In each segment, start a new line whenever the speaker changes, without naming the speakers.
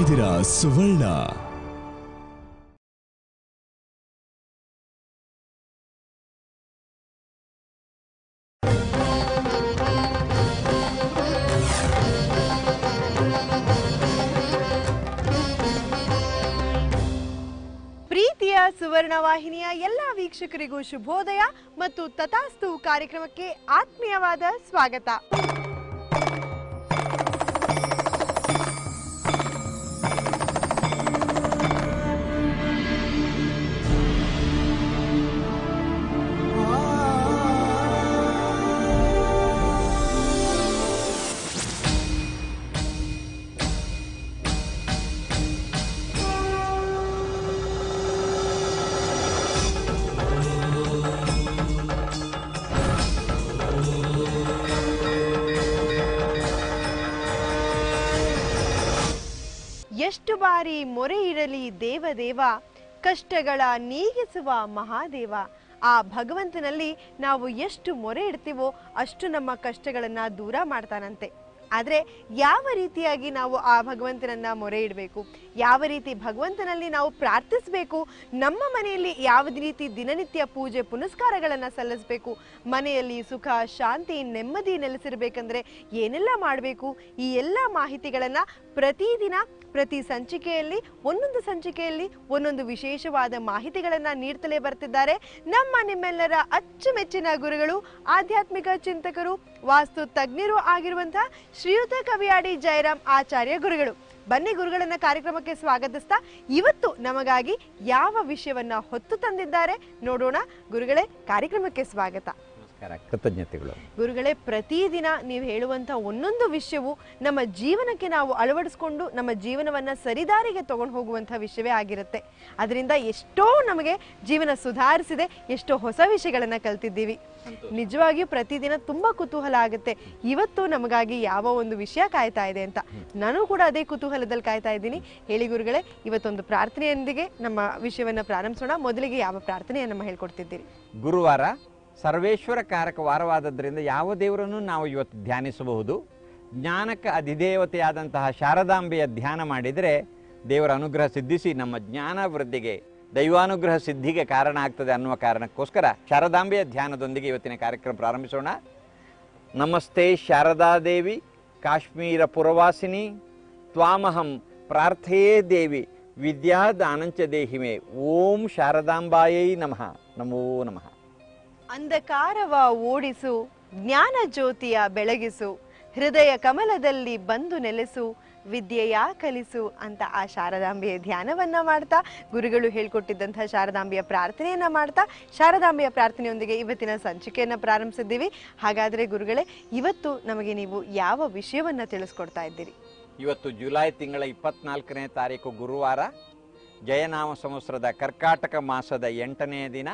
ಇದ್ದೀರಾ ಸುವರ್ಣ
ಪ್ರೀತಿಯ ಸುವರ್ಣ ವಾಹಿನಿಯ ಎಲ್ಲ ವೀಕ್ಷಕರಿಗೂ ಶುಭೋದಯ ಮತ್ತು ತಥಾಸ್ತು ಕಾರ್ಯಕ್ರಮಕ್ಕೆ ಆತ್ಮೀಯವಾದ ಸ್ವಾಗತ ಎಷ್ಟು ಬಾರಿ ಮೊರೆ ಇರಲಿ ದೇವದೇವ ಕಷ್ಟಗಳ ನೀಗಿಸುವ ಮಹಾದೇವ ಆ ಭಗವಂತನಲ್ಲಿ ನಾವು ಎಷ್ಟು ಮೊರೆ ಇಡ್ತೀವೋ ಅಷ್ಟು ನಮ್ಮ ಕಷ್ಟಗಳನ್ನ ದೂರ ಮಾಡ್ತಾನಂತೆ ಆದರೆ ಯಾವ ರೀತಿಯಾಗಿ ನಾವು ಆ ಭಗವಂತನನ್ನ ಮೊರೆ ಇಡಬೇಕು ಯಾವ ರೀತಿ ಭಗವಂತನಲ್ಲಿ ನಾವು ಪ್ರಾರ್ಥಿಸಬೇಕು ನಮ್ಮ ಮನೆಯಲ್ಲಿ ಯಾವ ರೀತಿ ದಿನನಿತ್ಯ ಪೂಜೆ ಪುನಸ್ಕಾರಗಳನ್ನು ಸಲ್ಲಿಸಬೇಕು ಮನೆಯಲ್ಲಿ ಸುಖ ಶಾಂತಿ ನೆಮ್ಮದಿ ನೆಲೆಸಿರ್ಬೇಕಂದ್ರೆ ಏನೆಲ್ಲ ಮಾಡಬೇಕು ಈ ಎಲ್ಲ ಮಾಹಿತಿಗಳನ್ನು ಪ್ರತಿದಿನ ಪ್ರತಿ ಸಂಚಿಕೆಯಲ್ಲಿ ಒಂದೊಂದು ಸಂಚಿಕೆಯಲ್ಲಿ ಒಂದೊಂದು ವಿಶೇಷವಾದ ಮಾಹಿತಿಗಳನ್ನು ನೀಡ್ತಲೇ ಬರ್ತಿದ್ದಾರೆ ನಮ್ಮ ನಿಮ್ಮೆಲ್ಲರ ಅಚ್ಚುಮೆಚ್ಚಿನ ಗುರುಗಳು ಆಧ್ಯಾತ್ಮಿಕ ಚಿಂತಕರು ವಾಸ್ತು ತಜ್ಞರು ಆಗಿರುವಂತಹ ಶ್ರೀಯುತ ಕವಿಯಾಡಿ ಜಯರಾಮ್ ಆಚಾರ್ಯ ಗುರುಗಳು ಬನ್ನಿ ಗುರುಗಳನ್ನ ಕಾರ್ಯಕ್ರಮಕ್ಕೆ ಸ್ವಾಗತಿಸ್ತಾ ಇವತ್ತು ನಮಗಾಗಿ ಯಾವ ವಿಷಯವನ್ನ ಹೊತ್ತು ತಂದಿದ್ದಾರೆ ನೋಡೋಣ ಗುರುಗಳೇ ಕಾರ್ಯಕ್ರಮಕ್ಕೆ ಸ್ವಾಗತ
ನಮಸ್ಕಾರ ಕೃತಜ್ಞತೆಗಳು
ಗುರುಗಳೇ ಪ್ರತಿದಿನ ನೀವು ಹೇಳುವಂಥ ಒಂದೊಂದು ವಿಷಯವು ನಮ್ಮ ಜೀವನಕ್ಕೆ ನಾವು ಅಳವಡಿಸ್ಕೊಂಡು ನಮ್ಮ ಜೀವನವನ್ನ ಸರಿದಾರಿಗೆ ತಗೊಂಡು ಹೋಗುವಂಥ ವಿಷಯವೇ ಆಗಿರುತ್ತೆ ಅದರಿಂದ ಎಷ್ಟೋ ನಮಗೆ ಜೀವನ ಸುಧಾರಿಸಿದೆ ಎಷ್ಟೋ ಹೊಸ ವಿಷಯಗಳನ್ನ ಕಲ್ತಿದ್ದೀವಿ ನಿಜವಾಗಿಯೂ ಪ್ರತಿದಿನ ತುಂಬಾ ಕುತೂಹಲ ಆಗುತ್ತೆ ಇವತ್ತು ನಮಗಾಗಿ ಯಾವ ಒಂದು ವಿಷಯ ಕಾಯ್ತಾ ಇದೆ ಅಂತ ನಾನು ಕೂಡ ಅದೇ ಕುತೂಹಲದಲ್ಲಿ ಕಾಯ್ತಾ ಇದ್ದೀನಿ ಹೇಳಿ ಗುರುಗಳೇ ಇವತ್ತೊಂದು ಪ್ರಾರ್ಥನೆಯೊಂದಿಗೆ ನಮ್ಮ ವಿಷಯವನ್ನ ಪ್ರಾರಂಭಿಸೋಣ ಮೊದಲಿಗೆ ಯಾವ ಪ್ರಾರ್ಥನೆಯನ್ನು ನಮ್ಮ ಹೇಳ್ಕೊಡ್ತಿದ್ದೀರಿ
ಗುರುವಾರ ಸರ್ವೇಶ್ವರ ಕಾರಕ ವಾರವಾದದ್ರಿಂದ ಯಾವ ದೇವರನ್ನು ನಾವು ಇವತ್ತು ಧ್ಯಾನಿಸಬಹುದು ಜ್ಞಾನಕ್ಕೆ ಅಧಿದೇವತೆಯಾದಂತಹ ಶಾರದಾಂಬೆಯ ಧ್ಯಾನ ಮಾಡಿದರೆ ದೇವರ ಅನುಗ್ರಹ ಸಿದ್ಧಿಸಿ ನಮ್ಮ ಜ್ಞಾನ ವೃದ್ಧಿಗೆ ದೈವಾನುಗ್ರಹ ಸಿದ್ಧಿಗೆ ಕಾರಣ ಆಗ್ತದೆ ಅನ್ನುವ ಕಾರಣಕ್ಕೋಸ್ಕರ ಶಾರದಾಂಬೆಯ ಧ್ಯಾನದೊಂದಿಗೆ ಇವತ್ತಿನ ಕಾರ್ಯಕ್ರಮ ಪ್ರಾರಂಭಿಸೋಣ ನಮಸ್ತೆ ಶಾರದಾದೇವಿ ಕಾಶ್ಮೀರ ಪುರವಾಸಿನಿ ತ್ವಾಮಹಂ ಪ್ರಾರ್ಥೆಯೇ ದೇವಿ ವಿದ್ಯಾದಾನಂಚ ದೇಹಿಮೆ ಓಂ ಶಾರದಾಂಬಾಯೈ ನಮಃ ನಮೋ ನಮಃ
ಅಂಧಕಾರವ ಓಡಿಸು ಜ್ಞಾನ ಜ್ಯೋತಿಯ ಬೆಳಗಿಸು ಹೃದಯ ಕಮಲದಲ್ಲಿ ಬಂದು ನೆಲೆಸು ವಿದ್ಯೆಯ ಕಲಿಸು ಅಂತ ಆ ಶಾರದಾಂಬೆಯ ಧ್ಯಾನವನ್ನ ಮಾಡ್ತಾ ಗುರುಗಳು ಹೇಳ್ಕೊಟ್ಟಿದ್ದಂತಹ ಶಾರದಾಂಬೆಯ ಪ್ರಾರ್ಥನೆಯನ್ನ ಮಾಡ್ತಾ ಶಾರದಾಂಬೆಯ ಪ್ರಾರ್ಥನೆಯೊಂದಿಗೆ ಇವತ್ತಿನ ಸಂಚಿಕೆಯನ್ನ ಪ್ರಾರಂಭಿಸಿದ್ದೀವಿ ಹಾಗಾದ್ರೆ ಗುರುಗಳೇ ಇವತ್ತು ನಮಗೆ ನೀವು ಯಾವ ವಿಷಯವನ್ನ ತಿಳಿಸ್ಕೊಡ್ತಾ ಇದ್ದೀರಿ
ಇವತ್ತು ಜುಲೈ ತಿಂಗಳ ಇಪ್ಪತ್ನಾಲ್ಕನೇ ತಾರೀಕು ಗುರುವಾರ ಜಯನಾಮ ಸಂವತ್ಸರದ ಕರ್ಕಾಟಕ ಮಾಸದ ಎಂಟನೆಯ ದಿನ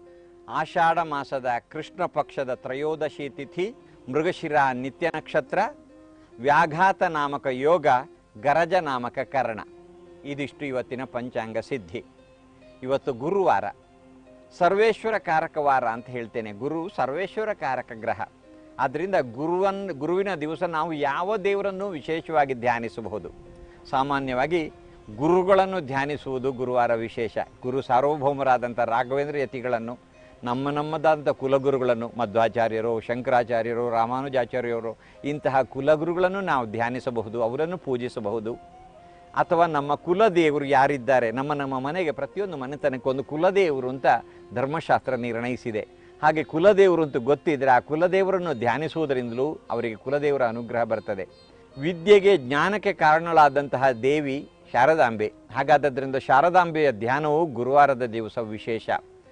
ಆಷಾಢ ಮಾಸದ ಕೃಷ್ಣ ಪಕ್ಷದ ತ್ರಯೋದಶಿ ತಿಥಿ ಮೃಗಶಿರ ನಿತ್ಯ ನಕ್ಷತ್ರ ವ್ಯಾಘಾತ ನಾಮಕ ಯೋಗ ಗರಜ ನಾಮಕ ಕರ್ಣ ಇದಿಷ್ಟು ಇವತ್ತಿನ ಪಂಚಾಂಗ ಸಿದ್ಧಿ ಇವತ್ತು ಗುರುವಾರ ಸರ್ವೇಶ್ವರ ಕಾರಕ ವಾರ ಅಂತ ಹೇಳ್ತೇನೆ ಗುರು ಸರ್ವೇಶ್ವರ ಕಾರಕ ಗ್ರಹ ಆದ್ದರಿಂದ ಗುರುವನ್ ಗುರುವಿನ ದಿವಸ ನಾವು ಯಾವ ದೇವರನ್ನು ವಿಶೇಷವಾಗಿ ಧ್ಯಾನಿಸಬಹುದು ಸಾಮಾನ್ಯವಾಗಿ ಗುರುಗಳನ್ನು ಧ್ಯಾನಿಸುವುದು ಗುರುವಾರ ವಿಶೇಷ ಗುರು ಸಾರ್ವಭೌಮರಾದಂಥ ರಾಘವೇಂದ್ರ ಯತಿಗಳನ್ನು ನಮ್ಮ ನಮ್ಮದಾದಂಥ ಕುಲಗುರುಗಳನ್ನು ಮಧ್ವಾಚಾರ್ಯರು ಶಂಕರಾಚಾರ್ಯರು ರಾಮಾನುಜಾಚಾರ್ಯರು ಇಂತಹ ಕುಲಗುರುಗಳನ್ನು ನಾವು ಧ್ಯಾನಿಸಬಹುದು ಅವರನ್ನು ಪೂಜಿಸಬಹುದು ಅಥವಾ ನಮ್ಮ ಕುಲದೇವರು ಯಾರಿದ್ದಾರೆ ನಮ್ಮ ನಮ್ಮ ಮನೆಗೆ ಪ್ರತಿಯೊಂದು ಮನೆತನಕ್ಕೆ ಒಂದು ಕುಲದೇವರು ಅಂತ ಧರ್ಮಶಾಸ್ತ್ರ ನಿರ್ಣಯಿಸಿದೆ ಹಾಗೆ ಕುಲದೇವರು ಅಂತ ಗೊತ್ತಿದ್ರೆ ಆ ಕುಲದೇವರನ್ನು ಧ್ಯಾನಿಸುವುದರಿಂದಲೂ ಅವರಿಗೆ ಕುಲದೇವರ ಅನುಗ್ರಹ ಬರ್ತದೆ ವಿದ್ಯೆಗೆ ಜ್ಞಾನಕ್ಕೆ ಕಾರಣಳಾದಂತಹ ದೇವಿ ಶಾರದಾಂಬೆ ಹಾಗಾದ್ದರಿಂದ ಶಾರದಾಂಬೆಯ ಧ್ಯಾನವು ಗುರುವಾರದ ದಿವಸ ವಿಶೇಷ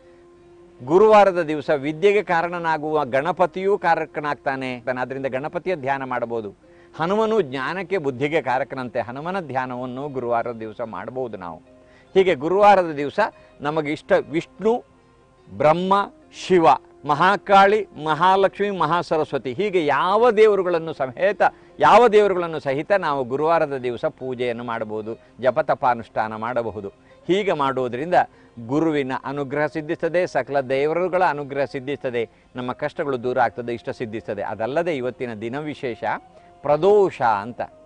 ಗುರುವಾರದ ದಿವಸ ವಿದ್ಯೆಗೆ ಕಾರಣನಾಗುವ ಗಣಪತಿಯೂ ಕಾರಕನಾಗ್ತಾನೆ ಅದರಿಂದ ಗಣಪತಿಯ ಧ್ಯಾನ ಮಾಡಬಹುದು ಹನುಮನು ಜ್ಞಾನಕ್ಕೆ ಬುದ್ಧಿಗೆ ಕಾರಕನಂತೆ ಹನುಮನ ಧ್ಯಾನವನ್ನು ಗುರುವಾರದ ದಿವಸ ಮಾಡಬಹುದು ನಾವು ಹೀಗೆ ಗುರುವಾರದ ದಿವಸ ನಮಗೆ ಇಷ್ಟ ವಿಷ್ಣು ಬ್ರಹ್ಮ ಶಿವ ಮಹಾಕಾಳಿ ಮಹಾಲಕ್ಷ್ಮಿ ಮಹಾಸರಸ್ವತಿ ಹೀಗೆ ಯಾವ ದೇವರುಗಳನ್ನು ಸಮೇತ ಯಾವ ದೇವರುಗಳನ್ನು ಸಹಿತ ನಾವು ಗುರುವಾರದ ದಿವಸ ಪೂಜೆಯನ್ನು ಮಾಡಬಹುದು ಜಪತಪಾನುಷ್ಠಾನ ಮಾಡಬಹುದು ಹೀಗೆ ಮಾಡುವುದರಿಂದ ಗುರುವಿನ ಅನುಗ್ರಹ ಸಿದ್ಧಿಸ್ತದೆ ಸಕಲ ದೇವರುಗಳ ಅನುಗ್ರಹ ಸಿದ್ಧಿಸ್ತದೆ ನಮ್ಮ ಕಷ್ಟಗಳು ದೂರ ಆಗ್ತದೆ ಇಷ್ಟ ಸಿದ್ಧಿಸ್ತದೆ ಅದಲ್ಲದೆ ಇವತ್ತಿನ ದಿನ ವಿಶೇಷ ಪ್ರದೋಷ ಅಂತ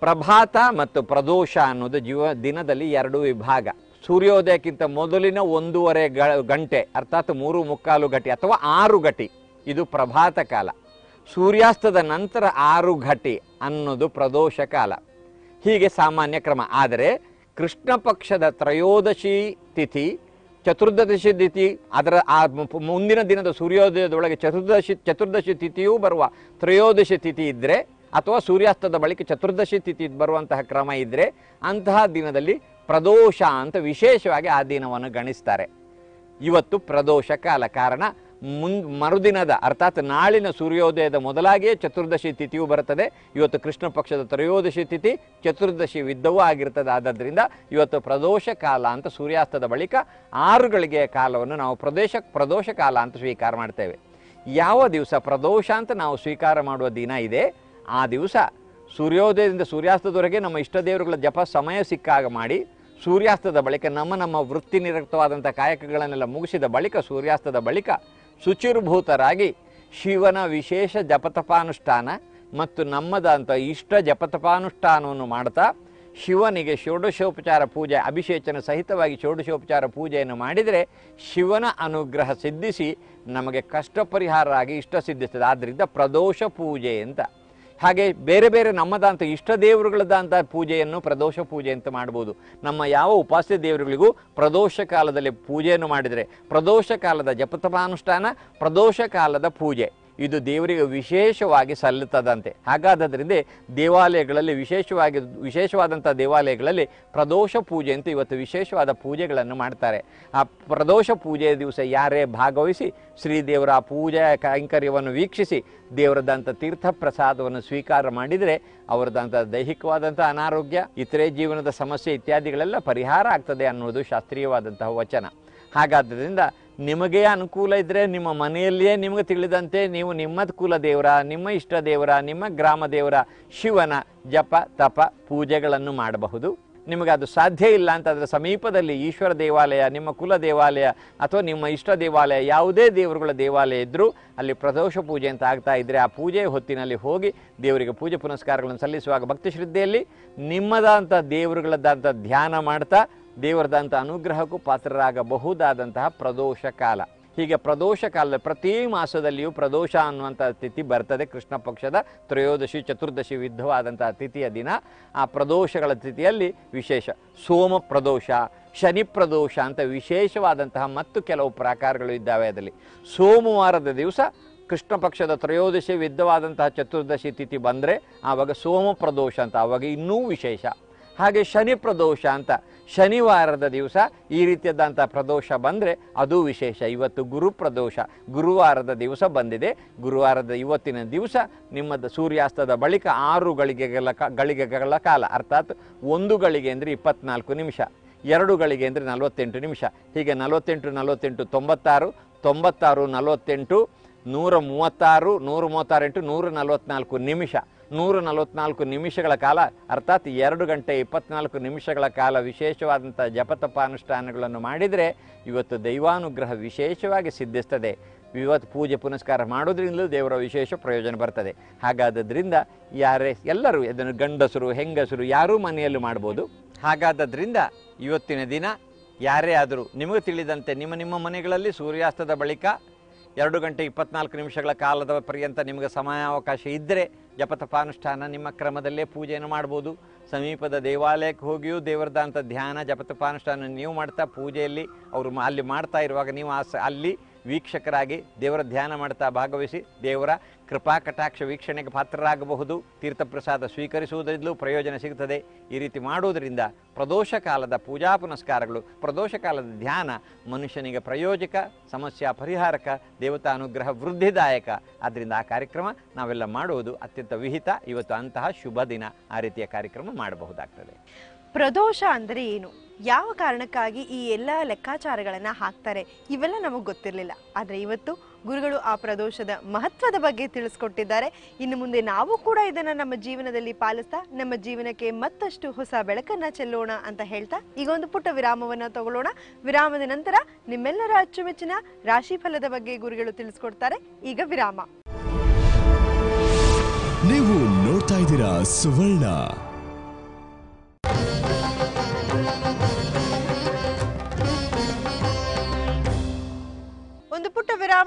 ಪ್ರಭಾತ ಮತ್ತು ಪ್ರದೋಷ ಅನ್ನೋದು ಜೀವ ದಿನದಲ್ಲಿ ಎರಡು ವಿಭಾಗ ಸೂರ್ಯೋದಯಕ್ಕಿಂತ ಮೊದಲಿನ ಒಂದೂವರೆ ಗ- ಗಂಟೆ ಅರ್ಥಾತ್ ಮೂರು ಮುಕ್ಕಾಲು ಗಂಟೆ ಅಥವಾ ಆರು ಗಂಟೆ ಇದು ಪ್ರಭಾತ ಕಾಲ ಸೂರ್ಯಾಸ್ತದ ನಂತರ ಆರು ಘಟಿ ಅನ್ನೋದು ಪ್ರದೋಷ ಕಾಲ ಹೀಗೆ ಸಾಮಾನ್ಯ ಕ್ರಮ ಆದರೆ ಕೃಷ್ಣ ಪಕ್ಷದ ತ್ರಯೋದಶಿ ತಿಥಿ ಚತುರ್ದಶಿ ತಿಥಿ ಅದರ ಆ ಮು- ಮುಂದಿನ ದಿನದ ಸೂರ್ಯೋದಯದೊಳಗೆ ಚತುರ್ದಶಿ ಚತುರ್ದಶಿ ತಿಥಿಯೂ ಬರುವ ತ್ರಯೋದಶಿ ತಿಥಿ ಇದ್ದರೆ ಅಥವಾ ಸೂರ್ಯಾಸ್ತದ ಬಳಿಕ ಚತುರ್ದಶಿ ತಿಥಿ ಬರುವಂತಹ ಕ್ರಮ ಇದ್ದರೆ ಅಂತಹ ದಿನದಲ್ಲಿ ಪ್ರದೋಷ ಅಂತ ವಿಶೇಷವಾಗಿ ಆ ದಿನವನ್ನು ಗಣಿಸ್ತಾರೆ ಇವತ್ತು ಪ್ರದೋಷ ಕಾಲ ಕಾರಣ ಮುನ್ ಮರುದಿನದ ಅರ್ಥಾತ್ ನಾಳಿನ ಸೂರ್ಯೋದಯದ ಮೊದಲಾಗಿಯೇ ಚತುರ್ದಶಿ ತಿಥಿಯು ಬರುತ್ತದೆ ಇವತ್ತು ಕೃಷ್ಣ ಪಕ್ಷದ ತ್ರಯೋದಶಿ ತಿಥಿ ಚತುರ್ದಶಿ ವಿದ್ದವೂ ಆಗಿರ್ತದೆ ಆದ್ದರಿಂದ ಇವತ್ತು ಪ್ರದೋಷ ಕಾಲ ಅಂತ ಸೂರ್ಯಾಸ್ತದ ಬಳಿಕ ಆರು ಗಳಿಗೆಯ ಕಾಲವನ್ನು ನಾವು ಪ್ರದೇಶ ಪ್ರದೋಷ ಕಾಲ ಅಂತ ಸ್ವೀಕಾರ ಮಾಡ್ತೇವೆ ಯಾವ ದಿವಸ ಪ್ರದೋಷ ಅಂತ ನಾವು ಸ್ವೀಕಾರ ಮಾಡುವ ದಿನ ಇದೆ ಆ ದಿವಸ ಸೂರ್ಯೋದಯದಿಂದ ಸೂರ್ಯಾಸ್ತದವರೆಗೆ ನಮ್ಮ ಇಷ್ಟ ದೇವರುಗಳ ಜಪ ಸಮಯ ಸಿಕ್ಕಾಗ ಮಾಡಿ ಸೂರ್ಯಾಸ್ತದ ಬಳಿಕ ನಮ್ಮ ನಮ್ಮ ವೃತ್ತಿ ನಿರಕ್ತವಾದಂಥ ಕಾಯಕಗಳನ್ನೆಲ್ಲ ಮುಗಿಸಿದ ಬಳಿಕ ಸೂರ್ಯಾಸ್ತದ ಬಳಿಕ ಶುಚಿರ್ಭೂತರಾಗಿ ಶಿವನ ವಿಶೇಷ ಜಪತಪಾನುಷ್ಠಾನ ಮತ್ತು ನಮ್ಮದಂಥ ಇಷ್ಟ ಜಪತಪಾನುಷ್ಠಾನವನ್ನು ಮಾಡ್ತಾ ಶಿವನಿಗೆ ಷೋಡಶೋಪಚಾರ ಪೂಜೆ ಅಭಿಷೇಚನ ಸಹಿತವಾಗಿ ಷೋಡಶೋಪಚಾರ ಪೂಜೆಯನ್ನು ಮಾಡಿದರೆ ಶಿವನ ಅನುಗ್ರಹ ಸಿದ್ಧಿಸಿ ನಮಗೆ ಕಷ್ಟ ಪರಿಹಾರ ಆಗಿ ಇಷ್ಟ ಸಿದ್ಧಿಸ್ತದೆ ಆದ್ದರಿಂದ ಪ್ರದೋಷ ಪೂಜೆ ಅಂತ ಹಾಗೆ ಬೇರೆ ಬೇರೆ ನಮ್ಮದಂತ ಇಷ್ಟ ದೇವರುಗಳದಂಥ ಪೂಜೆಯನ್ನು ಪ್ರದೋಷ ಪೂಜೆ ಅಂತ ಮಾಡ್ಬೋದು ನಮ್ಮ ಯಾವ ಉಪಾಸ್ಯ ದೇವರುಗಳಿಗೂ ಪ್ರದೋಷ ಕಾಲದಲ್ಲಿ ಪೂಜೆಯನ್ನು ಮಾಡಿದರೆ ಪ್ರದೋಷ ಕಾಲದ ಜಪತಪಾನುಷ್ಠಾನ ಪ್ರದೋಷ ಕಾಲದ ಪೂಜೆ ಇದು ದೇವರಿಗೆ ವಿಶೇಷವಾಗಿ ಸಲ್ಲುತ್ತದಂತೆ ಹಾಗಾದ್ದರಿಂದ ದೇವಾಲಯಗಳಲ್ಲಿ ವಿಶೇಷವಾಗಿ ವಿಶೇಷವಾದಂಥ ದೇವಾಲಯಗಳಲ್ಲಿ ಪ್ರದೋಷ ಪೂಜೆ ಅಂತ ಇವತ್ತು ವಿಶೇಷವಾದ ಪೂಜೆಗಳನ್ನು ಮಾಡ್ತಾರೆ ಆ ಪ್ರದೋಷ ಪೂಜೆಯ ದಿವಸ ಯಾರೇ ಭಾಗವಹಿಸಿ ಶ್ರೀದೇವರ ಆ ಪೂಜೆಯ ಕೈಂಕರ್ಯವನ್ನು ವೀಕ್ಷಿಸಿ ದೇವರದಂಥ ತೀರ್ಥ ಪ್ರಸಾದವನ್ನು ಸ್ವೀಕಾರ ಮಾಡಿದರೆ ಅವರದಂಥ ದೈಹಿಕವಾದಂಥ ಅನಾರೋಗ್ಯ ಇತರೆ ಜೀವನದ ಸಮಸ್ಯೆ ಇತ್ಯಾದಿಗಳೆಲ್ಲ ಪರಿಹಾರ ಆಗ್ತದೆ ಅನ್ನೋದು ಶಾಸ್ತ್ರೀಯವಾದಂತಹ ವಚನ ಹಾಗಾದ್ದರಿಂದ ನಿಮಗೆ ಅನುಕೂಲ ಇದ್ದರೆ ನಿಮ್ಮ ಮನೆಯಲ್ಲಿಯೇ ನಿಮಗೆ ತಿಳಿದಂತೆ ನೀವು ನಿಮ್ಮ ಕುಲ ದೇವರ ನಿಮ್ಮ ಇಷ್ಟ ದೇವರ ನಿಮ್ಮ ಗ್ರಾಮ ದೇವರ ಶಿವನ ಜಪ ತಪ ಪೂಜೆಗಳನ್ನು ಮಾಡಬಹುದು ನಿಮಗೆ ಅದು ಸಾಧ್ಯ ಇಲ್ಲ ಅಂತ ಅದರ ಸಮೀಪದಲ್ಲಿ ಈಶ್ವರ ದೇವಾಲಯ ನಿಮ್ಮ ಕುಲ ದೇವಾಲಯ ಅಥವಾ ನಿಮ್ಮ ಇಷ್ಟ ದೇವಾಲಯ ಯಾವುದೇ ದೇವರುಗಳ ದೇವಾಲಯ ಇದ್ದರೂ ಅಲ್ಲಿ ಪ್ರದೋಷ ಪೂಜೆ ಅಂತ ಆಗ್ತಾ ಇದ್ದರೆ ಆ ಪೂಜೆಯ ಹೊತ್ತಿನಲ್ಲಿ ಹೋಗಿ ದೇವರಿಗೆ ಪೂಜೆ ಪುನಸ್ಕಾರಗಳನ್ನು ಸಲ್ಲಿಸುವಾಗ ಭಕ್ತಿ ಶ್ರದ್ಧೆಯಲ್ಲಿ ನಿಮ್ಮದಂಥ ದೇವರುಗಳದಂಥ ಧ್ಯಾನ ಮಾಡ್ತಾ ದೇವರದಂಥ ಅನುಗ್ರಹಕ್ಕೂ ಪಾತ್ರರಾಗಬಹುದಾದಂತಹ ಪ್ರದೋಷ ಕಾಲ ಹೀಗೆ ಪ್ರದೋಷ ಕಾಲದ ಪ್ರತಿ ಮಾಸದಲ್ಲಿಯೂ ಪ್ರದೋಷ ಅನ್ನುವಂಥ ತಿಥಿ ಬರ್ತದೆ ಕೃಷ್ಣ ಪಕ್ಷದ ತ್ರಯೋದಶಿ ಚತುರ್ದಶಿ ವಿಧವಾದಂತಹ ತಿಥಿಯ ದಿನ ಆ ಪ್ರದೋಷಗಳ ತಿಥಿಯಲ್ಲಿ ವಿಶೇಷ ಸೋಮ ಪ್ರದೋಷ ಶನಿ ಪ್ರದೋಷ ಅಂತ ವಿಶೇಷವಾದಂತಹ ಮತ್ತು ಕೆಲವು ಪ್ರಾಕಾರಗಳು ಇದ್ದಾವೆ ಅದರಲ್ಲಿ ಸೋಮವಾರದ ದಿವಸ ಕೃಷ್ಣ ಪಕ್ಷದ ತ್ರಯೋದಶಿ ವಿದ್ಧವಾದಂತಹ ಚತುರ್ದಶಿ ತಿಥಿ ಬಂದರೆ ಆವಾಗ ಸೋಮ ಪ್ರದೋಷ ಅಂತ ಆವಾಗ ಇನ್ನೂ ವಿಶೇಷ ಹಾಗೆ ಶನಿ ಪ್ರದೋಷ ಅಂತ ಶನಿವಾರದ ದಿವಸ ಈ ರೀತಿಯಾದಂಥ ಪ್ರದೋಷ ಬಂದರೆ ಅದು ವಿಶೇಷ ಇವತ್ತು ಗುರು ಪ್ರದೋಷ ಗುರುವಾರದ ದಿವಸ ಬಂದಿದೆ ಗುರುವಾರದ ಇವತ್ತಿನ ದಿವಸ ನಿಮ್ಮದು ಸೂರ್ಯಾಸ್ತದ ಬಳಿಕ ಆರು ಗಳಿಗೆಗಳ ಕ ಗಳಿಗೆಗಳ ಕಾಲ ಅರ್ಥಾತ್ ಒಂದು ಗಳಿಗೆ ಅಂದರೆ ಇಪ್ಪತ್ನಾಲ್ಕು ನಿಮಿಷ ಎರಡು ಗಳಿಗೆ ಅಂದರೆ ನಲವತ್ತೆಂಟು ನಿಮಿಷ ಹೀಗೆ ನಲವತ್ತೆಂಟು ನಲವತ್ತೆಂಟು ತೊಂಬತ್ತಾರು ತೊಂಬತ್ತಾರು ನಲವತ್ತೆಂಟು ನೂರ ಮೂವತ್ತಾರು ನೂರ ಮೂವತ್ತಾರು ಎಂಟು ನೂರ ನಲವತ್ನಾಲ್ಕು ನಿಮಿಷ ನೂರ ನಲವತ್ನಾಲ್ಕು ನಿಮಿಷಗಳ ಕಾಲ ಅರ್ಥಾತ್ ಎರಡು ಗಂಟೆ ಇಪ್ಪತ್ನಾಲ್ಕು ನಿಮಿಷಗಳ ಕಾಲ ವಿಶೇಷವಾದಂಥ ಜಪತಪಾನುಷ್ಠಾನಗಳನ್ನು ಮಾಡಿದರೆ ಇವತ್ತು ದೈವಾನುಗ್ರಹ ವಿಶೇಷವಾಗಿ ಸಿದ್ಧಿಸ್ತದೆ ಇವತ್ತು ಪೂಜೆ ಪುನಸ್ಕಾರ ಮಾಡೋದ್ರಿಂದಲೂ ದೇವರ ವಿಶೇಷ ಪ್ರಯೋಜನ ಬರ್ತದೆ ಹಾಗಾದ್ದರಿಂದ ಯಾರೇ ಎಲ್ಲರೂ ಇದನ್ನು ಗಂಡಸರು ಹೆಂಗಸರು ಯಾರೂ ಮನೆಯಲ್ಲೂ ಮಾಡ್ಬೋದು ಹಾಗಾದ್ದರಿಂದ ಇವತ್ತಿನ ದಿನ ಯಾರೇ ಆದರೂ ನಿಮಗೆ ತಿಳಿದಂತೆ ನಿಮ್ಮ ನಿಮ್ಮ ಮನೆಗಳಲ್ಲಿ ಸೂರ್ಯಾಸ್ತದ ಬಳಿಕ ಎರಡು ಗಂಟೆ ಇಪ್ಪತ್ನಾಲ್ಕು ನಿಮಿಷಗಳ ಕಾಲದ ಪರ್ಯಂತ ನಿಮಗೆ ಸಮಯಾವಕಾಶ ಇದ್ದರೆ ಜಪತಪಾನುಷ್ಠಾನ ನಿಮ್ಮ ಕ್ರಮದಲ್ಲೇ ಪೂಜೆಯನ್ನು ಮಾಡ್ಬೋದು ಸಮೀಪದ ದೇವಾಲಯಕ್ಕೆ ಹೋಗಿಯೂ ದೇವರದಂಥ ಧ್ಯಾನ ಜಪತಪಾನುಷ್ಠಾನ ನೀವು ಮಾಡ್ತಾ ಪೂಜೆಯಲ್ಲಿ ಅವರು ಮಾ- ಅಲ್ಲಿ ಮಾಡ್ತಾ ಇರುವಾಗ ನೀವು ಆ ಸ- ಅಲ್ಲಿ ವೀಕ್ಷಕರಾಗಿ ದೇವರ ಧ್ಯಾನ ಮಾಡ್ತಾ ಭಾಗವಹಿಸಿ ದೇವರ ಕೃಪಾ ಕಟಾಕ್ಷ ವೀಕ್ಷಣೆಗೆ ಪಾತ್ರರಾಗಬಹುದು ತೀರ್ಥಪ್ರಸಾದ ಸ್ವೀಕರಿಸುವುದರಿಂದಲೂ ಪ್ರಯೋಜನ ಸಿಗುತ್ತದೆ ಈ ರೀತಿ ಮಾಡುವುದರಿಂದ ಪ್ರದೋಷ ಕಾಲದ ಪೂಜಾ ಪುನಸ್ಕಾರಗಳು ಪ್ರದೋಷ ಕಾಲದ ಧ್ಯಾನ ಮನುಷ್ಯನಿಗೆ ಪ್ರಯೋಜಕ ಸಮಸ್ಯಾ ಪರಿಹಾರಕ ದೇವತಾ ಅನುಗ್ರಹ ವೃದ್ಧಿದಾಯಕ ಆದ್ದರಿಂದ ಆ ಕಾರ್ಯಕ್ರಮ ನಾವೆಲ್ಲ ಮಾಡುವುದು ಅತ್ಯಂತ ವಿಹಿತ ಇವತ್ತು ಅಂತಹ ಶುಭ ದಿನ ಆ ರೀತಿಯ ಕಾರ್ಯಕ್ರಮ ಮಾಡಬಹುದಾಗ್ತದೆ
ಪ್ರದೋಷ ಅಂದರೆ ಏನು ಯಾವ ಕಾರಣಕ್ಕಾಗಿ ಈ ಎಲ್ಲ ಲೆಕ್ಕಾಚಾರಗಳನ್ನ ಹಾಕ್ತಾರೆ ಇವೆಲ್ಲ ನಮಗೆ ಗೊತ್ತಿರಲಿಲ್ಲ ಆದರೆ ಇವತ್ತು ಗುರುಗಳು ಆ ಪ್ರದೋಷದ ಮಹತ್ವದ ಬಗ್ಗೆ ತಿಳಿಸ್ಕೊಟ್ಟಿದ್ದಾರೆ ಇನ್ನು ಮುಂದೆ ನಾವು ಕೂಡ ಇದನ್ನ ನಮ್ಮ ಜೀವನದಲ್ಲಿ ಪಾಲಿಸ್ತಾ ನಮ್ಮ ಜೀವನಕ್ಕೆ ಮತ್ತಷ್ಟು ಹೊಸ ಬೆಳಕನ್ನ ಚೆಲ್ಲೋಣ ಅಂತ ಹೇಳ್ತಾ ಈಗ ಒಂದು ಪುಟ್ಟ ವಿರಾಮವನ್ನ ತಗೊಳ್ಳೋಣ ವಿರಾಮದ ನಂತರ ನಿಮ್ಮೆಲ್ಲರ ಅಚ್ಚುಮೆಚ್ಚಿನ ರಾಶಿಫಲದ ಬಗ್ಗೆ ಗುರುಗಳು ತಿಳಿಸ್ಕೊಡ್ತಾರೆ ಈಗ ವಿರಾಮ
ನೀವು ನೋಡ್ತಾ ಇದ್ದೀರಾ ಸುವರ್ಣ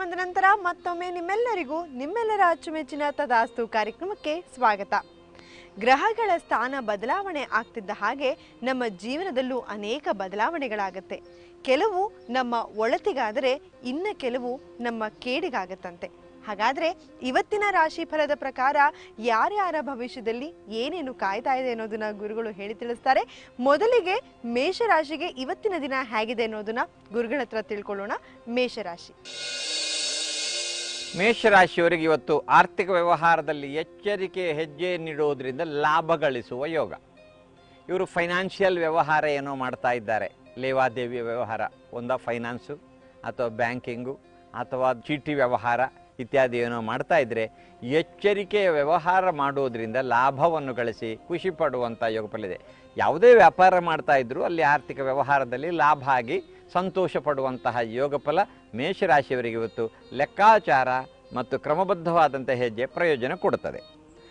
ವಿರಾಮದ ನಂತರ ಮತ್ತೊಮ್ಮೆ ನಿಮ್ಮೆಲ್ಲರಿಗೂ ನಿಮ್ಮೆಲ್ಲರ ಅಚ್ಚುಮೆಚ್ಚಿನ ತದಾಸ್ತು ಕಾರ್ಯಕ್ರಮಕ್ಕೆ ಸ್ವಾಗತ ಗ್ರಹಗಳ ಸ್ಥಾನ ಬದಲಾವಣೆ ಆಗ್ತಿದ್ದ ಹಾಗೆ ನಮ್ಮ ಜೀವನದಲ್ಲೂ ಅನೇಕ ಬದಲಾವಣೆಗಳಾಗತ್ತೆ ಕೆಲವು ನಮ್ಮ ಒಳತಿಗಾದರೆ ಇನ್ನ ಕೆಲವು ನಮ್ಮ ಕೇಡಿಗಾಗತ್ತಂತೆ ಹಾಗಾದ್ರೆ ಇವತ್ತಿನ ರಾಶಿ ಫಲದ ಪ್ರಕಾರ ಯಾರ್ಯಾರ ಭವಿಷ್ಯದಲ್ಲಿ ಏನೇನು ಕಾಯ್ತಾ ಇದೆ ಅನ್ನೋದನ್ನ ಗುರುಗಳು ಹೇಳಿ ತಿಳಿಸ್ತಾರೆ ಮೊದಲಿಗೆ ಮೇಷರಾಶಿಗೆ ಇವತ್ತಿನ ದಿನ ಹೇಗಿದೆ ಅನ್ನೋದನ್ನ ಗುರುಗಳ ಹತ್ರ ತಿಳ್ಕೊಳ್ಳೋಣ ಮೇಷರಾಶಿ
ಮೇಷರಾಶಿಯವರಿಗೆ ಇವತ್ತು ಆರ್ಥಿಕ ವ್ಯವಹಾರದಲ್ಲಿ ಎಚ್ಚರಿಕೆ ಹೆಜ್ಜೆ ನೀಡುವುದರಿಂದ ಲಾಭ ಗಳಿಸುವ ಯೋಗ ಇವರು ಫೈನಾನ್ಷಿಯಲ್ ವ್ಯವಹಾರ ಏನೋ ಮಾಡ್ತಾ ಇದ್ದಾರೆ ಲೇವಾದೇವಿ ವ್ಯವಹಾರ ಒಂದ ಫೈನಾನ್ಸು ಅಥವಾ ಬ್ಯಾಂಕಿಂಗು ಅಥವಾ ಚೀಟಿ ವ್ಯವಹಾರ ಇತ್ಯಾದಿ ಏನೋ ಮಾಡ್ತಾ ಇದ್ದರೆ ಎಚ್ಚರಿಕೆಯ ವ್ಯವಹಾರ ಮಾಡುವುದರಿಂದ ಲಾಭವನ್ನು ಗಳಿಸಿ ಖುಷಿ ಪಡುವಂಥ ಯೋಗಫಲಿದೆ ಯಾವುದೇ ವ್ಯಾಪಾರ ಮಾಡ್ತಾ ಇದ್ದರೂ ಅಲ್ಲಿ ಆರ್ಥಿಕ ವ್ಯವಹಾರದಲ್ಲಿ ಲಾಭ ಆಗಿ ಸಂತೋಷ ಪಡುವಂತಹ ಯೋಗಫಲ ಮೇಷರಾಶಿಯವರಿಗೆ ಇವತ್ತು ಲೆಕ್ಕಾಚಾರ ಮತ್ತು ಕ್ರಮಬದ್ಧವಾದಂಥ ಹೆಜ್ಜೆ ಪ್ರಯೋಜನ ಕೊಡುತ್ತದೆ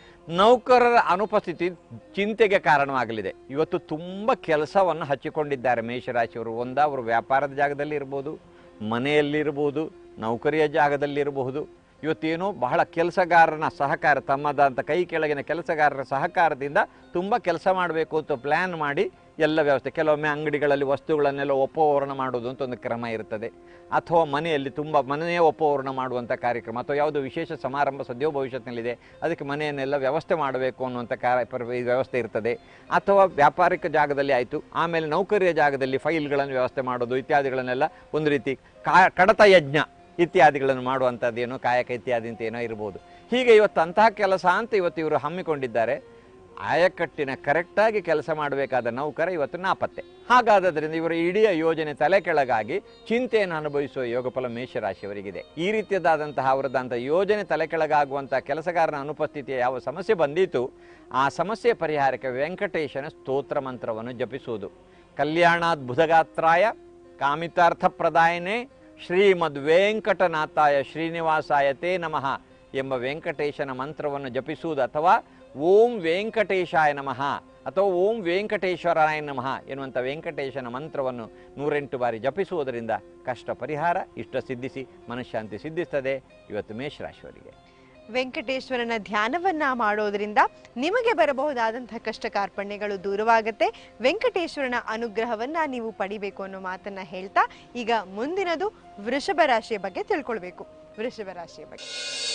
ನೌಕರರ ಅನುಪಸ್ಥಿತಿ ಚಿಂತೆಗೆ ಕಾರಣವಾಗಲಿದೆ ಇವತ್ತು ತುಂಬ ಕೆಲಸವನ್ನು ಹಚ್ಚಿಕೊಂಡಿದ್ದಾರೆ ಮೇಷರಾಶಿಯವರು ಒಂದ ಅವರು ವ್ಯಾಪಾರದ ಜಾಗದಲ್ಲಿ ಇರ್ಬೋದು ಮನೆಯಲ್ಲಿರ್ಬೋದು ನೌಕರಿಯ ಜಾಗದಲ್ಲಿರಬಹುದು ಇವತ್ತೇನೋ ಬಹಳ ಕೆಲಸಗಾರನ ಸಹಕಾರ ತಮ್ಮದಂಥ ಕೈ ಕೆಳಗಿನ ಕೆಲಸಗಾರರ ಸಹಕಾರದಿಂದ ತುಂಬ ಕೆಲಸ ಮಾಡಬೇಕು ಅಂತ ಪ್ಲ್ಯಾನ್ ಮಾಡಿ ಎಲ್ಲ ವ್ಯವಸ್ಥೆ ಕೆಲವೊಮ್ಮೆ ಅಂಗಡಿಗಳಲ್ಲಿ ವಸ್ತುಗಳನ್ನೆಲ್ಲ ಒಪ್ಪೋವರಣ ಮಾಡೋದು ಅಂತ ಒಂದು ಕ್ರಮ ಇರ್ತದೆ ಅಥವಾ ಮನೆಯಲ್ಲಿ ತುಂಬ ಮನೆಯೇ ಒಪ್ಪೋವರಣ ಮಾಡುವಂಥ ಕಾರ್ಯಕ್ರಮ ಅಥವಾ ಯಾವುದೋ ವಿಶೇಷ ಸಮಾರಂಭ ಸದ್ಯೋ ಭವಿಷ್ಯತ್ತಿನಲ್ಲಿದೆ ಅದಕ್ಕೆ ಮನೆಯನ್ನೆಲ್ಲ ವ್ಯವಸ್ಥೆ ಮಾಡಬೇಕು ಅನ್ನುವಂಥ ಕಾರ್ಯ ಪರ್- ಈ ವ್ಯವಸ್ಥೆ ಇರ್ತದೆ ಅಥವಾ ವ್ಯಾಪಾರಿಕ ಜಾಗದಲ್ಲಿ ಆಯಿತು ಆಮೇಲೆ ನೌಕರಿಯ ಜಾಗದಲ್ಲಿ ಫೈಲ್ಗಳನ್ನು ವ್ಯವಸ್ಥೆ ಮಾಡೋದು ಇತ್ಯಾದಿಗಳನ್ನೆಲ್ಲ ಒಂದು ರೀತಿ ಕಾ ಕಡತ ಯಜ್ಞ ಇತ್ಯಾದಿಗಳನ್ನು ಮಾಡುವಂಥದ್ದೇನೋ ಕಾಯಕ ಇತ್ಯಾದಿ ಅಂತ ಏನೋ ಇರ್ಬೋದು ಹೀಗೆ ಇವತ್ತು ಅಂತಹ ಕೆಲಸ ಅಂತ ಇವತ್ತು ಇವರು ಹಮ್ಮಿಕೊಂಡಿದ್ದಾರೆ ಆಯಕಟ್ಟಿನ ಕರೆಕ್ಟಾಗಿ ಕೆಲಸ ಮಾಡಬೇಕಾದ ನೌಕರ ಇವತ್ತು ನಾಪತ್ತೆ ಹಾಗಾದ್ದರಿಂದ ಇವರ ಇಡೀ ಯೋಜನೆ ತಲೆ ಕೆಳಗಾಗಿ ಚಿಂತೆಯನ್ನು ಅನುಭವಿಸುವ ಯೋಗಫಲ ಮೇಷರಾಶಿಯವರಿಗಿದೆ ಈ ರೀತಿಯದಾದಂತಹ ಅವರದಂಥ ಯೋಜನೆ ತಲೆ ಕೆಳಗಾಗುವಂಥ ಕೆಲಸಗಾರನ ಅನುಪಸ್ಥಿತಿಯ ಯಾವ ಸಮಸ್ಯೆ ಬಂದಿತು ಆ ಸಮಸ್ಯೆ ಪರಿಹಾರಕ್ಕೆ ವೆಂಕಟೇಶನ ಸ್ತೋತ್ರ ಮಂತ್ರವನ್ನು ಜಪಿಸುವುದು ಕಲ್ಯಾಣಾದ್ಭುತಗಾತ್ರಾಯ ಕಾಮಿತಾರ್ಥ ಪ್ರದಾಯನೆ ಶ್ರೀಮದ್ ವೆಂಕಟನಾಥಾಯ ಶ್ರೀನಿವಾಸಾಯ ತೇ ನಮಃ ಎಂಬ ವೆಂಕಟೇಶನ ಮಂತ್ರವನ್ನು ಜಪಿಸುವುದು ಅಥವಾ ಓಂ ವೆಂಕಟೇಶಾಯ ನಮಃ ಅಥವಾ ಓಂ ವೆಂಕಟೇಶ್ವರಾಯ ನಮಃ ಎನ್ನುವಂಥ ವೆಂಕಟೇಶನ ಮಂತ್ರವನ್ನು ನೂರೆಂಟು ಬಾರಿ ಜಪಿಸುವುದರಿಂದ ಕಷ್ಟ ಪರಿಹಾರ ಇಷ್ಟ ಸಿದ್ಧಿಸಿ ಮನಃಶಾಂತಿ ಸಿದ್ಧಿಸ್ತದೆ ಇವತ್ತು ಮೇಷರಾಶಿಯವರಿಗೆ
ವೆಂಕಟೇಶ್ವರನ ಧ್ಯಾನವನ್ನ ಮಾಡೋದ್ರಿಂದ ನಿಮಗೆ ಬರಬಹುದಾದಂತಹ ಕಷ್ಟ ಕಾರ್ಪಣ್ಯಗಳು ದೂರವಾಗುತ್ತೆ ವೆಂಕಟೇಶ್ವರನ ಅನುಗ್ರಹವನ್ನ ನೀವು ಪಡಿಬೇಕು ಅನ್ನೋ ಮಾತನ್ನ ಹೇಳ್ತಾ ಈಗ ಮುಂದಿನದು ವೃಷಭ ರಾಶಿಯ ಬಗ್ಗೆ ತಿಳ್ಕೊಳ್ಬೇಕು ವೃಷಭ ರಾಶಿಯ ಬಗ್ಗೆ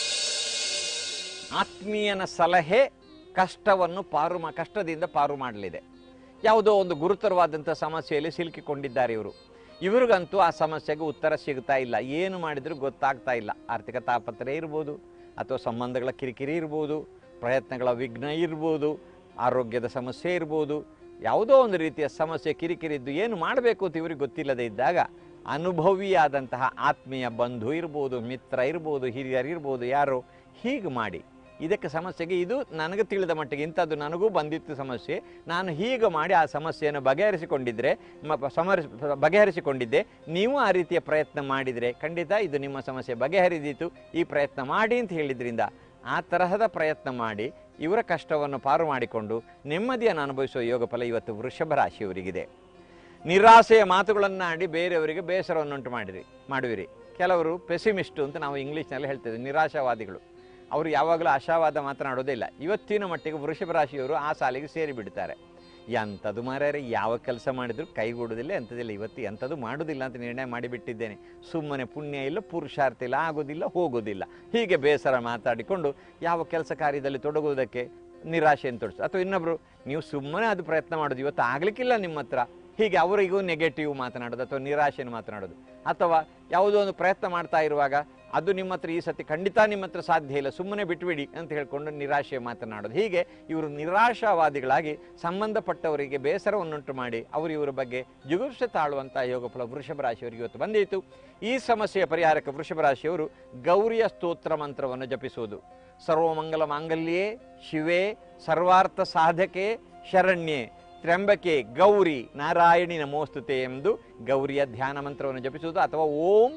ಆತ್ಮೀಯನ ಸಲಹೆ ಕಷ್ಟವನ್ನು ಪಾರು ಮಾ ಕಷ್ಟದಿಂದ ಪಾರು ಮಾಡಲಿದೆ ಯಾವುದೋ ಒಂದು ಗುರುತರವಾದಂಥ ಸಮಸ್ಯೆಯಲ್ಲಿ ಸಿಲುಕಿಕೊಂಡಿದ್ದಾರೆ ಇವರು ಇವ್ರಿಗಂತೂ ಆ ಸಮಸ್ಯೆಗೆ ಉತ್ತರ ಸಿಗ್ತಾ ಇಲ್ಲ ಏನು ಮಾಡಿದರೂ ಗೊತ್ತಾಗ್ತಾ ಇಲ್ಲ ಆರ್ಥಿಕ ತಾಪತ್ರೆ ಇರ್ಬೋದು ಅಥವಾ ಸಂಬಂಧಗಳ ಕಿರಿಕಿರಿ ಇರ್ಬೋದು ಪ್ರಯತ್ನಗಳ ವಿಘ್ನ ಇರ್ಬೋದು ಆರೋಗ್ಯದ ಸಮಸ್ಯೆ ಇರ್ಬೋದು ಯಾವುದೋ ಒಂದು ರೀತಿಯ ಸಮಸ್ಯೆ ಕಿರಿಕಿರಿ ಇದ್ದು ಏನು ಮಾಡಬೇಕು ಅಂತ ಇವ್ರಿಗೆ ಗೊತ್ತಿಲ್ಲದೆ ಇದ್ದಾಗ ಅನುಭವಿಯಾದಂತಹ ಆತ್ಮೀಯ ಬಂಧು ಇರ್ಬೋದು ಮಿತ್ರ ಇರ್ಬೋದು ಹಿರಿಯರು ಇರ್ಬೋದು ಯಾರು ಹೀಗೆ ಮಾಡಿ ಇದಕ್ಕೆ ಸಮಸ್ಯೆಗೆ ಇದು ನನಗೆ ತಿಳಿದ ಮಟ್ಟಿಗೆ ಇಂಥದ್ದು ನನಗೂ ಬಂದಿತ್ತು ಸಮಸ್ಯೆ ನಾನು ಹೀಗೆ ಮಾಡಿ ಆ ಸಮಸ್ಯೆಯನ್ನು ಬಗೆಹರಿಸಿಕೊಂಡಿದ್ದರೆ ಮ- ಸಮರಿಸ್ ಬಗೆಹರಿಸಿಕೊಂಡಿದ್ದೆ ನೀವು ಆ ರೀತಿಯ ಪ್ರಯತ್ನ ಮಾಡಿದರೆ ಖಂಡಿತ ಇದು ನಿಮ್ಮ ಸಮಸ್ಯೆ ಬಗೆಹರಿದಿತ್ತು ಈ ಪ್ರಯತ್ನ ಮಾಡಿ ಅಂತ ಹೇಳಿದ್ರಿಂದ ಆ ತರಹದ ಪ್ರಯತ್ನ ಮಾಡಿ ಇವರ ಕಷ್ಟವನ್ನು ಪಾರು ಮಾಡಿಕೊಂಡು ನೆಮ್ಮದಿಯನ್ನು ಅನುಭವಿಸುವ ಯೋಗ ಫಲ ಇವತ್ತು ವೃಷಭ ರಾಶಿಯವರಿಗಿದೆ ನಿರಾಸೆಯ ಮಾತುಗಳನ್ನಾಡಿ ಬೇರೆಯವರಿಗೆ ಬೇಸರವನ್ನುಂಟು ಮಾಡಿರಿ ಮಾಡುವಿರಿ ಕೆಲವರು ಪೆಸಿಮಿಸ್ಟು ಅಂತ ನಾವು ಇಂಗ್ಲೀಷ್ನಲ್ಲಿ ಹೇಳ್ತೇವೆ ನಿರಾಶಾವಾದಿಗಳು ಅವರು ಯಾವಾಗಲೂ ಆಶಾವಾದ ಮಾತನಾಡೋದೇ ಇಲ್ಲ ಇವತ್ತಿನ ಮಟ್ಟಿಗೆ ವೃಷಭ ರಾಶಿಯವರು ಆ ಸಾಲಿಗೆ ಸೇರಿ ಬಿಡ್ತಾರೆ ಎಂಥದ್ದು ಮಾರ್ಯಾರೆ ಯಾವ ಕೆಲಸ ಮಾಡಿದ್ರು ಕೈಗೂಡುವುದಿಲ್ಲ ಎಂಥದಿಲ್ಲ ಇವತ್ತು ಎಂಥದ್ದು ಮಾಡೋದಿಲ್ಲ ಅಂತ ನಿರ್ಣಯ ಮಾಡಿಬಿಟ್ಟಿದ್ದೇನೆ ಸುಮ್ಮನೆ ಪುಣ್ಯ ಇಲ್ಲ ಪುರುಷಾರ್ಥ ಇಲ್ಲ ಆಗೋದಿಲ್ಲ ಹೋಗೋದಿಲ್ಲ ಹೀಗೆ ಬೇಸರ ಮಾತಾಡಿಕೊಂಡು ಯಾವ ಕೆಲಸ ಕಾರ್ಯದಲ್ಲಿ ತೊಡಗುವುದಕ್ಕೆ ನಿರಾಶೆಯನ್ನು ತೋರಿಸು ಅಥವಾ ಇನ್ನೊಬ್ರು ನೀವು ಸುಮ್ಮನೆ ಅದು ಪ್ರಯತ್ನ ಮಾಡೋದು ಇವತ್ತು ಆಗ್ಲಿಕ್ಕಿಲ್ಲ ನಿಮ್ಮ ಹತ್ರ ಹೀಗೆ ಅವರಿಗೂ ನೆಗೆಟಿವ್ ಮಾತನಾಡೋದು ಅಥವಾ ನಿರಾಶೆಯನ್ನು ಮಾತನಾಡೋದು ಅಥವಾ ಯಾವುದೋ ಒಂದು ಪ್ರಯತ್ನ ಮಾಡ್ತಾ ಇರುವಾಗ ಅದು ನಿಮ್ಮ ಹತ್ರ ಈ ಸತಿ ಖಂಡಿತ ನಿಮ್ಮ ಹತ್ರ ಸಾಧ್ಯ ಇಲ್ಲ ಸುಮ್ಮನೆ ಬಿಟ್ಬಿಡಿ ಅಂತ ಹೇಳ್ಕೊಂಡು ನಿರಾಶೆ ಮಾತನಾಡೋದು ಹೀಗೆ ಇವರು ನಿರಾಶಾವಾದಿಗಳಾಗಿ ಸಂಬಂಧಪಟ್ಟವರಿಗೆ ಬೇಸರವನ್ನುಂಟು ಮಾಡಿ ಅವರು ಇವರ ಬಗ್ಗೆ ಜುಗುಪ್ಸೆ ತಾಳುವಂಥ ಯೋಗಫಲ ವೃಷಭ ರಾಶಿಯವರಿಗೆ ಇವತ್ತು ಬಂದಿತ್ತು ಈ ಸಮಸ್ಯೆಯ ಪರಿಹಾರಕ್ಕೆ ವೃಷಭ ರಾಶಿಯವರು ಗೌರಿಯ ಸ್ತೋತ್ರ ಮಂತ್ರವನ್ನು ಜಪಿಸುವುದು ಸರ್ವಮಂಗಲ ಮಾಂಗಲ್ಯೇ ಶಿವೆ ಸರ್ವಾರ್ಥ ಸಾಧಕೆ ಶರಣ್ಯೆ ತ್ರ್ಯಂಬಕೆ ಗೌರಿ ನಾರಾಯಣಿ ನಮೋಸ್ತುತೆ ಎಂದು ಗೌರಿಯ ಧ್ಯಾನ ಮಂತ್ರವನ್ನು ಜಪಿಸುವುದು ಅಥವಾ ಓಂ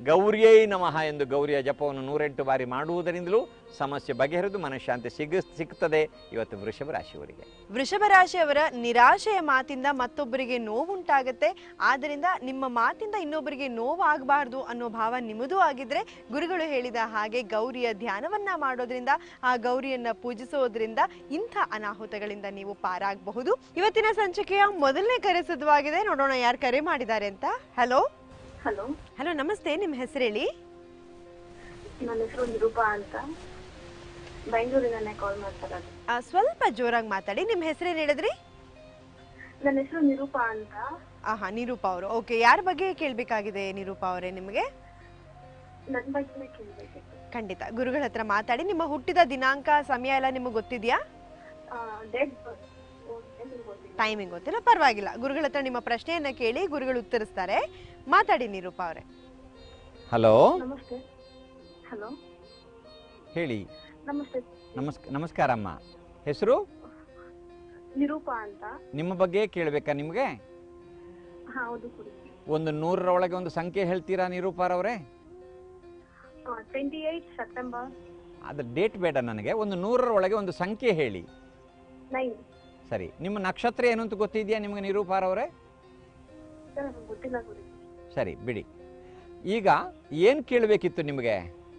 ಗೌರಿಯೈ ನಮಃ ಎಂದು ಗೌರಿಯ ಜಪವನ್ನು ನೂರೆಂಟು ಬಾರಿ ಮಾಡುವುದರಿಂದಲೂ ಸಮಸ್ಯೆ ಬಗೆಹರಿದು ಮನಃಶಾಂತಿ ಸಿಗ ಸಿಗ್ತದೆ ಇವತ್ತು ವೃಷಭ ರಾಶಿಯವರಿಗೆ
ವೃಷಭ ರಾಶಿಯವರ ನಿರಾಶೆಯ ಮಾತಿಂದ ಮತ್ತೊಬ್ಬರಿಗೆ ನೋವುಂಟಾಗತ್ತೆ ಆದ್ದರಿಂದ ನಿಮ್ಮ ಮಾತಿಂದ ಇನ್ನೊಬ್ಬರಿಗೆ ನೋವಾಗಬಾರ್ದು ಅನ್ನೋ ಭಾವ ನಿಮ್ಮದೂ ಆಗಿದ್ರೆ ಗುರುಗಳು ಹೇಳಿದ ಹಾಗೆ ಗೌರಿಯ ಧ್ಯಾನವನ್ನ ಮಾಡೋದ್ರಿಂದ ಆ ಗೌರಿಯನ್ನ ಪೂಜಿಸೋದ್ರಿಂದ ಇಂಥ ಅನಾಹುತಗಳಿಂದ ನೀವು ಪಾರಾಗಬಹುದು ಇವತ್ತಿನ ಸಂಚಿಕೆಯ ಮೊದಲನೇ ಕರೆ ಸಿದ್ಧವಾಗಿದೆ ನೋಡೋಣ ಯಾರು ಕರೆ ಮಾಡಿದ್ದಾರೆ ಅಂತ ಹಲೋ
ಹಲೋ
ಹಲೋ ನಮಸ್ತೆ ನಿಮ್ಮ ಹೆಸರು ಹೇಳಿ
ನನ್ನ ಹೆಸರು ನಿರೂಪಾ ಅಂತ ಬೆಂಗಳೂರಿನಲ್ಲೇ ಕಾಲ್ ಮಾಡ್ತಿರೋದು
ಆ, ಸ್ವಲ್ಪ ಜೋರಾಗಿ ಮಾತಾಡಿ ನಿಮ್ಮ ಹೆಸರೇನು ಹೇಳಿದ್ರಿ
ನನ್ನ ಹೆಸರು ನಿರೂಪಾ ಅಂತ
ಆಹಾ ನಿರೂಪಾ ಅವರು ಓಕೆ ಯಾರ ಬಗ್ಗೆ ಕೇಳಬೇಕಾಗಿದೆ ನಿರೂಪಾ ಅವರೇ ನಿಮಗೆ
ನನ್ನ ಬಗ್ಗೆ ಕೇಳಬೇಕಿತ್ತು
ಖಂಡಿತ ಗುರುಗಳ ಹತ್ರ ಮಾತಾಡಿ ನಿಮ್ಮ ಹುಟ್ಟಿದ ದಿನಾಂಕ ಸಮಯ ಎಲ್ಲ ನಿಮಗೆ ಗೊತ್ತಿದೆಯಾ
ಡೇಟ್ ಗೊತ್ತಿಲ್ಲ
ಟೈಮಿಂಗ್ ಗೊತ್ತಿಲ್ಲ ಪರವಾಗಿಲ್ಲ ಗುರುಗಳ ಹತ್ರ ನಿಮ್ಮ ಪ್ರಶ್ನೆಯನ್ನ ಕೇಳಿ ಗುರುಗಳು ಉತ್ತರಿಸ್ತಾರೆ ಮಾತಾಡಿ ನಿರೂಪಾ ಅವರೇ
ಹಲೋ
ನಮಸ್ತೆ ಹಲೋ
ಹೇಳಿ
ನಮಸ್ತೆ
ನಮಸ್ಕ ನಮಸ್ಕಾರಮ್ಮ ಹೆಸರು
ನಿರೂಪಾ ಅಂತ
ನಿಮ್ಮ ಬಗ್ಗೆ ಕೇಳಬೇಕಾ ನಿಮಗೆ
ಹಾ ಹೌದು ಕುಡಿ
ಒಂದು ನೂರರ ಒಳಗೆ ಒಂದು ಸಂಖ್ಯೆ ಹೇಳ್ತೀರಾ ನಿರೂಪಾರವರೇ
ಟ್ವೆಂಟಿ ಏಯ್ಟ್ ಸೆಪ್ಟೆಂಬರ್
ಅದು ಡೇಟ್ ಬೇಡ ನನಗೆ ಒಂದು ನೂರರ ಒಳಗೆ ಒಂದು ಸಂಖ್ಯೆ ಹೇಳಿ
ನೈನ್
ಸರಿ ನಿಮ್ಮ ನಕ್ಷತ್ರ ಏನು ಅಂತ ಗೊತ್ತಿದೆಯಾ ನಿಮಗೆ ನಿರೂಪಾರವರೇ
ಗೊತ್ತಿಲ್ಲ ಗುಡಿ
ಸರಿ ಬಿಡಿ ಈಗ ಏನು ಕೇಳಬೇಕಿತ್ತು ನಿಮಗೆ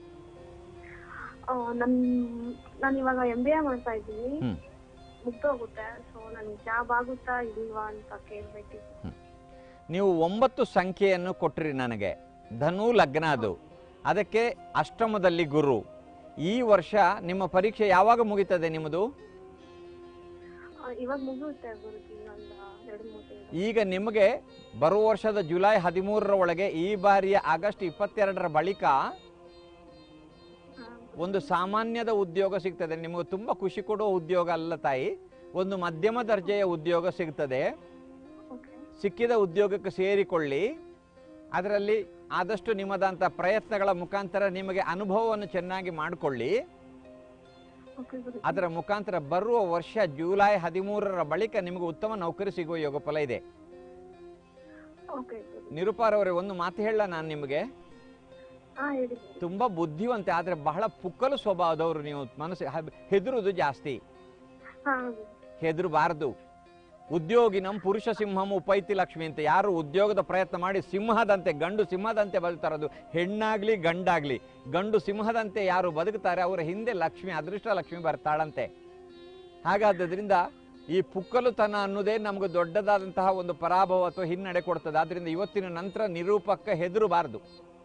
ನನ್ ನಾನು ಇವಾಗ ಎಂ ಬಿ ಎ ಮಾಡ್ತಾ ಇದ್ದೀನಿ
ಹ್ಮ್.
ಮುಗ್ದೋಗುತ್ತೆ ಸೊ ನನ್ಗೆ ಜಾಬ್ ಆಗುತ್ತಾ ಇಲ್ವಾ ಅಂತ ಕೇಳ್ಬೇಕಿತ್ತು
ನೀವು ಒಂಬತ್ತು ಸಂಖ್ಯೆಯನ್ನು ಕೊಟ್ರಿ ನನಗೆ ಧನು ಲಗ್ನ ಅದು ಅದಕ್ಕೆ ಅಷ್ಟಮದಲ್ಲಿ ಗುರು ಈ ವರ್ಷ ನಿಮ್ಮ ಪರೀಕ್ಷೆ ಯಾವಾಗ ಮುಗಿತದೆ ನಿಮ್ಮದು
ಆ, ಇವಾಗ ಮುಗಿಯುತ್ತೆ ಗುರುಜಿ ಇನ್ನೊಂದು ಎರಡು ಮೂರು ತಿಂಗಳು
ಈಗ ನಿಮಗೆ ಬರುವ ವರ್ಷದ ಜುಲೈ ಹದಿಮೂರರ ಒಳಗೆ ಈ ಬಾರಿಯ ಆಗಸ್ಟ್ ಇಪ್ಪತ್ತೆರಡರ ಬಳಿಕ
ಹಾ.
ಒಂದು ಸಾಮಾನ್ಯದ ಉದ್ಯೋಗ ಸಿಗ್ತದೆ ನಿಮಗೆ ತುಂಬ ಖುಷಿ ಕೊಡುವ ಉದ್ಯೋಗ ಅಲ್ಲ ತಾಯಿ ಒಂದು ಮಧ್ಯಮ ದರ್ಜೆಯ ಉದ್ಯೋಗ ಸಿಗ್ತದೆ
ಓಕೆ
ಸಿಕ್ಕಿದ ಉದ್ಯೋಗಕ್ಕೆ ಸೇರಿಕೊಳ್ಳಿ ಅದರಲ್ಲಿ ಆದಷ್ಟು ನಿಮ್ಮದಂಥ ಪ್ರಯತ್ನಗಳ ಮುಖಾಂತರ ನಿಮಗೆ ಅನುಭವವನ್ನು ಚೆನ್ನಾಗಿ ಮಾಡಿಕೊಳ್ಳಿ
ಓಕೆ ಗುರುಜಿ
ಅದರ ಮುಖಾಂತರ ಬರುವ ವರ್ಷ ಜುಲೈ ಹದಿಮೂರರ ಬಳಿಕ ನಿಮಗೆ ಉತ್ತಮ ನೌಕರಿ ಸಿಗುವ ಯೋಗ ಫಲ ಇದೆ
ಓಕೆ ಗುರುಜಿ
ನಿರುಪಾರವರೇ ಒಂದು ಮಾತು ಹೇಳ ನಾನು ನಿಮಗೆ
ಹಾ ಹೇಳಿ ಗುರುಜಿ.
ತುಂಬ ಬುದ್ಧಿವಂತೆ ಆದರೆ ಬಹಳ ಪುಕ್ಕಲು ಸ್ವಭಾವದವರು ನೀವು ಮನಸ್ಸು ಹ- ಹೆದರುವುದು ಜಾಸ್ತಿ
ಹಾ ಗುರುಜಿ.
ಹೆದರಬಾರದು ಉದ್ಯೋಗಿನಂ ಪುರುಷ ಸಿಂಹಂ ಉಪೈತಿ ಲಕ್ಷ್ಮಿ ಅಂತ ಯಾರು ಉದ್ಯೋಗದ ಪ್ರಯತ್ನ ಮಾಡಿ ಸಿಂಹದಂತೆ ಗಂಡು ಸಿಂಹದಂತೆ ಬದುಕ್ತಾರದು ಹೆಣ್ಣಾಗ್ಲಿ ಗಂಡಾಗ್ಲಿ ಗಂಡು ಸಿಂಹದಂತೆ ಯಾರು ಬದುಕ್ತಾರೆ ಅವರ ಹಿಂದೆ ಲಕ್ಷ್ಮಿ ಅದೃಷ್ಟ ಲಕ್ಷ್ಮಿ ಬರ್ತಾಳಂತೆ ಹಾಗಾದ್ದರಿಂದ ಈ ಪುಕ್ಕಲುತನ ಅನ್ನೋದೇ ನಮಗೆ ದೊಡ್ಡದಾದಂತಹ ಒಂದು ಪರಾಭವ ಅಥವಾ ಹಿನ್ನಡೆ ಕೊಡ್ತದೆ ಆದ್ರಿಂದ ಇವತ್ತಿನ ನಂತರ ನಿರೂಪಕ್ಕೆ ಹೆದರಬಾರದು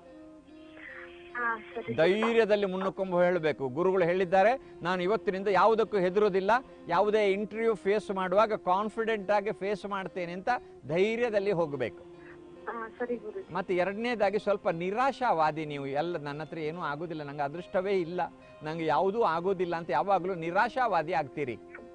ಹಾ ಸರಿ
ಧೈರ್ಯದಲ್ಲಿ ಮುನ್ನುಕ್ಕೊಂಬ ಹೇಳಬೇಕು ಗುರುಗಳು ಹೇಳಿದ್ದಾರೆ ನಾನು ಇವತ್ತಿನಿಂದ ಯಾವುದಕ್ಕೂ ಹೆದರೋದಿಲ್ಲ ಯಾವುದೇ ಇಂಟರ್ವ್ಯೂ ಫೇಸ್ ಮಾಡುವಾಗ ಕಾನ್ಫಿಡೆಂಟ್ ಆಗಿ ಫೇಸ್ ಮಾಡ್ತೇನೆ ಅಂತ ಧೈರ್ಯದಲ್ಲಿ ಹೋಗಬೇಕು
ಹಾ ಸರಿ ಗುರುಜಿ
ಮತ್ತು ಎರಡನೇದಾಗಿ ಸ್ವಲ್ಪ ನಿರಾಶಾವಾದಿ ನೀವು ಎಲ್ಲ ನನ್ನ ಹತ್ರ ಏನೂ ಆಗೋದಿಲ್ಲ ನಂಗೆ ಅದೃಷ್ಟವೇ ಇಲ್ಲ ನಂಗೆ ಯಾವುದೂ ಆಗೋದಿಲ್ಲ ಅಂತ ಯಾವಾಗಲೂ ನಿರಾಶಾವಾದಿ ಆಗ್ತೀರಿ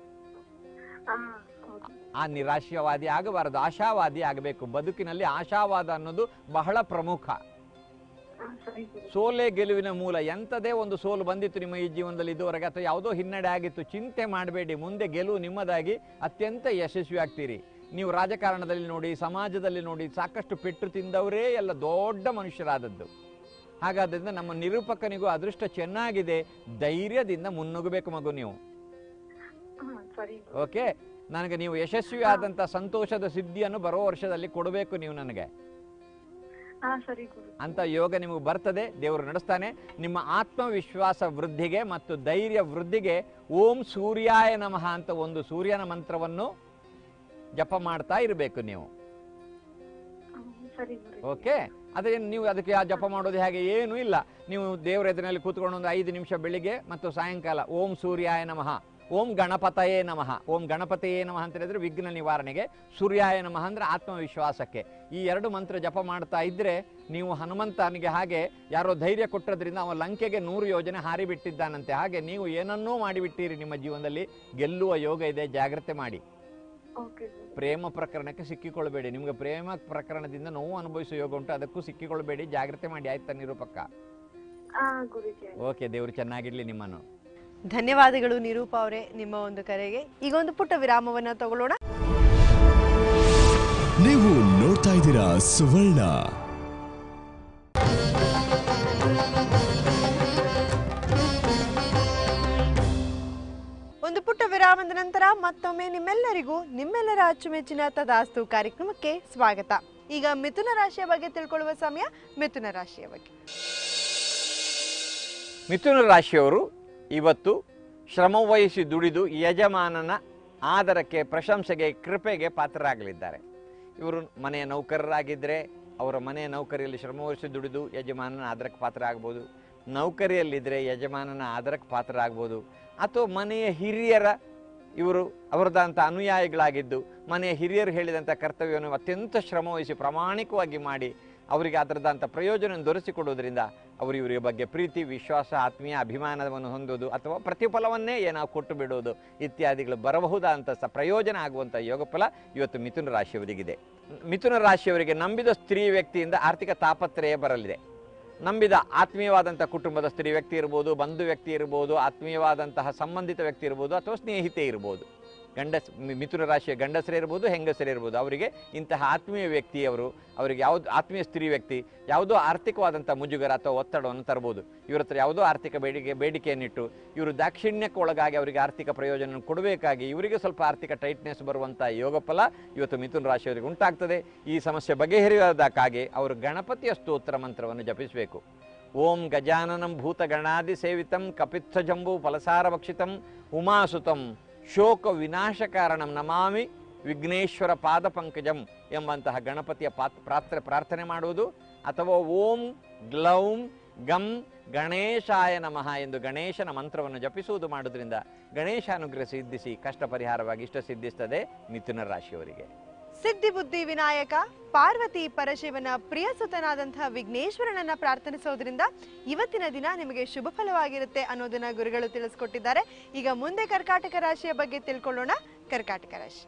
ಹಾ ಹೌದು
ಆ ನಿರಾಶಾವಾದಿ ಆಗಬಾರದು ಆಶಾವಾದಿ ಆಗಬೇಕು ಬದುಕಿನಲ್ಲಿ ಆಶಾವಾದ ಅನ್ನೋದು ಬಹಳ ಪ್ರಮುಖ
ಹಾ ಸರಿ ಗುರುಜಿ
ಸೋಲೆ ಗೆಲುವಿನ ಮೂಲ ಎಂಥದೇ ಒಂದು ಸೋಲು ಬಂದಿತ್ತು ನಿಮ್ಮ ಈ ಜೀವನದಲ್ಲಿ ಇದುವರೆಗೆ ಅಥವಾ ಯಾವುದೋ ಹಿನ್ನಡೆ ಆಗಿತ್ತು ಚಿಂತೆ ಮಾಡಬೇಡಿ ಮುಂದೆ ಗೆಲುವು ನಿಮ್ಮದಾಗಿ ಅತ್ಯಂತ ಯಶಸ್ವಿ ಆಗ್ತೀರಿ ನೀವು ರಾಜಕಾರಣದಲ್ಲಿ ನೋಡಿ ಸಮಾಜದಲ್ಲಿ ನೋಡಿ ಸಾಕಷ್ಟು ಪೆಟ್ಟು ತಿಂದವರೇ ಎಲ್ಲ ದೊಡ್ಡ ಮನುಷ್ಯರಾದದ್ದು ಹಾಗಾದ್ರಿಂದ ನಮ್ಮ ನಿರೂಪಕನಿಗೂ ಅದೃಷ್ಟ ಚೆನ್ನಾಗಿದೆ ಧೈರ್ಯದಿಂದ ಮುನ್ನುಗ್ಗಬೇಕು ಮಗು ನೀವು
ಹಾ ಸರಿ ಗುರುಜಿ.
ಓಕೆ ನನಗೆ ನೀವು ಯಶಸ್ವಿ ಆದಂಥ ಸಂತೋಷದ ಸಿದ್ಧಿಯನ್ನು ಬರೋ ವರ್ಷದಲ್ಲಿ ಕೊಡಬೇಕು ನೀವು ನನಗೆ
ಹಾ ಸರಿ ಗುರುಜಿ
ಅಂತ ಯೋಗ ನಿಮಗೆ ಬರ್ತದೆ ದೇವರು ನಡೆಸ್ತಾನೆ ನಿಮ್ಮ ಆತ್ಮವಿಶ್ವಾಸ ವೃದ್ಧಿಗೆ ಮತ್ತು ಧೈರ್ಯ ವೃದ್ಧಿಗೆ ಓಂ ಸೂರ್ಯಾಯ ನಮಃ ಅಂತ ಒಂದು ಸೂರ್ಯನ ಮಂತ್ರವನ್ನು ಜಪ ಮಾಡ್ತಾ ಇರಬೇಕು ನೀವು
ಹಾ, ಸರಿ ಗುರುಜಿ
ಓಕೆ ಅದೇನು ನೀವು ಅದಕ್ಕೆ ಆ ಜಪ ಮಾಡೋದು ಹಾಗೆ ಏನೂ ಇಲ್ಲ ನೀವು ದೇವರ ಎದುರಿನಲ್ಲಿ ಕೂತ್ಕೊಂಡು ಒಂದು ಐದು ನಿಮಿಷ ಬೆಳಿಗ್ಗೆ ಮತ್ತು ಸಾಯಂಕಾಲ ಓಂ ಸೂರ್ಯಾಯ ನಮಃ ಓಂ ಗಣಪತಯೇ ನಮಃ ಓಂ ಗಣಪತಿಯೇ ನಮಃ ಅಂತ ಹೇಳಿದ್ರೆ ವಿಘ್ನ ನಿವಾರಣೆಗೆ ಸೂರ್ಯಾಯ ನಮಃ ಅಂದ್ರೆ ಆತ್ಮವಿಶ್ವಾಸಕ್ಕೆ ಈ ಎರಡು ಮಂತ್ರ ಜಪ ಮಾಡ್ತಾ ಇದ್ರೆ ನೀವು ಹನುಮಂತನಿಗೆ ಹಾಗೆ ಯಾರೋ ಧೈರ್ಯ ಕೊಟ್ಟದ್ರಿಂದ ಅವ ಲಂಕೆಗೆ ನೂರು ಯೋಜನೆ ಹಾರಿಬಿಟ್ಟಿದ್ದಾನಂತೆ ಹಾಗೆ ನೀವು ಏನನ್ನೂ ಮಾಡಿಬಿಟ್ಟಿರಿ ನಿಮ್ಮ ಜೀವನದಲ್ಲಿ ಗೆಲ್ಲುವ ಯೋಗ ಇದೆ ಜಾಗ್ರತೆ ಮಾಡಿ
ಓಕೆ ಗುರುಜಿ
ಪ್ರೇಮ ಪ್ರಕರಣಕ್ಕೆ ಸಿಕ್ಕಿಕೊಳ್ಬೇಡಿ ನಿಮಗೆ ಪ್ರೇಮ ಪ್ರಕರಣದಿಂದ ನೋವು ಅನುಭವಿಸುವ ಯೋಗ ಉಂಟು ಅದಕ್ಕೂ ಸಿಕ್ಕಿಕೊಳ್ಬೇಡಿ ಜಾಗ್ರತೆ ಮಾಡಿ ಆಯ್ತಾ ನಿರೂಪಕ್ಕ
ಹಾ ಗುರುಜಿ
ಓಕೆ ದೇವರು ಚೆನ್ನಾಗಿರ್ಲಿ ನಿಮ್ಮನ್ನು
ಧನ್ಯವಾದಗಳು ನಿರೂಪ ಅವರೇ ನಿಮ್ಮ ಒಂದು ಕರೆಗೆ ಈಗ ಒಂದು ಪುಟ್ಟ ವಿರಾಮವನ್ನ ತಗೊಳ್ಳೋಣ
ನೀವು ನೋಡ್ತಾ ಇದ್ದೀರಾ ಸುವರ್ಣ
ಪುಟ್ಟ ವಿರಾಮದ ನಂತರ ಮತ್ತೊಮ್ಮೆ ನಿಮ್ಮೆಲ್ಲರಿಗೂ ನಿಮ್ಮೆಲ್ಲರ ಅಚ್ಚುಮೆಚ್ಚಿನ ತದಾಸ್ತು ಕಾರ್ಯಕ್ರಮಕ್ಕೆ ಸ್ವಾಗತ ಈಗ ಮಿಥುನ ರಾಶಿಯ ಬಗ್ಗೆ ತಿಳ್ಕೊಳ್ಳುವ ಸಮಯ ಮಿಥುನ ರಾಶಿಯ ಬಗ್ಗೆ
ಮಿಥುನ ರಾಶಿಯವರು ಇವತ್ತು ಶ್ರಮವಹಿಸಿ ದುಡಿದು ಯಜಮಾನನ ಆದರಕ್ಕೆ ಪ್ರಶಂಸೆಗೆ ಕೃಪೆಗೆ ಪಾತ್ರರಾಗಲಿದ್ದಾರೆ ಇವರು ಮನೆಯ ನೌಕರರಾಗಿದ್ದರೆ ಅವರ ಮನೆಯ ನೌಕರಿಯಲ್ಲಿ ಶ್ರಮವಹಿಸಿ ದುಡಿದು ಯಜಮಾನನ ಆದರಕ್ಕೆ ಪಾತ್ರ ಆಗ್ಬೋದು ನೌಕರಿಯಲ್ಲಿದ್ದರೆ ಯಜಮಾನನ ಆದರಕ್ಕೆ ಪಾತ್ರ ಆಗ್ಬೋದು ಅಥವಾ ಮನೆಯ ಹಿರಿಯರ ಇವರು ಅವರದಂಥ ಅನುಯಾಯಿಗಳಾಗಿದ್ದು ಮನೆಯ ಹಿರಿಯರು ಹೇಳಿದಂಥ ಕರ್ತವ್ಯವನ್ನು ಅತ್ಯಂತ ಶ್ರಮವಹಿಸಿ ಪ್ರಾಮಾಣಿಕವಾಗಿ ಮಾಡಿ ಅವರಿಗೆ ಅದರದಂಥ ಪ್ರಯೋಜನ ದೊರಕಿಸಿಕೊಡುವುದರಿಂದ ಅವರು ಇವರ ಬಗ್ಗೆ ಪ್ರೀತಿ ವಿಶ್ವಾಸ ಆತ್ಮೀಯ ಅಭಿಮಾನವನ್ನು ಹೊಂದೋದು ಅಥವಾ ಪ್ರತಿಫಲವನ್ನೇ ಏನೋ ಕೊಟ್ಟು ಬಿಡೋದು ಇತ್ಯಾದಿಗಳು ಬರಬಹುದಾದಂಥ ಸ ಪ್ರಯೋಜನ ಆಗುವಂಥ ಯೋಗಫಲ ಇವತ್ತು ಮಿಥುನ ರಾಶಿಯವರಿಗಿದೆ ಮಿಥುನ ರಾಶಿಯವರಿಗೆ ನಂಬಿದ ಸ್ತ್ರೀ ವ್ಯಕ್ತಿಯಿಂದ ಆರ್ಥಿಕ ತಾಪತ್ರಯ ಬರಲಿದೆ ನಂಬಿದ ಆತ್ಮೀಯವಾದಂಥ ಕುಟುಂಬದ ಸ್ತ್ರೀ ವ್ಯಕ್ತಿ ಇರ್ಬೋದು ಬಂಧು ವ್ಯಕ್ತಿ ಇರ್ಬೋದು ಆತ್ಮೀಯವಾದಂತಹ ಸಂಬಂಧಿತ ವ್ಯಕ್ತಿ ಇರ್ಬೋದು ಅಥವಾ ಸ್ನೇಹಿತೆ ಇರ್ಬೋದು ಗಂಡಸ್ ಮಿ- ಮಿಥುನ ರಾಶಿಯ ಗಂಡಸರೇ ಇರ್ಬೋದು ಹೆಂಗಸರೇ ಇರ್ಬೋದು ಅವರಿಗೆ ಇಂತಹ ಆತ್ಮೀಯ ವ್ಯಕ್ತಿಯವರು ಅವರಿಗೆ ಯಾವುದು ಆತ್ಮೀಯ ಸ್ತ್ರೀ ವ್ಯಕ್ತಿ ಯಾವುದೋ ಆರ್ಥಿಕವಾದಂಥ ಮುಜುಗರ ಅಥವಾ ಒತ್ತಡವನ್ನು ತರ್ಬೋದು ಇವ್ರ ಹತ್ರ ಯಾವುದೋ ಆರ್ಥಿಕ ಬೇಡಿಕೆ ಬೇಡಿಕೆಯನ್ನಿಟ್ಟು ಇವರು ದಾಕ್ಷಿಣ್ಯಕ್ಕೆ ಒಳಗಾಗಿ ಅವರಿಗೆ ಆರ್ಥಿಕ ಪ್ರಯೋಜನ ಕೊಡಬೇಕಾಗಿ ಇವರಿಗೆ ಸ್ವಲ್ಪ ಆರ್ಥಿಕ ಟೈಟ್ನೆಸ್ ಬರುವಂಥ ಯೋಗಫಲ ಇವತ್ತು ಮಿಥುನ ರಾಶಿಯವರಿಗೆ ಉಂಟಾಗ್ತದೆ ಈ ಸಮಸ್ಯೆ ಬಗೆಹರಿಯೋದಕ್ಕಾಗಿ ಅವರು ಗಣಪತಿಯ ಸ್ತೋತ್ರ ಮಂತ್ರವನ್ನು ಜಪಿಸಬೇಕು ಓಂ ಗಜಾನನಂ ಭೂತಗಣಾದಿ ಸೇವಿತಂ ಕಪಿತ್ಥ ಜಂಬೂ ಫಲಸಾರ ಭಕ್ಷಿತಂ ಉಮಾಸುತಂ ಶೋಕ ವಿನಾಶಕಾರಣಂ ನಮಾಮಿ ವಿಘ್ನೇಶ್ವರ ಪಾದ ಪಂಕಜಂ ಎಂಬಂತಹ ಗಣಪತಿಯ ಪಾತ್ ಪ್ರಾರ್ಥನೆ ಪ್ರಾರ್ಥನೆ ಮಾಡುವುದು ಅಥವಾ ಓಂ ಗ್ಲೌಂ ಗಂ ಗಣೇಶಾಯ ನಮಃ ಎಂದು ಗಣೇಶನ ಮಂತ್ರವನ್ನು ಜಪಿಸುವುದು ಮಾಡುವುದರಿಂದ ಗಣೇಶ ಅನುಗ್ರಹ ಸಿದ್ಧಿಸಿ ಕಷ್ಟ ಪರಿಹಾರವಾಗಿ ಇಷ್ಟ ಸಿದ್ಧಿಸ್ತದೆ ಮಿಥುನ ರಾಶಿಯವರಿಗೆ
ಸಿದ್ಧಿ ಬುದ್ಧಿ ವಿನಾಯಕ ಪಾರ್ವತಿ ಪರಶಿವನ ಪ್ರಿಯ ಸುತನಾದಂತಹ ವಿಘ್ನೇಶ್ವರನನ್ನ ಪ್ರಾರ್ಥನಿಸೋದ್ರಿಂದ ಇವತ್ತಿನ ದಿನ ನಿಮಗೆ ಶುಭ ಫಲವಾಗಿರುತ್ತೆ ಅನ್ನೋದನ್ನ ಗುರುಗಳು ತಿಳಿಸ್ಕೊಟ್ಟಿದ್ದಾರೆ ಈಗ ಮುಂದೆ ಕರ್ಕಾಟಕ ರಾಶಿಯ ಬಗ್ಗೆ ತಿಳ್ಕೊಳ್ಳೋಣ ಕರ್ಕಾಟಕ ರಾಶಿ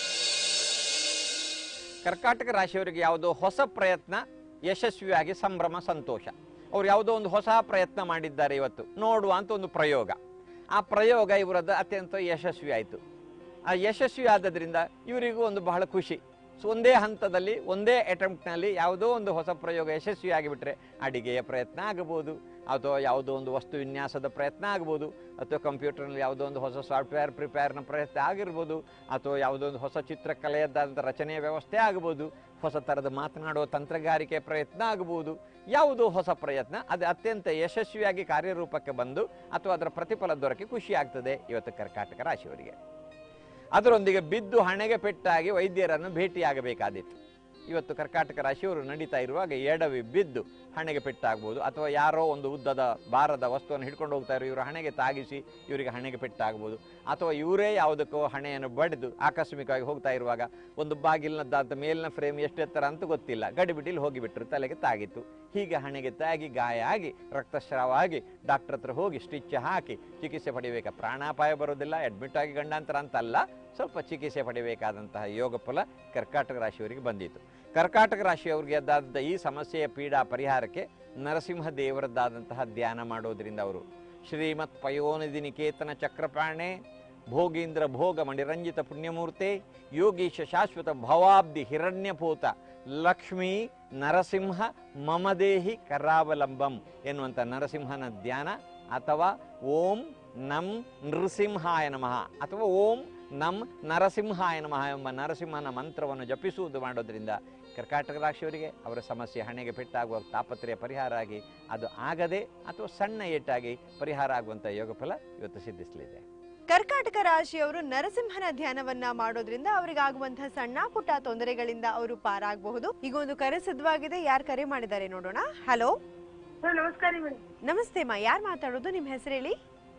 ಕರ್ಕಾಟಕ ರಾಶಿಯವರಿಗೆ ಯಾವುದೋ ಹೊಸ ಪ್ರಯತ್ನ ಯಶಸ್ವಿಯಾಗಿ ಸಂಭ್ರಮ ಸಂತೋಷ ಅವ್ರು ಯಾವುದೋ ಒಂದು ಹೊಸ ಪ್ರಯತ್ನ ಮಾಡಿದ್ದಾರೆ ಇವತ್ತು ನೋಡುವ ಅಂತ ಒಂದು ಪ್ರಯೋಗ ಆ ಪ್ರಯೋಗ ಇವರದ್ದು ಅತ್ಯಂತ ಯಶಸ್ವಿ ಆಯಿತು ಆ ಯಶಸ್ವಿ ಆದದ್ರಿಂದ ಇವರಿಗೂ ಒಂದು ಬಹಳ ಖುಷಿ ಸೊ ಒಂದೇ ಹಂತದಲ್ಲಿ ಒಂದೇ ಅಟೆಂಪ್ಟ್ನಲ್ಲಿ ಯಾವುದೋ ಒಂದು ಹೊಸ ಪ್ರಯೋಗ ಯಶಸ್ವಿಯಾಗಿ ಬಿಟ್ಟರೆ ಅಡಿಗೆಯ ಪ್ರಯತ್ನ ಆಗಬಹುದು ಅಥವಾ ಯಾವುದೋ ಒಂದು ವಸ್ತು ವಿನ್ಯಾಸದ ಪ್ರಯತ್ನ ಆಗ್ಬೋದು ಅಥವಾ ಕಂಪ್ಯೂಟರ್ನಲ್ಲಿ ಯಾವುದೋ ಒಂದು ಹೊಸ ಸಾಫ್ಟ್ವೇರ್ ಪ್ರಿಪೇರ್ನ ಪ್ರಯತ್ನ ಆಗಿರ್ಬೋದು ಅಥವಾ ಯಾವುದೋ ಒಂದು ಹೊಸ ಚಿತ್ರಕಲೆಯದ್ದಾದಂಥ ರಚನೆಯ ವ್ಯವಸ್ಥೆ ಆಗ್ಬೋದು ಹೊಸ ಥರದ ಮಾತನಾಡುವ ತಂತ್ರಗಾರಿಕೆ ಪ್ರಯತ್ನ ಆಗಬಹುದು ಯಾವುದೋ ಹೊಸ ಪ್ರಯತ್ನ ಅದು ಅತ್ಯಂತ ಯಶಸ್ವಿಯಾಗಿ ಕಾರ್ಯರೂಪಕ್ಕೆ ಬಂದು ಅಥವಾ ಅದರ ಪ್ರತಿಫಲ ದೊರಕಿ ಖುಷಿ ಆಗ್ತದೆ ಇವತ್ತು ಕರ್ಕಾಟಕ ರಾಶಿಯವರಿಗೆ ಅದರೊಂದಿಗೆ ಬಿದ್ದು ಹಣೆಗೆ ಪೆಟ್ಟಾಗಿ ವೈದ್ಯರನ್ನು ಭೇಟಿಯಾಗಬೇಕಾದಿತ್ತು ಇವತ್ತು ಕರ್ಕಾಟಕ ರಾಶಿಯವರು ನಡೀತಾ ಇರುವಾಗ ಎಡವಿ ಬಿದ್ದು ಹಣೆಗೆ ಪೆಟ್ಟಾಗ್ಬೋದು ಅಥವಾ ಯಾರೋ ಒಂದು ಉದ್ದದ ಭಾರದ ವಸ್ತುವನ್ನು ಹಿಡ್ಕೊಂಡು ಹೋಗ್ತಾ ಇರೋ ಇವರು ಹಣೆಗೆ ತಾಗಿಸಿ ಇವರಿಗೆ ಹಣೆಗೆ ಪೆಟ್ಟಾಗ್ಬೋದು ಅಥವಾ ಇವರೇ ಯಾವುದಕ್ಕೋ ಹಣೆಯನ್ನು ಬಡಿದು ಆಕಸ್ಮಿಕವಾಗಿ ಹೋಗ್ತಾ ಇರುವಾಗ ಒಂದು ಬಾಗಿಲಿನದ್ದಾದ ಮೇಲಿನ ಫ್ರೇಮ್ ಎಷ್ಟು ಎತ್ತರ ಅಂತ ಗೊತ್ತಿಲ್ಲ ಗಡಿಬಿಡಿಲಿ ಹೋಗಿಬಿಟ್ರು ತಲೆಗೆ ತಾಗಿತ್ತು ಹೀಗೆ ಹಣೆಗೆ ತಾಗಿ ಗಾಯ ಆಗಿ ರಕ್ತಸ್ರಾವ ಆಗಿ ಡಾಕ್ಟರ್ ಹತ್ರ ಹೋಗಿ ಸ್ಟಿಚ್ ಹಾಕಿ ಚಿಕಿತ್ಸೆ ಪಡಿಬೇಕಾ ಪ್ರಾಣಾಪಾಯ ಬರೋದಿಲ್ಲ ಅಡ್ಮಿಟ್ ಆಗಿ ಗಂಡಾಂತರ ಅಂತಲ್ಲ ಸ್ವಲ್ಪ ಚಿಕಿತ್ಸೆ ಪಡಿಬೇಕಾದಂತಹ ಯೋಗ ಫಲ ಕರ್ಕಾಟಕ ರಾಶಿಯವರಿಗೆ ಬಂದಿತ್ತು ಕರ್ಕಾಟಕ ರಾಶಿಯವರಿಗೆ ಅದಾದ ಈ ಸಮಸ್ಯೆಯ ಪೀಡಾ ಪರಿಹಾರಕ್ಕೆ ನರಸಿಂಹ ದೇವರದ್ದಾದಂತಹ ಧ್ಯಾನ ಮಾಡೋದ್ರಿಂದ ಅವರು ಶ್ರೀಮತ್ ಪಯೋನಿಧಿ ನಿಕೇತನ ಚಕ್ರಪಾಣೆ ಭೋಗೀಂದ್ರ ಭೋಗ ಮಣಿರಂಜಿತ ಪುಣ್ಯಮೂರ್ತೆ ಯೋಗೀಶ ಶಾಶ್ವತ ಭವಾಬ್ಧಿ ಹಿರಣ್ಯಪೂತ ಲಕ್ಷ್ಮೀ ನರಸಿಂಹ ಮಮದೇಹಿ ಕರಾವಲಂಬಂ ಎನ್ನುವಂಥ ನರಸಿಂಹನ ಧ್ಯಾನ ಅಥವಾ ಓಂ ನಂ ನೃಸಿಂಹಾಯ ನಮಃ ಅಥವಾ ಓಂ ನಂ ನರಸಿಂಹಾಯ ನಮಃ ಎಂಬ ನರಸಿಂಹನ ಮಂತ್ರವನ್ನು ಜಪಿಸುವುದು ಮಾಡೋದ್ರಿಂದ ಕರ್ಕಾಟಕ ರಾಶಿಯವರಿಗೆ ಅವರ ಸಮಸ್ಯೆ ಹಣೆಗೆ ಪೆಟ್ಟಾಗುವ ತಾಪತ್ರಯ ಪರಿಹಾರ ಆಗಿ ಅದು ಆಗದೆ ಅಥವಾ ಸಣ್ಣ ಏಟಾಗಿ ಪರಿಹಾರ ಆಗುವಂಥ ಯೋಗ ಫಲ ಇವತ್ತು ಸಿದ್ಧಿಸಲಿದೆ
ಕರ್ಕಾಟಕ ರಾಶಿಯವರು ನರಸಿಂಹನ ಧ್ಯಾನವನ್ನ ಮಾಡೋದ್ರಿಂದ ಅವರಿಗೆ ಆಗುವಂತಹ ಸಣ್ಣ ಪುಟ್ಟ ತೊಂದರೆಗಳಿಂದ ಅವರು ಪಾರಾಗಬಹುದು ಈಗ ಒಂದು ಕರೆ ಸಿದ್ಧವಾಗಿದೆ ಯಾರು ಕರೆ ಮಾಡಿದ್ದಾರೆ ನೋಡೋಣ ಹಲೋ
ಹಲೋ ನಮಸ್ಕಾರ ಮೇಡಮ್
ನಮಸ್ತೆ ಮಾ ಯಾರು ಮಾತಾಡೋದು ನಿಮ್ಮ ಹೆಸರು ಹೇಳಿ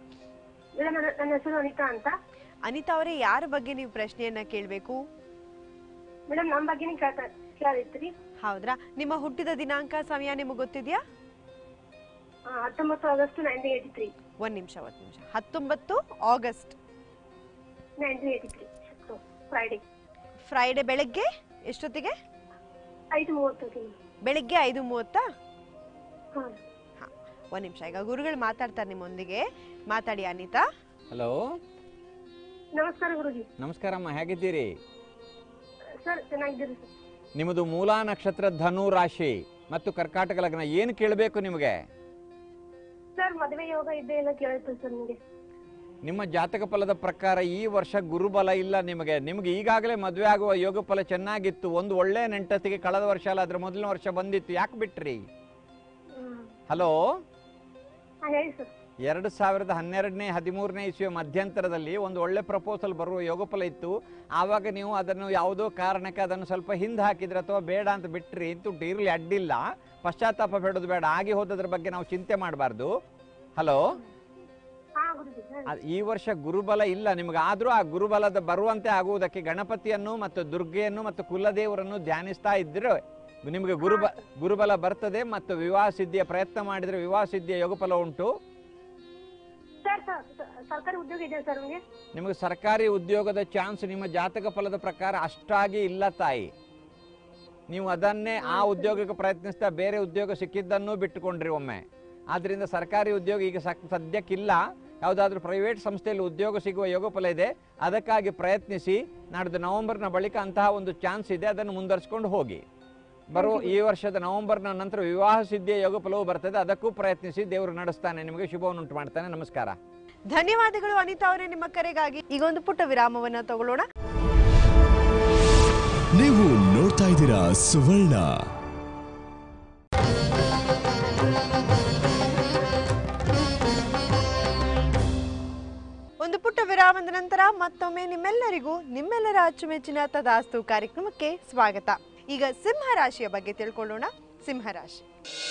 ಮೇಡಮ್ ನನ್ನ ನನ್ನ ಹೆಸರು ಅನಿತಾ ಅಂತ
ಅನಿತಾ ಅವರೇ ಯಾರ ಬಗ್ಗೆ ನೀವು ಪ್ರಶ್ನೆಯನ್ನ ಕೇಳಬೇಕು
ಮೇಡಮ್ ನಮ್ಮ ಬಗ್ಗೆನೇ ಕೇಳ್ತಾ ಕೇಳಿತ್ರಿ
ಹೌದ್ರಾ ನಿಮ್ಮ ಹುಟ್ಟಿದ ದಿನಾಂಕ ಸಮಯ ನಿಮಗೆ ಗೊತ್ತಿದೆಯಾ
ಹತ್ತೊಂಬತ್ತು ಆಗಸ್ಟ್ ನೈನ್ಟೀನ್ ಏಯ್ಟಿ ತ್ರೀ
ಒಂದ್ ನಿಮಿಷ ಒಂದ್ ನಿಮಿಷ ಹತ್ತೊಂಬತ್ತು August
nineteen eighty three Friday
Friday ಬೆಳಗ್ಗೆ ಎಷ್ಟೊತ್ತಿಗೆ
ಐದು ಮೂವತ್ತು
ಬೆಳಿಗ್ಗೆ ಐದು ಮೂವತ್ತಾ
ಹಾಂ
ಒಂದ್ ನಿಮಿಷ ಈಗ ಗುರುಗಳು ಮಾತಾಡ್ತಾರೆ ನಿಮ್ಮೊಂದಿಗೆ ಮಾತಾಡಿ ಅನಿತಾ
ಹಲೋ
ನಮಸ್ಕಾರ ಗುರುಜಿ
ನಮಸ್ಕಾರಮ್ಮ ಹೇಗಿದ್ದೀರಿ
ಸರ್ ಚೆನ್ನಾಗಿದ್ದೀರಿ ಸರ್
ನಿಮ್ಮದು ಮೂಲಾ ನಕ್ಷತ್ರ ಧನು ರಾಶಿ ಮತ್ತು ಕರ್ಕಾಟಕ ಲಗ್ನ ಏನು ಕೇಳಬೇಕು ನಿಮಗೆ
ಸರ್ ಮದುವೆ ಯೋಗ ಇದೆ ಎಲ್ಲ ಕೇಳಿತ್ತು ಸರ್ ನಿಮಗೆ
ನಿಮ್ಮ ಜಾತಕ ಫಲದ ಪ್ರಕಾರ ಈ ವರ್ಷ ಗುರುಬಲ ಇಲ್ಲ ನಿಮಗೆ ನಿಮಗೆ ಈಗಾಗಲೇ ಮದುವೆ ಆಗುವ ಯೋಗ ಫಲ ಚೆನ್ನಾಗಿತ್ತು ಒಂದು ಒಳ್ಳೆ ನೆಂಟತಿಗೆ ಕಳೆದ ವರ್ಷ ಅಲ್ಲ ಅದ್ರ ಮೊದಲನೇ ವರ್ಷ ಬಂದಿತ್ತು ಯಾಕೆ ಬಿಟ್ರಿ
ಹ್ಮ್
ಹಲೋ
ಹಾ ಹೇಳಿ ಸರ್
ಎರಡು ಸಾವಿರದ ಹನ್ನೆರಡನೇ ಹದಿಮೂರನೇ ಇಸ್ವಿಯ ಮಧ್ಯಂತರದಲ್ಲಿ ಒಂದು ಒಳ್ಳೆ ಪ್ರಪೋಸಲ್ ಬರುವ ಯೋಗಫಲ ಇತ್ತು ಆವಾಗ ನೀವು ಅದನ್ನು ಯಾವುದೋ ಕಾರಣಕ್ಕೆ ಅದನ್ನು ಸ್ವಲ್ಪ ಹಿಂದೆ ಹಾಕಿದ್ರೆ ಅಥವಾ ಬೇಡ ಅಂತ ಬಿಟ್ರಿ ಇಂತುಂಟು ಇರಲಿ ಅಡ್ಡಿಲ್ಲ ಪಶ್ಚಾತ್ತಾಪ ಬೇಡೋದು ಬೇಡ ಆಗಿ ಹೋದದ್ರ ಬಗ್ಗೆ ನಾವು ಚಿಂತೆ ಮಾಡಬಾರ್ದು ಹಲೋ
ಹಾ ಗುರುಜಿ ಹೇಳಿ.
ಅದ್- ಈ ವರ್ಷ ಗುರುಬಲ ಇಲ್ಲ ನಿಮಗೆ ಆದರೂ ಆ ಗುರುಬಲದ ಬರುವಂತೆ ಆಗುವುದಕ್ಕೆ ಗಣಪತಿಯನ್ನು ಮತ್ತು ದುರ್ಗೆಯನ್ನು ಮತ್ತು ಕುಲದೇವರನ್ನು ಧ್ಯಾನಿಸ್ತಾ ಇದ್ರೆ ನಿಮಗೆ ಗುರುಬ ಗುರುಬಲ ಬರ್ತದೆ ಮತ್ತು ವಿವಾಹ ಸಿದ್ಧಿಯ ಪ್ರಯತ್ನ ಮಾಡಿದರೆ ವಿವಾಹ ಸಿದ್ಧಿಯ ಯೋಗಫಲ ಉಂಟು
ಸರ್ ಸ- ಸ- ಸರ್ಕಾರಿ ಉದ್ಯೋಗ ಇದೆ ಸರ್ ನಿಮಗೆ
ನಿಮಗೆ ಸರ್ಕಾರಿ ಉದ್ಯೋಗದ ಚಾನ್ಸ್ ನಿಮ್ಮ ಜಾತಕ ಫಲದ ಪ್ರಕಾರ ಅಷ್ಟಾಗಿ ಇಲ್ಲ ತಾಯಿ ನೀವು ಅದನ್ನೇ ಆ ಉದ್ಯೋಗಕ್ಕೆ ಪ್ರಯತ್ನಿಸ್ತಾ ಬೇರೆ ಉದ್ಯೋಗ ಸಿಕ್ಕಿದ್ದನ್ನೂ ಬಿಟ್ಟುಕೊಂಡ್ರಿ ಒಮ್ಮೆ ಆದ್ರಿಂದ ಸರ್ಕಾರಿ ಉದ್ಯೋಗ ಈಗ ಸಕ್ ಸದ್ಯಕ್ಕಿಲ್ಲ ಯಾವುದಾದ್ರೂ ಪ್ರೈವೇಟ್ ಸಂಸ್ಥೆಯಲ್ಲಿ ಉದ್ಯೋಗ ಸಿಗುವ ಯೋಗಫಲ ಇದೆ ಅದಕ್ಕಾಗಿ ಪ್ರಯತ್ನಿಸಿ ನಾಡ್ದು ನವೆಂಬರ್ನ ಬಳಿಕ ಅಂತಹ ಒಂದು ಚಾನ್ಸ್ ಇದೆ ಅದನ್ನು ಮುಂದುವರಿಸ್ಕೊಂಡು ಹೋಗಿ ಬರುವ ಈ ವರ್ಷದ ನವೆಂಬರ್ನ ನಂತರ ವಿವಾಹ ಸಿದ್ಧಿಯ ಯೋಗಫಲವು ಬರ್ತದೆ ಅದಕ್ಕೂ ಪ್ರಯತ್ನಿಸಿ ದೇವರು ನಡೆಸ್ತಾನೆ ನಿಮಗೆ ಶುಭವನ್ನುಂಟು ಮಾಡ್ತಾನೆ ನಮಸ್ಕಾರ
ಧನ್ಯವಾದಗಳು ಅನಿತಾ ಅವರೇ ನಿಮ್ಮ ಕರೆಗಾಗಿ ಈಗ ಒಂದು ಪುಟ್ಟ ವಿರಾಮವನ್ನ ತಗೊಳ್ಳೋಣ
ನೀವು ನೋಡ್ತಾ ಇದ್ದೀರಾ ಸುವರ್ಣ
ಒಂದು ಪುಟ್ಟ ವಿರಾಮದ ನಂತರ ಮತ್ತೊಮ್ಮೆ ನಿಮ್ಮೆಲ್ಲರಿಗೂ ನಿಮ್ಮೆಲ್ಲರ ಅಚ್ಚುಮೆಚ್ಚಿನ ತದಾಸ್ತು ಕಾರ್ಯಕ್ರಮಕ್ಕೆ ಸ್ವಾಗತ ಈಗ ಸಿಂಹ ರಾಶಿಯ ಬಗ್ಗೆ ತಿಳ್ಕೊಳ್ಳೋಣ ಸಿಂಹ ರಾಶಿ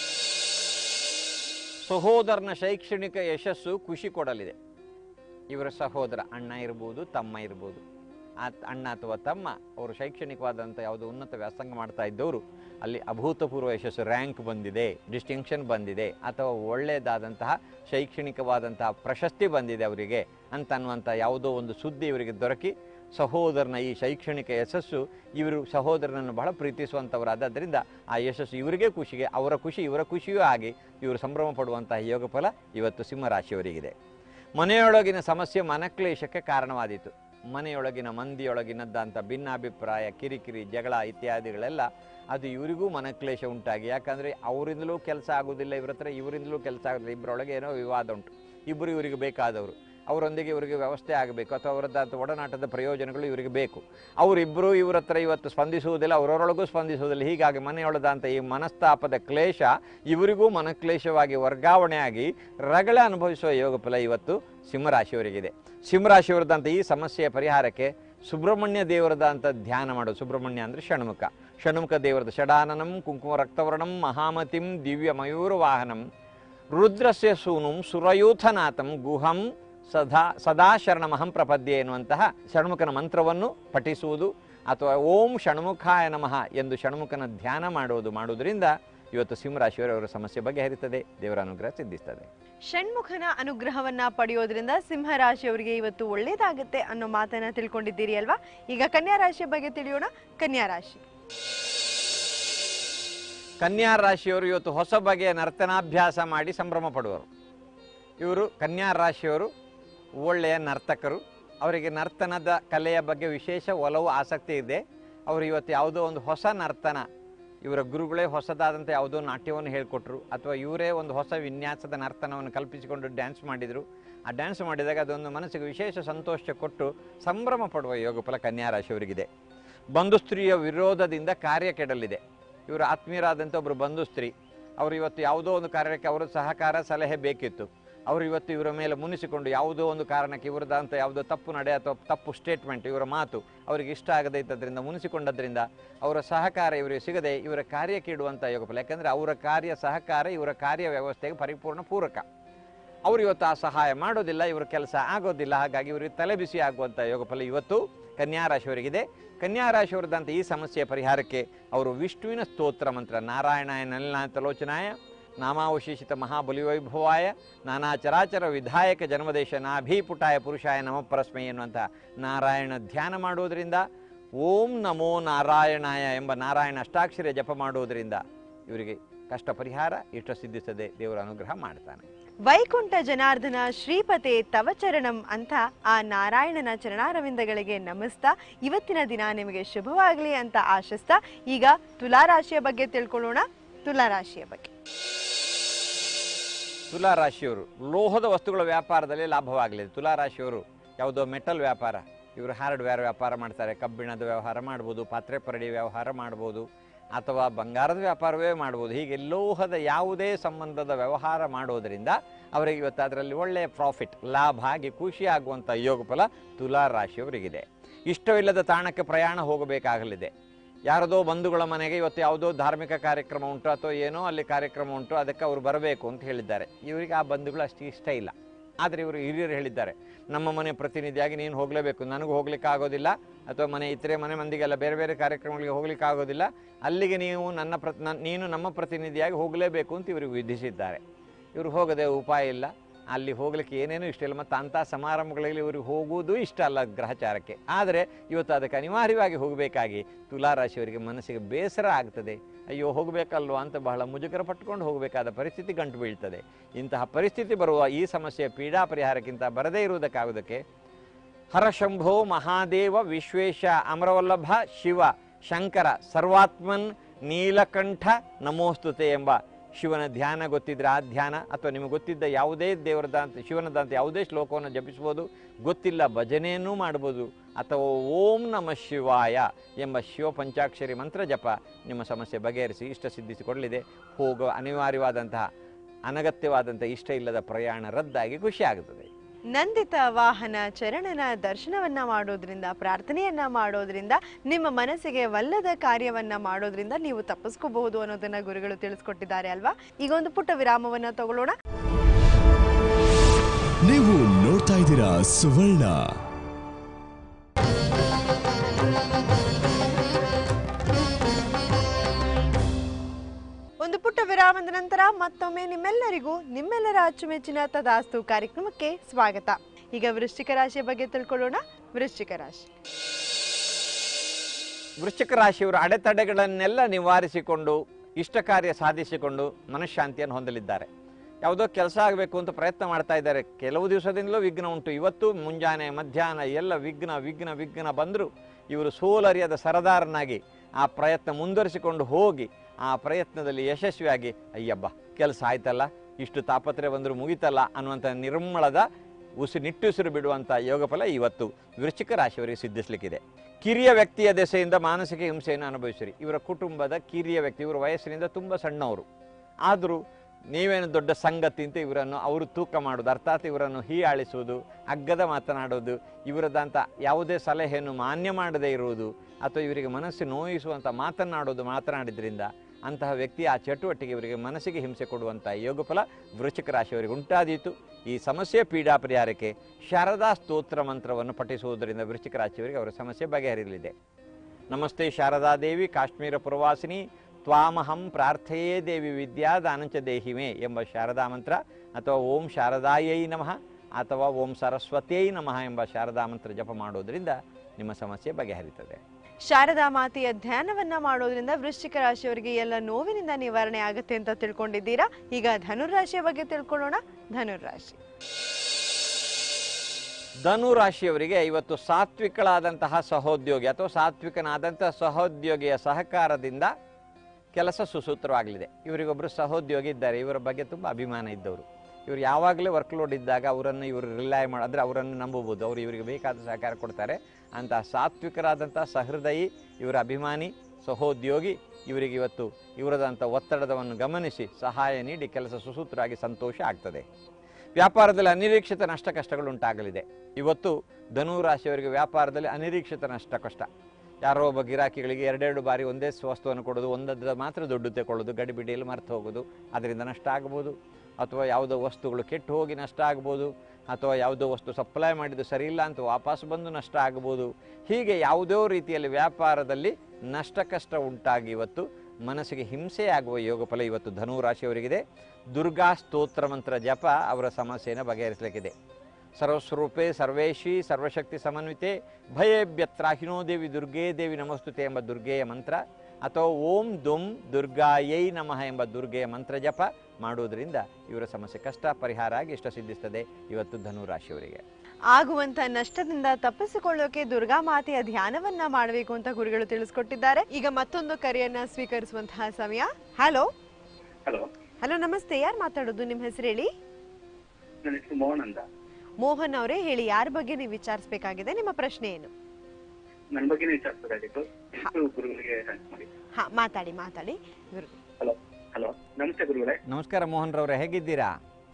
ಸಹೋದರನ ಶೈಕ್ಷಣಿಕ ಯಶಸ್ಸು ಖುಷಿ ಕೊಡಲಿದೆ ಇವರ ಸಹೋದರ ಅಣ್ಣ ಇರ್ಬೋದು ತಮ್ಮ ಇರ್ಬೋದು ಆ ಅಣ್ಣ ಅಥವಾ ತಮ್ಮ ಅವರು ಶೈಕ್ಷಣಿಕವಾದಂಥ ಯಾವುದೋ ಉನ್ನತ ವ್ಯಾಸಂಗ ಮಾಡ್ತಾ ಇದ್ದವರು ಅಲ್ಲಿ ಅಭೂತಪೂರ್ವ ಯಶಸ್ಸು ರ್ಯಾಂಕ್ ಬಂದಿದೆ ಡಿಸ್ಟಿಂಕ್ಷನ್ ಬಂದಿದೆ ಅಥವಾ ಒಳ್ಳೆಯದಾದಂತಹ ಶೈಕ್ಷಣಿಕವಾದಂತಹ ಪ್ರಶಸ್ತಿ ಬಂದಿದೆ ಅವರಿಗೆ ಅಂತ ಅನ್ನುವಂಥ ಯಾವುದೋ ಒಂದು ಸುದ್ದಿ ಇವರಿಗೆ ದೊರಕಿ ಸಹೋದರನ ಈ ಶೈಕ್ಷಣಿಕ ಯಶಸ್ಸು ಇವರು ಸಹೋದರನನ್ನು ಬಹಳ ಪ್ರೀತಿಸುವಂಥವರಾದ್ದರಿಂದ ಆ ಯಶಸ್ಸು ಇವರಿಗೆ ಖುಷಿಗೆ ಅವರ ಖುಷಿ ಇವರ ಖುಷಿಯೂ ಆಗಿ ಇವರು ಸಂಭ್ರಮ ಪಡುವಂತಹ ಯೋಗಫಲ ಇವತ್ತು ಸಿಂಹರಾಶಿಯವರಿಗಿದೆ ಮನೆಯೊಳಗಿನ ಸಮಸ್ಯೆ ಮನಕ್ಲೇಶಕ್ಕೆ ಕಾರಣವಾದೀತು ಮನೆಯೊಳಗಿನ ಮಂದಿಯೊಳಗಿನದ್ದಂಥ ಭಿನ್ನಾಭಿಪ್ರಾಯ ಕಿರಿಕಿರಿ ಜಗಳ ಇತ್ಯಾದಿಗಳೆಲ್ಲ ಅದು ಇವರಿಗೂ ಮನಕ್ಲೇಶ ಉಂಟಾಗಿ ಯಾಕಂದರೆ ಅವರಿಂದಲೂ ಕೆಲಸ ಆಗೋದಿಲ್ಲ ಇವ್ರ ಹತ್ರ ಇವರಿಂದಲೂ ಕೆಲಸ ಆಗೋದಿಲ್ಲ ಇಬ್ಬರೊಳಗೆ ಏನೋ ವಿವಾದ ಉಂಟು ಇಬ್ಬರು ಇವರಿಗೆ ಬೇಕಾದವರು ಅವರೊಂದಿಗೆ ಇವರಿಗೆ ವ್ಯವಸ್ಥೆ ಆಗಬೇಕು ಅಥವಾ ಅವರದ್ದಾದ ಒಡನಾಟದ ಪ್ರಯೋಜನಗಳು ಇವರಿಗೆ ಬೇಕು ಅವರಿಬ್ಬರು ಇವರ ಹತ್ರ ಇವತ್ತು ಸ್ಪಂದಿಸುವುದಿಲ್ಲ ಅವರೊಳಗೂ ಸ್ಪಂದಿಸುವುದಿಲ್ಲ ಹೀಗಾಗಿ ಮನೆಯೊಳದಂಥ ಈ ಮನಸ್ತಾಪದ ಕ್ಲೇಶ ಇವರಿಗೂ ಮನಕ್ಲೇಶವಾಗಿ ವರ್ಗಾವಣೆಯಾಗಿ ರಗಳ ಅನುಭವಿಸುವ ಯೋಗಫಲ ಇವತ್ತು ಸಿಂಹರಾಶಿಯವರಿಗಿದೆ ಸಿಂಹರಾಶಿಯವರದಂಥ ಈ ಸಮಸ್ಯೆಯ ಪರಿಹಾರಕ್ಕೆ ಸುಬ್ರಹ್ಮಣ್ಯ ದೇವರದಂಥ ಧ್ಯಾನ ಮಾಡೋದು ಸುಬ್ರಹ್ಮಣ್ಯ ಅಂದರೆ ಷಣ್ಮುಖ ಷಣ್ಮುಖ ದೇವರದ ಷಡಾನನಂ ಕುಂಕುಮ ರಕ್ತವರ್ಣಂ ಮಹಾಮತಿಂ ದಿವ್ಯ ಮಯೂರ ವಾಹನಂ ರುದ್ರಸ್ಯ ಸೂನುಂ ಸುರಯೂಥನಾಥಂ ಗುಹಂ ಸದಾ ಸದಾ ಶರಣಮಹಂ ಪ್ರಪದ್ಯೆ ಎನ್ನುವಂತಹ ಷಣ್ಮುಖನ ಮಂತ್ರವನ್ನು ಪಠಿಸುವುದು ಅಥವಾ ಓಂ ಷಣ್ಮುಖಾಯ ನಮಃ ಎಂದು ಷಣ್ಮುಖನ ಧ್ಯಾನ ಮಾಡುವುದು ಮಾಡುವುದರಿಂದ ಇವತ್ತು ಸಿಂಹರಾಶಿಯವರವರ ಸಮಸ್ಯೆ ಬಗೆಹರಿತದೆ ದೇವರ ಅನುಗ್ರಹ ಸಿದ್ಧಿಸ್ತದೆ
ಷಣ್ಮುಖನ ಅನುಗ್ರಹವನ್ನ ಪಡೆಯೋದ್ರಿಂದ ಸಿಂಹ ರಾಶಿಯವರಿಗೆ ಇವತ್ತು ಒಳ್ಳೇದಾಗುತ್ತೆ ಅನ್ನೋ ಮಾತನ್ನ ತಿಳ್ಕೊಂಡಿದ್ದೀರಿ ಅಲ್ವಾ ಈಗ ಕನ್ಯಾ ರಾಶಿಯ ಬಗ್ಗೆ ತಿಳಿಯೋಣ ಕನ್ಯಾ ರಾಶಿ
ಕನ್ಯಾ ರಾಶಿಯವರು ಇವತ್ತು ಹೊಸ ಬಗೆಯ ನರ್ತನಾಭ್ಯಾಸ ಮಾಡಿ ಸಂಭ್ರಮ ಪಡುವರು ಇವರು ಕನ್ಯಾ ರಾಶಿಯವರು ಒಳ್ಳೆಯ ನರ್ತಕರು ಅವರಿಗೆ ನರ್ತನದ ಕಲೆಯ ಬಗ್ಗೆ ವಿಶೇಷ ಒಲವು ಆಸಕ್ತಿ ಇದೆ ಅವರು ಇವತ್ತು ಯಾವುದೋ ಒಂದು ಹೊಸ ನರ್ತನ ಇವರ ಗುರುಗಳೇ ಹೊಸದಾದಂಥ ಯಾವುದೋ ನಾಟ್ಯವನ್ನು ಹೇಳಿಕೊಟ್ರು ಅಥವಾ ಇವರೇ ಒಂದು ಹೊಸ ವಿನ್ಯಾಸದ ನರ್ತನವನ್ನು ಕಲ್ಪಿಸಿಕೊಂಡು ಡ್ಯಾನ್ಸ್ ಮಾಡಿದರು ಆ ಡ್ಯಾನ್ಸ್ ಮಾಡಿದಾಗ ಅದೊಂದು ಮನಸ್ಸಿಗೆ ವಿಶೇಷ ಸಂತೋಷ ಕೊಟ್ಟು ಸಂಭ್ರಮ ಪಡುವ ಯೋಗಫಲ ಕನ್ಯಾ ರಾಶಿಯವರಿಗಿದೆ ಬಂಧು ಸ್ತ್ರೀಯ ವಿರೋಧದಿಂದ ಕಾರ್ಯ ಕೆಡಲಿದೆ ಇವರು ಆತ್ಮೀಯರಾದಂಥ ಒಬ್ಬರು ಬಂಧು ಸ್ತ್ರೀ ಅವರು ಇವತ್ತು ಯಾವುದೋ ಒಂದು ಕಾರ್ಯಕ್ಕೆ ಅವರ ಸಹಕಾರ ಸಲಹೆ ಬೇಕಿತ್ತು ಅವರು ಇವತ್ತು ಇವರ ಮೇಲೆ ಮುನಿಸಿಕೊಂಡು ಯಾವುದೋ ಒಂದು ಕಾರಣಕ್ಕೆ ಇವರದಂಥ ಯಾವುದೋ ತಪ್ಪು ನಡೆ ಅಥವಾ ತಪ್ಪು ಸ್ಟೇಟ್ಮೆಂಟ್ ಇವರ ಮಾತು ಅವರಿಗೆ ಇಷ್ಟ ಆಗದೇ ಇದ್ದದ್ರಿಂದ ಮುನಿಸಿಕೊಂಡದ್ರಿಂದ ಅವರ ಸಹಕಾರ ಇವರಿಗೆ ಸಿಗದೆ ಇವರ ಕಾರ್ಯಕ್ಕೆ ಇಡುವಂಥ ಯೋಗಫಲ ಯಾಕಂದರೆ ಅವರ ಕಾರ್ಯ ಸಹಕಾರ ಇವರ ಕಾರ್ಯ ವ್ಯವಸ್ಥೆಗೆ ಪರಿಪೂರ್ಣ ಪೂರಕ ಅವರು ಇವತ್ತು ಆ ಸಹಾಯ ಮಾಡೋದಿಲ್ಲ ಇವ್ರ ಕೆಲಸ ಆಗೋದಿಲ್ಲ ಹಾಗಾಗಿ ಇವರಿಗೆ ತಲೆಬಿಸಿ ಆಗುವಂಥ ಯೋಗಫಲ ಇವತ್ತು ಕನ್ಯಾ ರಾಶಿಯವರಿಗಿದೆ ಕನ್ಯಾ ರಾಶಿಯವರದಂಥ ಈ ಸಮಸ್ಯೆಯ ಪರಿಹಾರಕ್ಕೆ ಅವರು ವಿಷ್ಣುವಿನ ಸ್ತೋತ್ರ ಮಂತ್ರ ನಾರಾಯಣಾಯ ನಲಿನಾಥಲೋಚನಾಯ ನಾಮಾವಶೇಷಿತ ಮಹಾಬಲಿವೈಭವಾಯ ನಾನಾ ಚರಾಚರ ವಿಧಾಯಕ ಜನ್ಮದೇಶ ನಾಭೀಪುಟಾಯ ಪುರುಷಾಯ ನಮ ಪರಸ್ಮೈ ಎನ್ನುವಂಥ ನಾರಾಯಣ ಧ್ಯಾನ ಮಾಡುವುದರಿಂದ ಓಂ ನಮೋ ನಾರಾಯಣಾಯ ಎಂಬ ನಾರಾಯಣ ಅಷ್ಟಾಕ್ಷರ ಜಪ ಮಾಡುವುದರಿಂದ ಇವರಿಗೆ ಕಷ್ಟ ಪರಿಹಾರ ಇಷ್ಟ ಸಿದ್ಧಿಸದೆ ದೇವರ ಅನುಗ್ರಹ ಮಾಡ್ತಾನೆ
ವೈಕುಂಠ ಜನಾರ್ದನ ಶ್ರೀಪತೆ ತವ ಚರಣಂ ಅಂತ ಆ ನಾರಾಯಣನ ಚರಣಾರವಿಂದಗಳಿಗೆ ನಮಿಸ್ತಾ ಇವತ್ತಿನ ದಿನ ನಿಮಗೆ ಶುಭವಾಗಲಿ ಅಂತ ಆಶಿಸ್ತಾ ಈಗ ತುಲಾರಾಶಿಯ ಬಗ್ಗೆ ತಿಳ್ಕೊಳ್ಳೋಣ ತುಲಾರಾಶಿಯ ಬಗ್ಗೆ
ತುಲಾ ರಾಶಿಯವರು ಲೋಹದ ವಸ್ತುಗಳ ವ್ಯಾಪಾರದಲ್ಲಿ ಲಾಭವಾಗಲಿದೆ ತುಲಾ ರಾಶಿಯವರು ಯಾವುದೋ ಮೆಟಲ್ ವ್ಯಾಪಾರ ಇವರು ಹಾರ್ಡ್ವೇರ್ ವ್ಯಾಪಾರ ಮಾಡ್ತಾರೆ ಕಬ್ಬಿಣದ ವ್ಯವಹಾರ ಮಾಡ್ಬೋದು ಪಾತ್ರೆ ಪರಡಿ ವ್ಯವಹಾರ ಮಾಡ್ಬೋದು ಅಥವಾ ಬಂಗಾರದ ವ್ಯಾಪಾರವೇ ಮಾಡ್ಬೋದು ಹೀಗೆ ಲೋಹದ ಯಾವುದೇ ಸಂಬಂಧದ ವ್ಯವಹಾರ ಮಾಡೋದರಿಂದ ಅವರಿಗೆ ಇವತ್ತು ಅದರಲ್ಲಿ ಒಳ್ಳೆಯ ಪ್ರಾಫಿಟ್ ಲಾಭ ಆಗಿ ಖುಷಿ ಆಗುವಂಥ ಯೋಗಫಲ ತುಲಾ ರಾಶಿಯವರಿಗಿದೆ ಇಷ್ಟವಿಲ್ಲದ ತಾಣಕ್ಕೆ ಪ್ರಯಾಣ ಹೋಗಬೇಕಾಗಲಿದೆ ಯಾರದೋ ಬಂಧುಗಳ ಮನೆಗೆ ಇವತ್ತು ಯಾವುದೋ ಧಾರ್ಮಿಕ ಕಾರ್ಯಕ್ರಮ ಉಂಟು ಅಥವಾ ಏನೋ ಅಲ್ಲಿ ಕಾರ್ಯಕ್ರಮ ಉಂಟು ಅದಕ್ಕೆ ಅವರು ಬರಬೇಕು ಅಂತ ಹೇಳಿದ್ದಾರೆ ಇವರಿಗೆ ಆ ಬಂಧುಗಳು ಅಷ್ಟು ಇಷ್ಟ ಇಲ್ಲ ಆದರೆ ಇವರು ಹಿರಿಯರು ಹೇಳಿದ್ದಾರೆ ನಮ್ಮ ಮನೆ ಪ್ರತಿನಿಧಿಯಾಗಿ ನೀನು ಹೋಗಲೇಬೇಕು ನನಗೂ ಹೋಗ್ಲಿಕ್ಕೆ ಆಗೋದಿಲ್ಲ ಅಥವಾ ಮನೆ ಇತರೆ ಮನೆ ಮಂದಿಗೆಲ್ಲ ಬೇರೆ ಬೇರೆ ಕಾರ್ಯಕ್ರಮಗಳಿಗೆ ಹೋಗ್ಲಿಕ್ಕೆ ಆಗೋದಿಲ್ಲ ಅಲ್ಲಿಗೆ ನೀವು ನನ್ನ ಪ್ರ ನನ್- ನೀನು ನಮ್ಮ ಪ್ರತಿನಿಧಿಯಾಗಿ ಹೋಗಲೇಬೇಕು ಅಂತ ಇವರಿಗೆ ವಿಧಿಸಿದ್ದಾರೆ ಇವರು ಹೋಗದೆ ಉಪಾಯ ಇಲ್ಲ ಅಲ್ಲಿ ಹೋಗ್ಲಿಕ್ಕೆ ಏನೇನೂ ಇಷ್ಟ ಇಲ್ಲ ಮತ್ತು ಅಂಥ ಸಮಾರಂಭಗಳಲ್ಲಿ ಇವ್ರಿಗೆ ಹೋಗುವುದೂ ಇಷ್ಟ ಅಲ್ಲ ಗ್ರಹಚಾರಕ್ಕೆ ಆದರೆ ಇವತ್ತು ಅದಕ್ಕೆ ಅನಿವಾರ್ಯವಾಗಿ ಹೋಗಬೇಕಾಗಿ ತುಲಾರಾಶಿಯವರಿಗೆ ಮನಸ್ಸಿಗೆ ಬೇಸರ ಆಗ್ತದೆ ಅಯ್ಯೋ ಹೋಗಬೇಕಲ್ವ ಅಂತ ಬಹಳ ಮುಜುಗರ ಪಟ್ಟುಕೊಂಡು ಹೋಗಬೇಕಾದ ಪರಿಸ್ಥಿತಿ ಗಂಟು ಬೀಳ್ತದೆ ಇಂತಹ ಪರಿಸ್ಥಿತಿ ಬರುವ ಈ ಸಮಸ್ಯೆ ಪೀಡಾ ಪರಿಹಾರಕ್ಕಿಂತ ಬರದೇ ಇರುವುದಕ್ಕಾಗುವುದಕ್ಕೆ ಹರಶಂಭೋ ಮಹಾದೇವ ವಿಶ್ವೇಶ ಅಮರವಲ್ಲಭ ಶಿವ ಶಂಕರ ಸರ್ವಾತ್ಮನ್ ನೀಲಕಂಠ ನಮೋಸ್ತುತೆ ಎಂಬ ಶಿವನ ಧ್ಯಾನ ಗೊತ್ತಿದ್ರೆ ಆ ಧ್ಯಾನ ಅಥವಾ ನಿಮಗೆ ಗೊತ್ತಿದ್ದ ಯಾವುದೇ ದೇವರದಂತ ಶಿವನದಂತ ಯಾವುದೇ ಶ್ಲೋಕವನ್ನು ಜಪಿಸ್ಬೋದು ಗೊತ್ತಿಲ್ಲ ಭಜನೆಯನ್ನೂ ಮಾಡ್ಬೋದು ಅಥವಾ ಓಂ ನಮ ಶಿವಾಯ ಎಂಬ ಶಿವ ಪಂಚಾಕ್ಷರಿ ಮಂತ್ರ ಜಪ ನಿಮ್ಮ ಸಮಸ್ಯೆ ಬಗೆಹರಿಸಿ ಇಷ್ಟ ಸಿದ್ಧಿಸಿಕೊಳ್ಳಿದೆ ಹೋಗುವ ಅನಿವಾರ್ಯವಾದಂತಹ ಅನಗತ್ಯವಾದಂಥ ಇಷ್ಟ ಇಲ್ಲದ ಪ್ರಯಾಣ ರದ್ದಾಗಿ ಖುಷಿ ಆಗುತ್ತದೆ
ನಂದಿತ ವಾಹನ ಚರಣನ ದರ್ಶನವನ್ನ ಮಾಡೋದ್ರಿಂದ ಪ್ರಾರ್ಥನೆಯನ್ನ ಮಾಡೋದ್ರಿಂದ ನಿಮ್ಮ ಮನಸ್ಸಿಗೆ ವಲ್ಲದ ಕಾರ್ಯವನ್ನ ಮಾಡೋದ್ರಿಂದ ನೀವು ತಪ್ಪಿಸ್ಕೋಬಹುದು ಅನ್ನೋದನ್ನ ಗುರುಗಳು ತಿಳಿಸ್ಕೊಟ್ಟಿದ್ದಾರೆ ಅಲ್ವಾ ಈಗ ಒಂದು ಪುಟ್ಟ ವಿರಾಮವನ್ನ ತಗೊಳ್ಳೋಣ
ನೀವು ನೋಡ್ತಾ ಇದ್ದೀರಾ ಸುವರ್ಣ
ಒಂದು ಪುಟ್ಟ ವಿರಾಮದ ನಂತರ ಮತ್ತೊಮ್ಮೆ ನಿಮ್ಮೆಲ್ಲರಿಗೂ ನಿಮ್ಮೆಲ್ಲರ ಅಚ್ಚುಮೆಚ್ಚಿನ ತದಾಸ್ತು ಕಾರ್ಯಕ್ರಮಕ್ಕೆ ಸ್ವಾಗತ ಈಗ ವೃಶ್ಚಿಕ ರಾಶಿಯ ಬಗ್ಗೆ ತಿಳ್ಕೊಳ್ಳೋಣ ವೃಶ್ಚಿಕ ರಾಶಿ
ವೃಶ್ಚಿಕ ರಾಶಿಯವರು ಅಡೆತಡೆಗಳನ್ನೆಲ್ಲ ನಿವಾರಿಸಿಕೊಂಡು ಇಷ್ಟ ಕಾರ್ಯ ಸಾಧಿಸಿಕೊಂಡು ಮನಃಶಾಂತಿಯನ್ನು ಹೊಂದಲಿದ್ದಾರೆ ಯಾವುದೋ ಕೆಲಸ ಆಗಬೇಕು ಅಂತ ಪ್ರಯತ್ನ ಮಾಡ್ತಾ ಇದ್ದಾರೆ ಕೆಲವು ದಿವಸದಿಂದಲೂ ವಿಘ್ನ ಉಂಟು ಇವತ್ತು ಮುಂಜಾನೆ ಮಧ್ಯಾಹ್ನ ಎಲ್ಲ ವಿಘ್ನ ವಿಘ್ನ ವಿಘ್ನ ಬಂದರೂ ಇವರು ಸೋಲರಿಯದ ಸರದಾರನಾಗಿ ಆ ಪ್ರಯತ್ನ ಮುಂದುವರಿಸಿಕೊಂಡು ಹೋಗಿ ಆ ಪ್ರಯತ್ನದಲ್ಲಿ ಯಶಸ್ವಿಯಾಗಿ ಅಯ್ಯಬ್ಬ ಕೆಲಸ ಆಯ್ತಲ್ಲ ಇಷ್ಟು ತಾಪತ್ರೆ ಬಂದರೂ ಮುಗಿತಲ್ಲ ಅನ್ನುವಂಥ ನಿರ್ಮಳದ ಉಸಿ ನಿಟ್ಟುಸಿರು ಬಿಡುವಂಥ ಯೋಗಫಲ ಇವತ್ತು ವೃಶ್ಚಿಕ ರಾಶಿಯವರಿಗೆ ಸಿದ್ಧಿಸಲಿಕ್ಕಿದೆ ಕಿರಿಯ ವ್ಯಕ್ತಿಯ ದೆಸೆಯಿಂದ ಮಾನಸಿಕ ಹಿಂಸೆಯನ್ನು ಅನುಭವಿಸಿರಿ ಇವರ ಕುಟುಂಬದ ಕಿರಿಯ ವ್ಯಕ್ತಿ ಇವರ ವಯಸ್ಸಿನಿಂದ ತುಂಬ ಸಣ್ಣವರು ಆದರೂ ನೀವೇನು ದೊಡ್ಡ ಸಂಗತಿ ಅಂತ ಇವರನ್ನು ಅವರು ತೂಕ ಮಾಡೋದು ಅರ್ಥಾತ್ ಇವರನ್ನು ಹೀಯಾಳಿಸುವುದು ಅಗ್ಗದ ಮಾತನಾಡೋದು ಇವರದಂಥ ಯಾವುದೇ ಸಲಹೆಯನ್ನು ಮಾನ್ಯ ಮಾಡದೇ ಇರುವುದು ಅಥವಾ ಇವರಿಗೆ ಮನಸ್ಸು ನೋಯಿಸುವಂಥ ಮಾತನಾಡೋದು ಮಾತನಾಡಿದ್ರಿಂದ ಅಂತಹ ವ್ಯಕ್ತಿ ಆ ಚಟುವಟಿಕೆ ಇವರಿಗೆ ಮನಸ್ಸಿಗೆ ಹಿಂಸೆ ಕೊಡುವಂಥ ಯೋಗಫಲ ವೃಶ್ಚಿಕ ರಾಶಿಯವರಿಗೆ ಉಂಟಾದೀತು ಈ ಸಮಸ್ಯೆ ಪೀಡಾ ಪರಿಹಾರಕ್ಕೆ ಶಾರದಾ ಸ್ತೋತ್ರ ಮಂತ್ರವನ್ನು ಪಠಿಸುವುದರಿಂದ ವೃಶ್ಚಿಕ ರಾಶಿಯವರಿಗೆ ಅವರ ಸಮಸ್ಯೆ ಬಗೆಹರಿಯಲಿದೆ ನಮಸ್ತೆ ಶಾರದಾ ದೇವಿ ಕಾಶ್ಮೀರ ಪುರವಾಸಿನಿ ತ್ವಾಮಹಂ ಪ್ರಾರ್ಥಯೇ ದೇವಿ ವಿದ್ಯಾದಾನಂಚ ದೇಹಿಮೆ ಎಂಬ ಶಾರದಾ ಮಂತ್ರ ಅಥವಾ ಓಂ ಶಾರದಾಯೈ ನಮಃ ಅಥವಾ ಓಂ ಸರಸ್ವತಿಯೈ ನಮಃ ಎಂಬ ಶಾರದಾ ಮಂತ್ರ ಜಪ ಮಾಡೋದರಿಂದ ನಿಮ್ಮ ಸಮಸ್ಯೆ ಬಗೆಹರಿತದೆ
ಶಾರದಾ ಮಾತೆಯ ಧ್ಯಾನವನ್ನ ಮಾಡೋದ್ರಿಂದ ವೃಶ್ಚಿಕ ರಾಶಿಯವರಿಗೆ ಎಲ್ಲ ನೋವಿನಿಂದ ನಿವಾರಣೆ ಆಗುತ್ತೆ ಅಂತ ತಿಳ್ಕೊಂಡಿದ್ದೀರಾ ಈಗ ಧನುರಾಶಿಯ ಬಗ್ಗೆ ತಿಳ್ಕೊಳ್ಳೋಣ ಧನುರಾಶಿ
ಧನು ರಾಶಿಯವರಿಗೆ ಇವತ್ತು ಸಾತ್ವಿಕಳಾದಂತಹ ಸಹೋದ್ಯೋಗಿ ಅಥವಾ ಸಾತ್ವಿಕನಾದಂತಹ ಸಹೋದ್ಯೋಗಿಯ ಸಹಕಾರದಿಂದ ಕೆಲಸ ಸುಸೂತ್ರವಾಗಲಿದೆ ಇವರಿಗೊಬ್ಬರು ಸಹೋದ್ಯೋಗಿ ಇದ್ದಾರೆ ಇವರ ಬಗ್ಗೆ ತುಂಬ ಅಭಿಮಾನ ಇದ್ದವರು ಇವರು ಯಾವಾಗಲೂ ವರ್ಕ್ಲೋಡ್ ಇದ್ದಾಗ ಅವರನ್ನು ಇವರು ರಿಲೈ ಮಾಡಿ ಅಂದರೆ ಅವರನ್ನು ನಂಬಬಹುದು ಅವರು ಇವರಿಗೆ ಬೇಕಾದ ಸಹಕಾರ ಕೊಡ್ತಾರೆ ಅಂತಹ ಸಾತ್ವಿಕರಾದಂಥ ಸಹೃದಯಿ ಇವರ ಅಭಿಮಾನಿ ಸಹೋದ್ಯೋಗಿ ಇವರಿಗೆ ಇವತ್ತು ಇವರದಂಥ ಒತ್ತಡದವನ್ನು ಗಮನಿಸಿ ಸಹಾಯ ನೀಡಿ ಕೆಲಸ ಸುಸೂತ್ರವಾಗಿ ಸಂತೋಷ ಆಗ್ತದೆ ವ್ಯಾಪಾರದಲ್ಲಿ ಅನಿರೀಕ್ಷಿತ ನಷ್ಟ ಕಷ್ಟಗಳು ಉಂಟಾಗಲಿದೆ ಇವತ್ತು ಧನು ರಾಶಿಯವರಿಗೆ ವ್ಯಾಪಾರದಲ್ಲಿ ಅನಿರೀಕ್ಷಿತ ನಷ್ಟ ಕಷ್ಟ ಯಾರೋ ಒಬ್ಬ ಗಿರಾಕಿಗಳಿಗೆ ಎರಡೆರಡು ಬಾರಿ ಒಂದೇ ವಸ್ತುವನ್ನು ಕೊಡೋದು ಒಂದದ್ರ ಮಾತ್ರ ದುಡ್ಡು ತಗೊಳ್ಳೋದು ಗಡಿಬಿಡಿಯಲ್ಲಿ ಮರೆತು ಹೋಗೋದು ಅದರಿಂದ ನಷ್ಟ ಆಗ್ಬೋದು ಅಥವಾ ಯಾವುದೋ ವಸ್ತುಗಳು ಕೆಟ್ಟು ಹೋಗಿ ನಷ್ಟ ಆಗ್ಬೋದು ಅಥವಾ ಯಾವುದೋ ವಸ್ತು ಸಪ್ಲೈ ಮಾಡಿದ್ದು ಸರಿ ಇಲ್ಲ ಅಂತ ವಾಪಸ್ ಬಂದು ನಷ್ಟ ಆಗ್ಬೋದು ಹೀಗೆ ಯಾವುದೋ ರೀತಿಯಲ್ಲಿ ವ್ಯಾಪಾರದಲ್ಲಿ ನಷ್ಟ ಕಷ್ಟ ಉಂಟಾಗಿ ಇವತ್ತು ಮನಸ್ಸಿಗೆ ಹಿಂಸೆಯಾಗುವ ಯೋಗಫಲ ಇವತ್ತು ಧನು ರಾಶಿಯವರಿಗಿದೆ ದುರ್ಗಾ ಸ್ತೋತ್ರ ಮಂತ್ರ ಜಪ ಅವರ ಸಮಸ್ಯೆಯನ್ನು ಬಗೆಹರಿಸಲಿಕ್ಕಿದೆ ಸರ್ವಸ್ವರೂಪೇ ಸರ್ವೇಶಿ ಸರ್ವಶಕ್ತಿ ಸಮನ್ವಿತೆ ಭಯೇಭ್ಯತ್ರಾಹಿನೋ ದೇವಿ ದುರ್ಗೇ ದೇವಿ ನಮಸ್ತುತೆ ಎಂಬ ದುರ್ಗೆಯ ಮಂತ್ರ ಅಥವಾ ಓಂ ದುಂ ದುರ್ಗಾಯೈ ನಮಃ ಎಂಬ ದುರ್ಗೆಯ ಮಂತ್ರ ಜಪ ಮಾಡುವುದರಿಂದ ಇವರ ಸಮಸ್ಯೆ ಕಷ್ಟ ಪರಿಹಾರ ಆಗಿ ಇಷ್ಟ ಸಿದ್ಧಿಸ್ತದೆ ಇವತ್ತು ಧನು ರಾಶಿಯವರಿಗೆ
ಆಗುವಂತ ನಷ್ಟದಿಂದ ತಪ್ಪಿಸಿಕೊಳ್ಳೋಕೆ ದುರ್ಗಾ ಮಾತೆಯ ಧ್ಯಾನವನ್ನ ಮಾಡಬೇಕು ಅಂತ ಗುರುಗಳು ತಿಳಿಸ್ಕೊಟ್ಟಿದ್ದಾರೆ ಈಗ ಮತ್ತೊಂದು ಕರೆಯನ್ನ ಸ್ವೀಕರಿಸುವಂತಹ ಸಮಯ ಹಲೋ
ಹಲೋ
ಹಲೋ ನಮಸ್ತೆ ಯಾರು ಮಾತಾಡೋದು ನಿಮ್ಮ ಹೆಸರು ಹೇಳಿ
ನನ್ನ ಹೆಸರು ಮೋಹನ್ ಅಂತ
ಮೋಹನ್ ಅವರೇ ಹೇಳಿ ಯಾರ ಬಗ್ಗೆ ನೀವು ವಿಚಾರಿಸಬೇಕಾಗಿದೆ ನಿಮ್ಮ ಪ್ರಶ್ನೆ ಏನು
ನನ್ನ ಬಗ್ಗೆನೇ ವಿಚಾರಿಸಬೇಕಾಗಿತ್ತು ಹೆಸರು ಗುರುಗಳಿಗೆ ಹೆಲ್ಪ್ ಮಾಡಿ
ಹಾ ಮಾತಾಡಿ ಮಾತಾಡಿ ಗುರು
ಹಲೋ ಹಲೋ ನಮಸ್ತೆ ಗುರುಗಳೇ
ನಮಸ್ಕಾರ ಮೋಹನ್ ರವ್ರೆ ಹೇಗಿದ್ದೀರಾ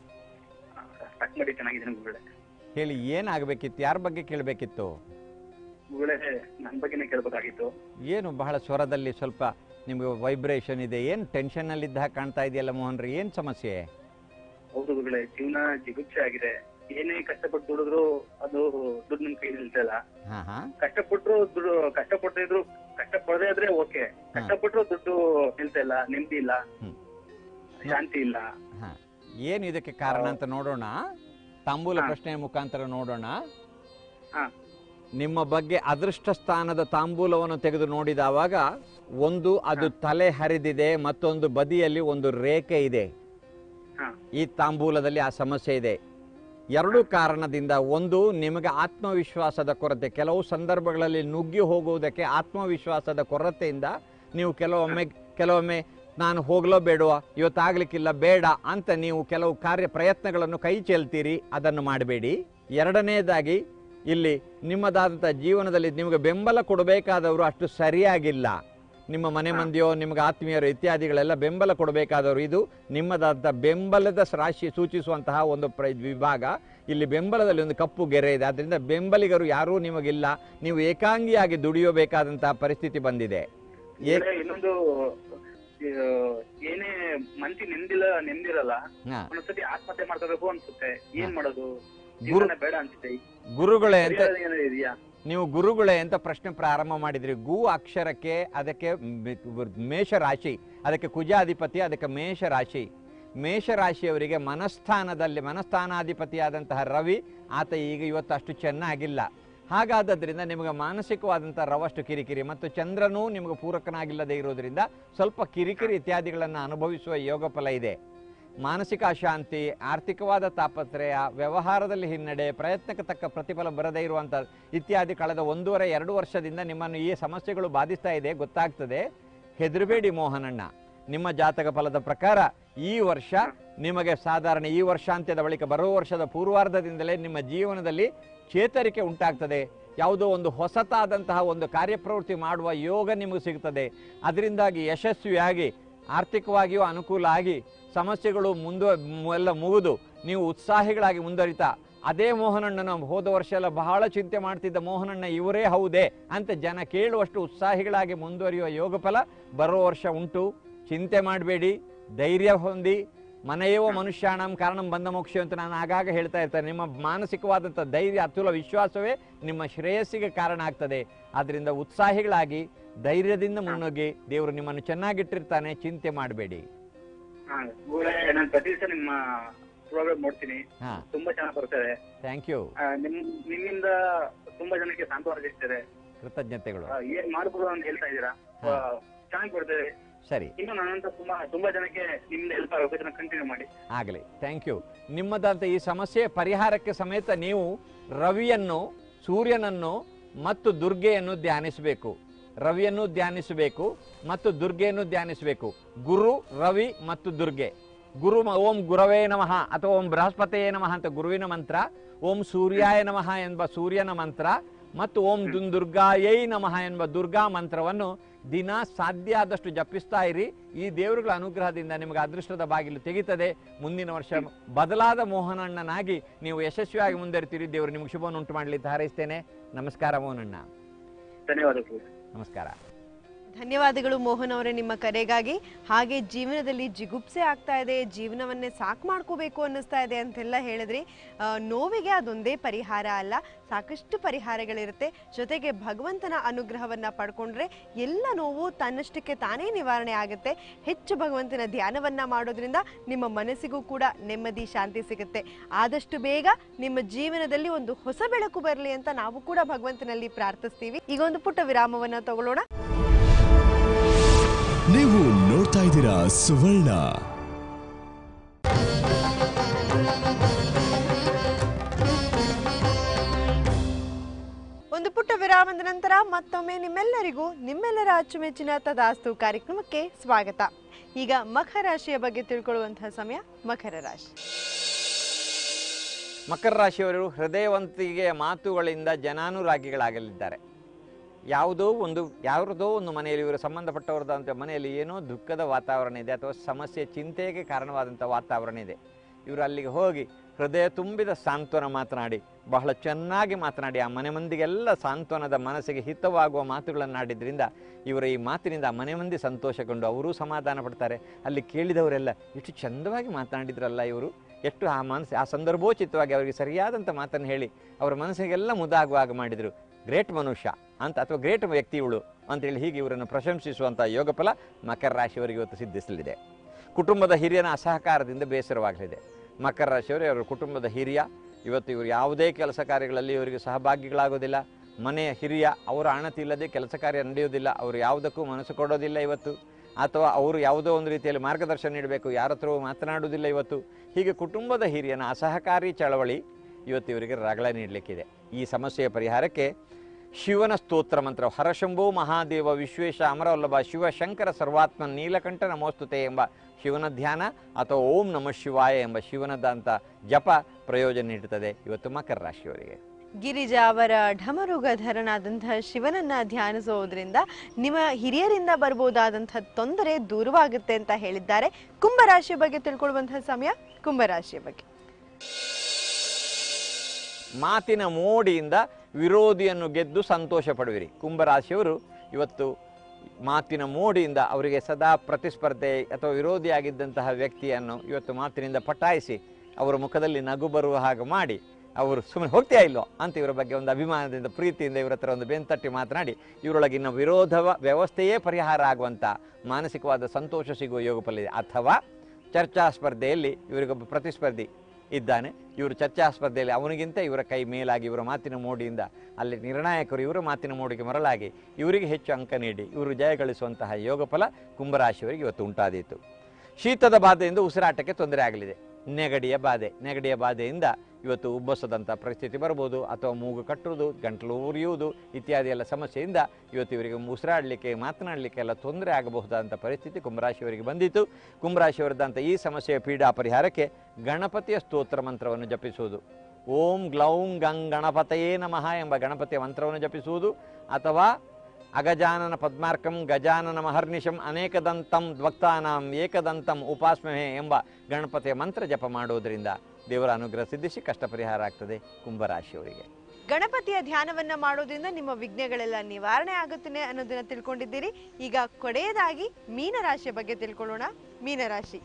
ಸ್ಟಾರ್ಟ್ ಮಾಡಿ ಚೆನ್ನಾಗಿದ್ದೀನಿ ಗುರುಗಳೇ
ಹೇಳಿ ಏನಾಗಬೇಕಿತ್ತು ಯಾರ ಬಗ್ಗೆ ಕೇಳಬೇಕಿತ್ತು
ಗುರುಗಳೇ ನನ್ನ ಬಗ್ಗೆನೇ ಕೇಳಬೇಕಾಗಿತ್ತು
ಏನು ಬಹಳ ಸ್ವರದಲ್ಲಿ ಸ್ವಲ್ಪ ನಿಮಗೆ ವೈಬ್ರೇಷನ್ ಇದೆ ಏನು ಟೆನ್ಷನ್ನಲ್ಲಿದ್ದ ಹಾಗೆ ಕಾಣ್ತಾ ಇದೆಯಲ್ಲ ಮೋಹನ್ ರೀ ಏನು ಸಮಸ್ಯೆ
ಹೌದು ಗುರುಗಳೇ ಜೀವನ ಜಿಗುಪ್ಸೆ ಆಗಿದೆ ಏನೇ ಕಷ್ಟಪಟ್ಟು ದುಡಿದ್ರು ಅದು ದುಡ್ಡು ನಿಮ್ ಕೈ ನಿಲ್ತಾ ಇಲ್ಲ
ಹಾಂ ಹಾಂ
ಕಷ್ಟಪಟ್ರು ದುಡ್ಡು ಕಷ್ಟಪಡ್ತಾ ಇದ್ರು ಕಷ್ಟಪಡದೇ ಇದ್ರೆ ಓಕೆ ಕಷ್ಟಪಟ್ರು ದುಡ್ಡು ನಿಲ್ತಾ ಇಲ್ಲ ನೆಮ್ಮದಿ ಇಲ್ಲ
ಹ್ಮ್.
ಶಾಂತಿ ಇಲ್ಲ
ಹಾಂ ಏನು ಇದಕ್ಕೆ ಕಾರಣ ಅಂತ ನೋಡೋಣ ತಾಂಬೂಲ
ಹಾ.
ಪ್ರಶ್ನೆಯ ಮುಖಾಂತರ ನೋಡೋಣ
ಹಾ.
ನಿಮ್ಮ ಬಗ್ಗೆ ಅದೃಷ್ಟ ಸ್ಥಾನದ ತಾಂಬೂಲವನ್ನು ತೆಗೆದು ನೋಡಿದವಾಗ ಒಂದು ಅದು ತಲೆ ಹರಿದಿದೆ ಮತ್ತೊಂದು ಬದಿಯಲ್ಲಿ ಒಂದು ರೇಖೆ ಇದೆ
ಹಾ.
ಈ ತಾಂಬೂಲದಲ್ಲಿ ಆ ಸಮಸ್ಯೆ ಇದೆ ಎರಡು ಕಾರಣದಿಂದ ಒಂದು ನಿಮಗೆ ಆತ್ಮವಿಶ್ವಾಸದ ಕೊರತೆ ಕೆಲವು ಸಂದರ್ಭಗಳಲ್ಲಿ ನುಗ್ಗಿ ಹೋಗುವುದಕ್ಕೆ ಆತ್ಮವಿಶ್ವಾಸದ ಕೊರತೆಯಿಂದ ನೀವು ಕೆಲವೊಮ್ಮೆ ಕೆಲವೊಮ್ಮೆ ನಾನು ಹೋಗ್ಲೋ ಬೇಡವ ಇವತ್ತಾಗ್ಲಿಕ್ಕಿಲ್ಲ ಬೇಡ ಅಂತ ನೀವು ಕೆಲವು ಕಾರ್ಯ ಪ್ರಯತ್ನಗಳನ್ನು ಕೈ ಚೆಲ್ತೀರಿ ಅದನ್ನು ಮಾಡಬೇಡಿ ಎರಡನೇದಾಗಿ ಇಲ್ಲಿ ನಿಮ್ಮದಾದಂಥ ಜೀವನದಲ್ಲಿ ನಿಮಗೆ ಬೆಂಬಲ ಕೊಡಬೇಕಾದವರು ಅಷ್ಟು ಸರಿಯಾಗಿಲ್ಲ ನಿಮ್ಮ ಮನೆ ಮಂದಿಯೋ ನಿಮಗೆ ಆತ್ಮೀಯರು ಇತ್ಯಾದಿಗಳೆಲ್ಲ ಬೆಂಬಲ ಕೊಡಬೇಕಾದವರು ಇದು ನಿಮ್ಮದಾದಂಥ ಬೆಂಬಲದ ರಾಶಿ ಸೂಚಿಸುವಂತಹ ಒಂದು ಪ್ರ ವಿಭಾಗ ಇಲ್ಲಿ ಬೆಂಬಲದಲ್ಲಿ ಒಂದು ಕಪ್ಪು ಗೆರೆ ಇದೆ ಆದ್ದರಿಂದ ಬೆಂಬಲಿಗರು ಯಾರೂ ನಿಮಗಿಲ್ಲ ನೀವು ಏಕಾಂಗಿಯಾಗಿ ದುಡಿಯಬೇಕಾದಂತಹ ಪರಿಸ್ಥಿತಿ ಬಂದಿದೆ ಏ
ಗುರುಗಳೇ, ಇನ್ನೊಂದು ಆ, ಏನೇ ಮನ್ಸಿ ನೆಮ್ಮದಿಲ್ಲ ನೆಮ್ಮದಿರಲ್ಲ
ಹಾ.
ಒಂದೊಂದ್ಸತಿ ಆತ್ಮಹತ್ಯೆ ಮಾಡ್ಕೋಬೇಕು ಅನ್ಸುತ್ತೆ ಏನ್ ಮಾಡೋದು
ಗುರು
ಜೀವನ ಬೇಡ ಅನ್ಸುತ್ತೆ
ಗುರುಗಳೇ ಅಂತ
ಪರಿಹಾರ ಏನಾದ್ರು ಇದೆಯಾ
ನೀವು ಗುರುಗಳೇ ಅಂತ ಪ್ರಶ್ನೆ ಪ್ರಾರಂಭ ಮಾಡಿದ್ರಿ ಗು ಅಕ್ಷರಕ್ಕೆ ಅದಕ್ಕೆ ಮ್- ಮೇಷರಾಶಿ ಅದಕ್ಕೆ ಕುಜಾಧಿಪತಿ ಅದಕ್ಕೆ ಮೇಷರಾಶಿ ಮೇಷರಾಶಿಯವರಿಗೆ ಮನಸ್ಥಾನದಲ್ಲಿ ಮನಸ್ಥಾನಾಧಿಪತಿಯಾದಂತಹ ರವಿ ಆತ ಈಗ ಇವತ್ತು ಅಷ್ಟು ಚೆನ್ನಾಗಿಲ್ಲ ಹಾಗಾದ್ದರಿಂದ ನಿಮಗೆ ಮಾನಸಿಕವಾದಂಥ ರವಷ್ಟು ಕಿರಿಕಿರಿ ಮತ್ತು ಚಂದ್ರನೂ ನಿಮಗೆ ಪೂರಕನಾಗಿಲ್ಲದೆ ಇರೋದ್ರಿಂದ ಸ್ವಲ್ಪ ಕಿರಿಕಿರಿ ಇತ್ಯಾದಿಗಳನ್ನು ಅನುಭವಿಸುವ ಯೋಗ ಫಲ ಇದೆ ಮಾನಸಿಕ ಅಶಾಂತಿ ಆರ್ಥಿಕವಾದ ತಾಪತ್ರಯ ವ್ಯವಹಾರದಲ್ಲಿ ಹಿನ್ನಡೆ ಪ್ರಯತ್ನಕ್ಕೆ ತಕ್ಕ ಪ್ರತಿಫಲ ಬರದೇ ಇರುವಂಥ ಇತ್ಯಾದಿ ಕಳೆದ ಒಂದೂವರೆ ಎರಡು ವರ್ಷದಿಂದ ನಿಮ್ಮನ್ನು ಈ ಸಮಸ್ಯೆಗಳು ಬಾಧಿಸ್ತಾ ಇದೆ ಗೊತ್ತಾಗ್ತದೆ ಹೆದರಬೇಡಿ ಮೋಹನಣ್ಣ ನಿಮ್ಮ ಜಾತಕ ಫಲದ ಪ್ರಕಾರ ಈ ವರ್ಷ ನಿಮಗೆ ಸಾಧಾರಣ ಈ ವರ್ಷಾಂತ್ಯದ ಬಳಿಕ ಬರುವ ವರ್ಷದ ಪೂರ್ವಾರ್ಧದಿಂದಲೇ ನಿಮ್ಮ ಜೀವನದಲ್ಲಿ ಚೇತರಿಕೆ ಉಂಟಾಗ್ತದೆ ಯಾವುದೋ ಒಂದು ಹೊಸತಾದಂತಹ ಒಂದು ಕಾರ್ಯಪ್ರವೃತ್ತಿ ಮಾಡುವ ಯೋಗ ನಿಮಗೆ ಸಿಗ್ತದೆ ಅದರಿಂದಾಗಿ ಯಶಸ್ವಿಯಾಗಿ ಆರ್ಥಿಕವಾಗಿಯೂ ಅನುಕೂಲ ಆಗಿ ಸಮಸ್ಯೆಗಳು ಮುಂದುವ ಮು- ಎಲ್ಲ ಮುಗಿದು ನೀವು ಉತ್ಸಾಹಿಗಳಾಗಿ ಮುಂದುವರಿತಾ ಅದೇ ಮೋಹನಣ್ಣನ ಹೋದ ವರ್ಷ ಎಲ್ಲ ಬಹಳ ಚಿಂತೆ ಮಾಡ್ತಿದ್ದ ಮೋಹನಣ್ಣ ಇವರೇ ಹೌದೇ ಅಂತ ಜನ ಕೇಳುವಷ್ಟು ಉತ್ಸಾಹಿಗಳಾಗಿ ಮುಂದುವರಿಯುವ ಯೋಗ ಫಲ ಬರೋ ವರ್ಷ ಉಂಟು ಚಿಂತೆ ಮಾಡಬೇಡಿ ಧೈರ್ಯ ಹೊಂದಿ ಮನೆಯೋ ಮನುಷ್ಯಾಣಂ ಕಾರಣಂ ಬಂದ ಮೋಕ್ಷ ಅಂತ ನಾನು ಆಗಾಗ ಹೇಳ್ತಾ ಇರ್ತೇನೆ ನಿಮ್ಮ ಮಾನಸಿಕವಾದಂಥ ಧೈರ್ಯ ಅತುಲ ವಿಶ್ವಾಸವೇ ನಿಮ್ಮ ಶ್ರೇಯಸ್ಸಿಗೆ ಕಾರಣ ಆಗ್ತದೆ ಆದ್ದರಿಂದ ಉತ್ಸಾಹಿಗಳಾಗಿ ಧೈರ್ಯದಿಂದ ಮುನ್ನುಗ್ಗಿ ದೇವರು ನಿಮ್ಮನ್ನು ಚೆನ್ನಾಗಿಟ್ಟಿರ್ತಾನೆ ಚಿಂತೆ ಮಾಡಬೇಡಿ
ಹಾ ಗುರುಗಳೇ ನಾನು ಪ್ರತಿ ದಿವಸ ನಿಮ್ಮ ಪ್ರೋಗ್ರಾಮ್ ನೋಡ್ತೀನಿ
ಹಾಂ
ತುಂಬಾ ಚೆನ್ನಾಗಿ ಬರ್ತದೆ
ಥ್ಯಾಂಕ್ ಯು
ಆ, ನಿಮ್ ನಿಮ್ಮಿಂದ ತುಂಬಾ ಜನಕ್ಕೆ ಸಾಂತ್ವನ ಸಿಗ್ತದೆ
ಕೃತಜ್ಞತೆಗಳು
ಆ, ಏನ್ ಮಾಡ್ಬೋದು ಅಂತ ಹೇಳ್ತಾ ಇದ್ದೀರಾ ಆ, ಚೆನ್ನಾಗಿ ಬರ್ತದೆ
ಸರಿ
ಇನ್ನು ನನ್ನಂತ ತುಂಬಾ ತುಂಬಾ ಜನಕ್ಕೆ ನಿಮ್ಮಿಂದ ಹೆಲ್ಪ್ ಆಗಬೇಕು ಇದನ್ನ ಕಂಟಿನ್ಯೂ ಮಾಡಿ
ಆಗಲಿ ಥ್ಯಾಂಕ್ ಯು ನಿಮ್ಮದಂತ ಈ ಸಮಸ್ಯೆ ಪರಿಹಾರಕ್ಕೆ ಸಮೇತ ನೀವು ರವಿಯನ್ನು ಸೂರ್ಯನನ್ನು ಮತ್ತು ದುರ್ಗೆಯನ್ನು ಧ್ಯಾನಿಸಬೇಕು ರವಿಯನ್ನು ಧ್ಯಾನಿಸಬೇಕು ಮತ್ತು ದುರ್ಗೆಯನ್ನು ಧ್ಯಾನಿಸಬೇಕು ಗುರು ರವಿ ಮತ್ತು ದುರ್ಗೆ ಗುರು ಮ- ಓಂ ಗುರವೇ ನಮಃ ಅಥವಾ ಓಂ ಬೃಹಸ್ಪತಿಯೇ ನಮಃ ಅಂತ ಗುರುವಿನ ಮಂತ್ರ ಓಂ ಸೂರ್ಯಾಯ ನಮಃ ಎಂಬ ಸೂರ್ಯನ ಮಂತ್ರ ಮತ್ತು ಓಂ ದುನ್ ದುರ್ಗಾಯೈ ನಮಃ ಎಂಬ ದುರ್ಗಾ ಮಂತ್ರವನ್ನು ದಿನ ಸಾಧ್ಯ ಆದಷ್ಟು ಜಪಿಸ್ತಾ ಇರಿ ಈ ದೇವರುಗಳ ಅನುಗ್ರಹದಿಂದ ನಿಮಗೆ ಅದೃಷ್ಟದ ಬಾಗಿಲು ತೆಗಿತದೆ ಮುಂದಿನ ವರ್ಷ ಬದಲಾದ ಮೋಹನಣ್ಣನಾಗಿ ನೀವು ಯಶಸ್ವಿಯಾಗಿ ಮುಂದುವರಿತೀರಿ ದೇವರು ನಿಮಗೆ ಶುಭವನ್ನು ಉಂಟು ಮಾಡಲಿ ಅಂತ ಹಾರೈಸ್ತೇನೆ ನಮಸ್ಕಾರ ಮೋಹನಣ್ಣ
ಧನ್ಯವಾದಗಳು
ನಮಸ್ಕಾರ
ಧನ್ಯವಾದಗಳು ಮೋಹನ್ ಅವರೇ ನಿಮ್ಮ ಕರೆಗಾಗಿ ಹಾಗೆ ಜೀವನದಲ್ಲಿ ಜಿಗುಪ್ಸೆ ಆಗ್ತಾ ಇದೆ ಜೀವನವನ್ನೇ ಸಾಕು ಮಾಡ್ಕೋಬೇಕು ಅನ್ನಿಸ್ತಾ ಇದೆ ಅಂತೆಲ್ಲ ಹೇಳಿದ್ರಿ ಆ, ನೋವಿಗೆ ಅದೊಂದೇ ಪರಿಹಾರ ಅಲ್ಲ ಸಾಕಷ್ಟು ಪರಿಹಾರಗಳಿರುತ್ತೆ ಜೊತೆಗೆ ಭಗವಂತನ ಅನುಗ್ರಹವನ್ನ ಪಡ್ಕೊಂಡ್ರೆ ಎಲ್ಲ ನೋವು ತನ್ನಷ್ಟಕ್ಕೆ ತಾನೇ ನಿವಾರಣೆ ಆಗುತ್ತೆ ಹೆಚ್ಚು ಭಗವಂತನ ಧ್ಯಾನವನ್ನ ಮಾಡೋದ್ರಿಂದ ನಿಮ್ಮ ಮನಸ್ಸಿಗೂ ಕೂಡ ನೆಮ್ಮದಿ ಶಾಂತಿ ಸಿಗುತ್ತೆ ಆದಷ್ಟು ಬೇಗ ನಿಮ್ಮ ಜೀವನದಲ್ಲಿ ಒಂದು ಹೊಸ ಬೆಳಕು ಬರಲಿ ಅಂತ ನಾವು ಕೂಡ ಭಗವಂತನಲ್ಲಿ ಪ್ರಾರ್ಥಿಸ್ತೀವಿ ಈಗ ಒಂದು ಪುಟ್ಟ ವಿರಾಮವನ್ನ ತಗೊಳ್ಳೋಣ
ನೀವು ನೋಡ್ತಾ ಇದ್ದೀರಾ ಸುವರ್ಣ
ಒಂದು ಪುಟ್ಟ ವಿರಾಮದ ನಂತರ ಮತ್ತೊಮ್ಮೆ ನಿಮ್ಮೆಲ್ಲರಿಗೂ ನಿಮ್ಮೆಲ್ಲರ ಅಚ್ಚುಮೆಚ್ಚಿನ ತದಾಸ್ತು ಕಾರ್ಯಕ್ರಮಕ್ಕೆ ಸ್ವಾಗತ ಈಗ ಮಕರ ರಾಶಿಯ ಬಗ್ಗೆ ತಿಳ್ಕೊಳ್ಳುವಂತಹ ಸಮಯ ಮಕರ ರಾಶಿ
ಮಕರ ರಾಶಿಯವರು ಹೃದಯವಂತಿಕೆಯ ಮಾತುಗಳಿಂದ ಜನಾನುರಾಗಿಗಳಾಗಲಿದ್ದಾರೆ ಯಾವುದೋ ಒಂದು ಯಾವುದೋ ಒಂದು ಮನೆಯಲ್ಲಿ ಇವರು ಸಂಬಂಧಪಟ್ಟವರದಂಥ ಮನೆಯಲ್ಲಿ ಏನೋ ದುಃಖದ ವಾತಾವರಣ ಇದೆ ಅಥವಾ ಸಮಸ್ಯೆ ಚಿಂತೆಗೆ ಕಾರಣವಾದಂಥ ವಾತಾವರಣ ಇದೆ ಇವರು ಅಲ್ಲಿಗೆ ಹೋಗಿ ಹೃದಯ ತುಂಬಿದ ಸಾಂತ್ವನ ಮಾತನಾಡಿ ಬಹಳ ಚೆನ್ನಾಗಿ ಮಾತನಾಡಿ ಆ ಮನೆ ಮಂದಿಗೆಲ್ಲ ಸಾಂತ್ವನದ ಮನಸ್ಸಿಗೆ ಹಿತವಾಗುವ ಮಾತುಗಳನ್ನಾಡಿದ್ರಿಂದ ಇವರ ಈ ಮಾತಿನಿಂದ ಆ ಮನೆ ಮಂದಿ ಸಂತೋಷಗೊಂಡು ಅವರೂ ಸಮಾಧಾನ ಪಡ್ತಾರೆ ಅಲ್ಲಿ ಕೇಳಿದವರೆಲ್ಲ ಎಷ್ಟು ಚಂದವಾಗಿ ಮಾತನಾಡಿದ್ರಲ್ಲ ಇವರು ಎಷ್ಟು ಆ ಮನಸ್ಸು ಆ ಸಂದರ್ಭೋಚಿತವಾಗಿ ಅವರಿಗೆ ಸರಿಯಾದಂಥ ಮಾತನ್ನು ಹೇಳಿ ಅವರ ಮನಸ್ಸಿಗೆಲ್ಲ ಮುದಾಗುವಾಗ ಮಾಡಿದರು ಗ್ರೇಟ್ ಮನುಷ್ಯ ಅಂತ ಅಥವಾ ಗ್ರೇಟ್ ವ್ಯಕ್ತಿ ಇವಳು ಅಂತೇಳಿ ಹೀಗೆ ಇವರನ್ನು ಪ್ರಶಂಸಿಸುವಂಥ ಯೋಗಫಲ ಮಕರ ರಾಶಿಯವರಿಗೆ ಇವತ್ತು ಸಿದ್ಧಿಸಲಿದೆ ಕುಟುಂಬದ ಹಿರಿಯನ ಅಸಹಕಾರದಿಂದ ಬೇಸರವಾಗಲಿದೆ ಮಕರ ರಾಶಿಯವರು ಅವರ ಕುಟುಂಬದ ಹಿರಿಯ ಇವತ್ತು ಇವರು ಯಾವುದೇ ಕೆಲಸ ಕಾರ್ಯಗಳಲ್ಲಿ ಇವರಿಗೆ ಸಹಭಾಗಿಗಳಾಗೋದಿಲ್ಲ ಮನೆಯ ಹಿರಿಯ ಅವರ ಅಣತಿ ಇಲ್ಲದೆ ಕೆಲಸ ಕಾರ್ಯ ನಡೆಯೋದಿಲ್ಲ ಅವರು ಯಾವುದಕ್ಕೂ ಮನಸ್ಸು ಕೊಡೋದಿಲ್ಲ ಇವತ್ತು ಅಥವಾ ಅವರು ಯಾವುದೋ ಒಂದು ರೀತಿಯಲ್ಲಿ ಮಾರ್ಗದರ್ಶನ ನೀಡಬೇಕು ಯಾರ ಹತ್ರವೂ ಮಾತನಾಡುವುದಿಲ್ಲ ಇವತ್ತು ಹೀಗೆ ಕುಟುಂಬದ ಹಿರಿಯನ ಅಸಹಕಾರಿ ಚಳವಳಿ ಇವತ್ತು ಇವರಿಗೆ ರಗಳ ನೀಡಲಿಕ್ಕಿದೆ ಈ ಸಮಸ್ಯೆಯ ಪರಿಹಾರಕ್ಕೆ ಶಿವನ ಸ್ತೋತ್ರ ಮಂತ್ರ ಹರಶಂಭೋ ಮಹಾದೇವ ವಿಶ್ವೇಶ ಅಮರವಲ್ಲಭ ಶಿವಶಂಕರ ಸರ್ವಾತ್ಮ ನೀಲಕಂಠ ನಮೋಸ್ತುತೆ ಎಂಬ ಶಿವನ ಧ್ಯಾನ ಅಥವಾ ಓಂ ನಮಃ ಶಿವಾಯ ಎಂಬ ಶಿವನದಂಥ ಜಪ ಪ್ರಯೋಜನ ನೀಡುತ್ತದೆ ಇವತ್ತು ಮಕರ ರಾಶಿಯವರಿಗೆ
ಗಿರಿಜಾ ಅವರ ಢಮರುಗಧರನಾದಂತಹ ಶಿವನನ್ನ ಧ್ಯಾನಿಸೋದ್ರಿಂದ ನಿಮ್ಮ ಹಿರಿಯರಿಂದ ಬರ್ಬೋದಾದಂತಹ ತೊಂದರೆ ದೂರವಾಗುತ್ತೆ ಅಂತ ಹೇಳಿದ್ದಾರೆ ಕುಂಭರಾಶಿಯ ಬಗ್ಗೆ ತಿಳ್ಕೊಳ್ಳುವಂತಹ ಸಮಯ ಕುಂಭರಾಶಿಯ ಬಗ್ಗೆ
ಮಾತಿನ ಮೋಡಿಯಿಂದ ವಿರೋಧಿಯನ್ನು ಗೆದ್ದು ಸಂತೋಷ ಪಡುವಿರಿ ಕುಂಭರಾಶಿಯವರು ಇವತ್ತು ಮಾತಿನ ಮೋಡಿಯಿಂದ ಅವರಿಗೆ ಸದಾ ಪ್ರತಿಸ್ಪರ್ಧೆ ಅಥವಾ ವಿರೋಧಿಯಾಗಿದ್ದಂತಹ ವ್ಯಕ್ತಿಯನ್ನು ಇವತ್ತು ಮಾತಿನಿಂದ ಪಟಾಯಿಸಿ ಅವರ ಮುಖದಲ್ಲಿ ನಗು ಬರುವ ಹಾಗೆ ಮಾಡಿ ಅವರು ಸುಮ್ಮನೆ ಹೋಗ್ತೀಯಾ ಇಲ್ಲೋ ಅಂತ ಇವರ ಬಗ್ಗೆ ಒಂದು ಅಭಿಮಾನದಿಂದ ಪ್ರೀತಿಯಿಂದ ಇವರ ಹತ್ರ ಒಂದು ಬೆಂತಟ್ಟಿ ಮಾತನಾಡಿ ಇವರೊಳಗಿನ ವಿರೋಧವ ವ್ಯವಸ್ಥೆಯೇ ಪರಿಹಾರ ಆಗುವಂಥ ಮಾನಸಿಕವಾದ ಸಂತೋಷ ಸಿಗುವ ಯೋಗಫಲಿದೆ ಅಥವಾ ಚರ್ಚಾ ಸ್ಪರ್ಧೆಯಲ್ಲಿ ಇವರಿಗೊಬ್ಬ ಪ್ರತಿಸ್ಪರ್ಧಿ ಇದ್ದಾನೆ ಇವರು ಚರ್ಚಾ ಸ್ಪರ್ಧೆಯಲ್ಲಿ ಅವನಿಗಿಂತ ಇವರ ಕೈ ಮೇಲಾಗಿ ಇವರ ಮಾತಿನ ಮೋಡಿಯಿಂದ ಅಲ್ಲಿ ನಿರ್ಣಾಯಕರು ಇವರ ಮಾತಿನ ಮೋಡಿಗೆ ಮರಳಾಗಿ ಇವರಿಗೆ ಹೆಚ್ಚು ಅಂಕ ನೀಡಿ ಇವರು ಜಯ ಗಳಿಸುವಂತಹ ಯೋಗಫಲ ಕುಂಭರಾಶಿಯವರಿಗೆ ಇವತ್ತು ಉಂಟಾದೀತು ಶೀತದ ಬಾಧೆಯಿಂದ ಉಸಿರಾಟಕ್ಕೆ ತೊಂದರೆ ಆಗಲಿದೆ ನೆಗಡಿಯ ಬಾಧೆ ನೆಗಡಿಯ ಬಾಧೆಯಿಂದ ಇವತ್ತು ಉಬ್ಬಸದಂಥ ಪರಿಸ್ಥಿತಿ ಬರ್ಬೋದು ಅಥವಾ ಮೂಗು ಕಟ್ಟುವುದು ಗಂಟಲು ಉರಿಯುವುದು ಇತ್ಯಾದಿ ಎಲ್ಲ ಸಮಸ್ಯೆಯಿಂದ ಇವತ್ತು ಇವರಿಗೆ ಉಸಿರಾಡಲಿಕ್ಕೆ ಮಾತನಾಡಲಿಕ್ಕೆ ಎಲ್ಲ ತೊಂದರೆ ಆಗಬಹುದಾದಂಥ ಪರಿಸ್ಥಿತಿ ಕುಂಭರಾಶಿಯವರಿಗೆ ಬಂದಿತ್ತು ಕುಂಭರಾಶಿಯವರದಂಥ ಈ ಸಮಸ್ಯೆಯ ಪೀಡಾ ಪರಿಹಾರಕ್ಕೆ ಗಣಪತಿಯ ಸ್ತೋತ್ರ ಮಂತ್ರವನ್ನು ಜಪಿಸುವುದು ಓಂ ಗ್ಲೌಂ ಗಂ ಗಣಪತಯೇ ನಮಃ ಎಂಬ ಗಣಪತಿಯ ಮಂತ್ರವನ್ನು ಜಪಿಸುವುದು ಅಥವಾ ಅಗಜಾನನ ಪದ್ಮಾರ್ಕಂ ಗಜಾನನ ಮಹರ್ನಿಶಂ ಅನೇಕದಂತಂ ದ್ವಕ್ತಾನಾಂ ಏಕದಂತಂ ಉಪಾಸ್ಮಹೆ ಎಂಬ ಗಣಪತಿಯ ಮಂತ್ರ ಜಪ ಮಾಡುವುದರಿಂದ ದೇವರ ಅನುಗ್ರಹ ಸಿದ್ಧಿಸಿ ಕಷ್ಟ ಪರಿಹಾರ ಆಗ್ತದೆ ಕುಂಭರಾಶಿಯವರಿಗೆ
ಗಣಪತಿಯ ಧ್ಯಾನವನ್ನ ಮಾಡೋದ್ರಿಂದ ನಿಮ್ಮ ವಿಘ್ನಗಳೆಲ್ಲ ನಿವಾರಣೆ ಆಗುತ್ತದೆ ಅನ್ನೋದನ್ನ ತಿಳ್ಕೊಂಡಿದ್ದೀರಿ ಈಗ ಕೊನೆಯದಾಗಿ ಮೀನರಾಶಿಯ ಬಗ್ಗೆ ತಿಳ್ಕೊಳ್ಳೋಣ ಮೀನರಾಶಿ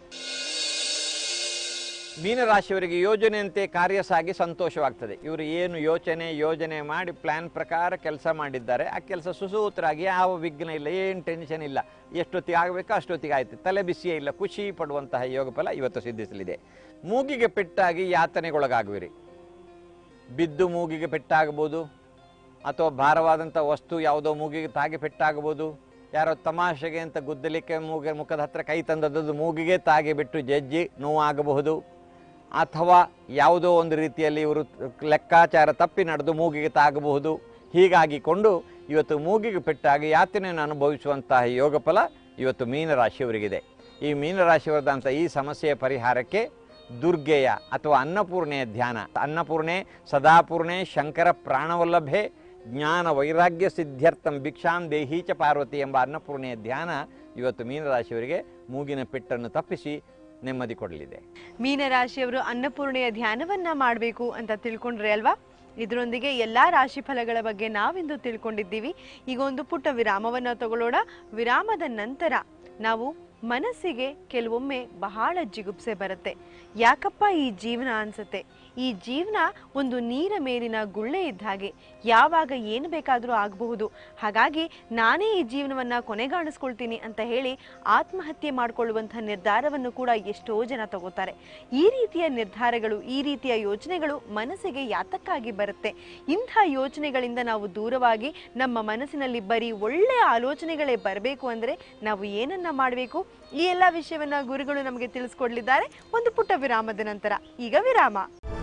ಮೀನರಾಶಿಯವರಿಗೆ ಯೋಜನೆಯಂತೆ ಕಾರ್ಯ ಸಾಗಿ ಸಂತೋಷವಾಗ್ತದೆ ಇವರು ಏನು ಯೋಚನೆ ಯೋಜನೆ ಮಾಡಿ ಪ್ಲಾನ್ ಪ್ರಕಾರ ಕೆಲಸ ಮಾಡಿದ್ದಾರೆ ಆ ಕೆಲಸ ಸುಸೂತ್ರವಾಗಿ ಯಾವ ವಿಘ್ನ ಇಲ್ಲ ಏನು ಟೆನ್ಷನ್ ಇಲ್ಲ ಎಷ್ಟೊತ್ತಿಗೆ ಆಗಬೇಕೋ ಅಷ್ಟೊತ್ತಿಗೆ ಆಯ್ತು ತಲೆ ಬಿಸಿಯೇ ಇಲ್ಲ ಖುಷಿ ಪಡುವಂತಹ ಯೋಗಫಲ ಇವತ್ತು ಸಿದ್ಧಿಸಲಿದೆ ಮೂಗಿಗೆ ಪೆಟ್ಟಾಗಿ ಯಾತನೆಗೊಳಗಾಗುವಿರಿ ಬಿದ್ದು ಮೂಗಿಗೆ ಪೆಟ್ಟಾಗಬಹುದು ಅಥವಾ ಭಾರವಾದಂಥ ವಸ್ತು ಯಾವುದೋ ಮೂಗಿಗೆ ತಾಗಿ ಪೆಟ್ಟಾಗಬಹುದು ಯಾರೋ ತಮಾಷೆಗೆ ಅಂತ ಗುದ್ದಲಿಕ್ಕೆ ಮೂಗಿಗೆ ಮುಖದ ಹತ್ರ ಕೈ ತಂದದ್ದು ಮೂಗಿಗೆ ತಾಗಿ ಬಿಟ್ಟು ಜಜ್ಜಿ ನೋವಾಗಬಹುದು ಅಥವಾ ಯಾವುದೋ ಒಂದು ರೀತಿಯಲ್ಲಿ ಇವರು ಲೆಕ್ಕಾಚಾರ ತಪ್ಪಿ ನಡೆದು ಮೂಗಿಗೆ ತಾಗಬಹುದು ಹೀಗಾಗಿಕೊಂಡು ಇವತ್ತು ಮೂಗಿಗೆ ಪೆಟ್ಟಾಗಿ ಯಾತನೆಯನ್ನು ಅನುಭವಿಸುವಂತಹ ಯೋಗಫಲ ಇವತ್ತು ಮೀನರಾಶಿಯವರಿಗಿದೆ ಈ ಮೀನರಾಶಿಯವರದಂಥ ಈ ಸಮಸ್ಯೆಯ ಪರಿಹಾರಕ್ಕೆ ದುರ್ಗೆಯ ಅಥವಾ ಅನ್ನಪೂರ್ಣೆಯ ಧ್ಯಾನ ಅನ್ನಪೂರ್ಣೆ ಸದಾಪೂರ್ಣೆ ಶಂಕರ ಪ್ರಾಣವಲ್ಲಭೆ ಜ್ಞಾನ ವೈರಾಗ್ಯ ಸಿದ್ಧ್ಯರ್ಥಂ ಭಿಕ್ಷಾಂ ದೇಹೀಚ ಪಾರ್ವತಿ ಎಂಬ ಅನ್ನಪೂರ್ಣೆಯ ಧ್ಯಾನ ಇವತ್ತು ಮೀನರಾಶಿಯವರಿಗೆ ಮೂಗಿನ ಪೆಟ್ಟನ್ನು ತಪ್ಪಿಸಿ ನೆಮ್ಮದಿ ಕೊಡಲಿದೆ
ಮೀನರಾಶಿಯವರು ಅನ್ನಪೂರ್ಣೆಯ ಧ್ಯಾನವನ್ನ ಮಾಡಬೇಕು ಅಂತ ತಿಳ್ಕೊಂಡ್ರೆ ಅಲ್ವಾ ಇದರೊಂದಿಗೆ ಎಲ್ಲಾ ರಾಶಿ ಫಲಗಳ ಬಗ್ಗೆ ನಾವಿಂದು ತಿಳ್ಕೊಂಡಿದ್ದೀವಿ ಈಗ ಒಂದು ಪುಟ್ಟ ವಿರಾಮವನ್ನ ತಗೊಳ್ಳೋಣ ವಿರಾಮದ ನಂತರ ನಾವು ಮನಸ್ಸಿಗೆ ಕೆಲವೊಮ್ಮೆ ಬಹಳ ಜಿಗುಪ್ಸೆ ಬರುತ್ತೆ ಯಾಕಪ್ಪ ಈ ಜೀವನ ಅನ್ಸುತ್ತೆ ಈ ಜೀವನ ಒಂದು ನೀರ ಮೇಲಿನ ಗುಳ್ಳೆ ಇದ್ದ ಹಾಗೆ ಯಾವಾಗ ಏನು ಬೇಕಾದರೂ ಆಗಬಹುದು ಹಾಗಾಗಿ ನಾನೇ ಈ ಜೀವನವನ್ನ ಕೊನೆಗಾಣಿಸ್ಕೊಳ್ತೀನಿ ಅಂತ ಹೇಳಿ ಆತ್ಮಹತ್ಯೆ ಮಾಡಿಕೊಳ್ಳುವಂತಹ ನಿರ್ಧಾರವನ್ನು ಕೂಡ ಎಷ್ಟೋ ಜನ ತಗೋತಾರೆ ಈ ರೀತಿಯ ನಿರ್ಧಾರಗಳು ಈ ರೀತಿಯ ಯೋಚನೆಗಳು ಮನಸ್ಸಿಗೆ ಯಾತಕ್ಕಾಗಿ ಬರುತ್ತೆ ಇಂಥ ಯೋಚನೆಗಳಿಂದ ನಾವು ದೂರವಾಗಿ ನಮ್ಮ ಮನಸ್ಸಿನಲ್ಲಿ ಬರೀ ಒಳ್ಳೆಯ ಆಲೋಚನೆಗಳೇ ಬರಬೇಕು ಅಂದರೆ ನಾವು ಏನನ್ನ ಮಾಡಬೇಕು ಈ ಎಲ್ಲ ವಿಷಯವನ್ನ ಗುರುಗಳು ನಮಗೆ ತಿಳಿಸ್ಕೊಡ್ಲಿದ್ದಾರೆ ಒಂದು ಪುಟ್ಟ ವಿರಾಮದ ನಂತರ ಈಗ ವಿರಾಮ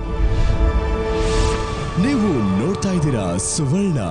ನೀವು ನೋಡ್ತಾ ಇದ್ದೀರಾ ಸುವರ್ಣ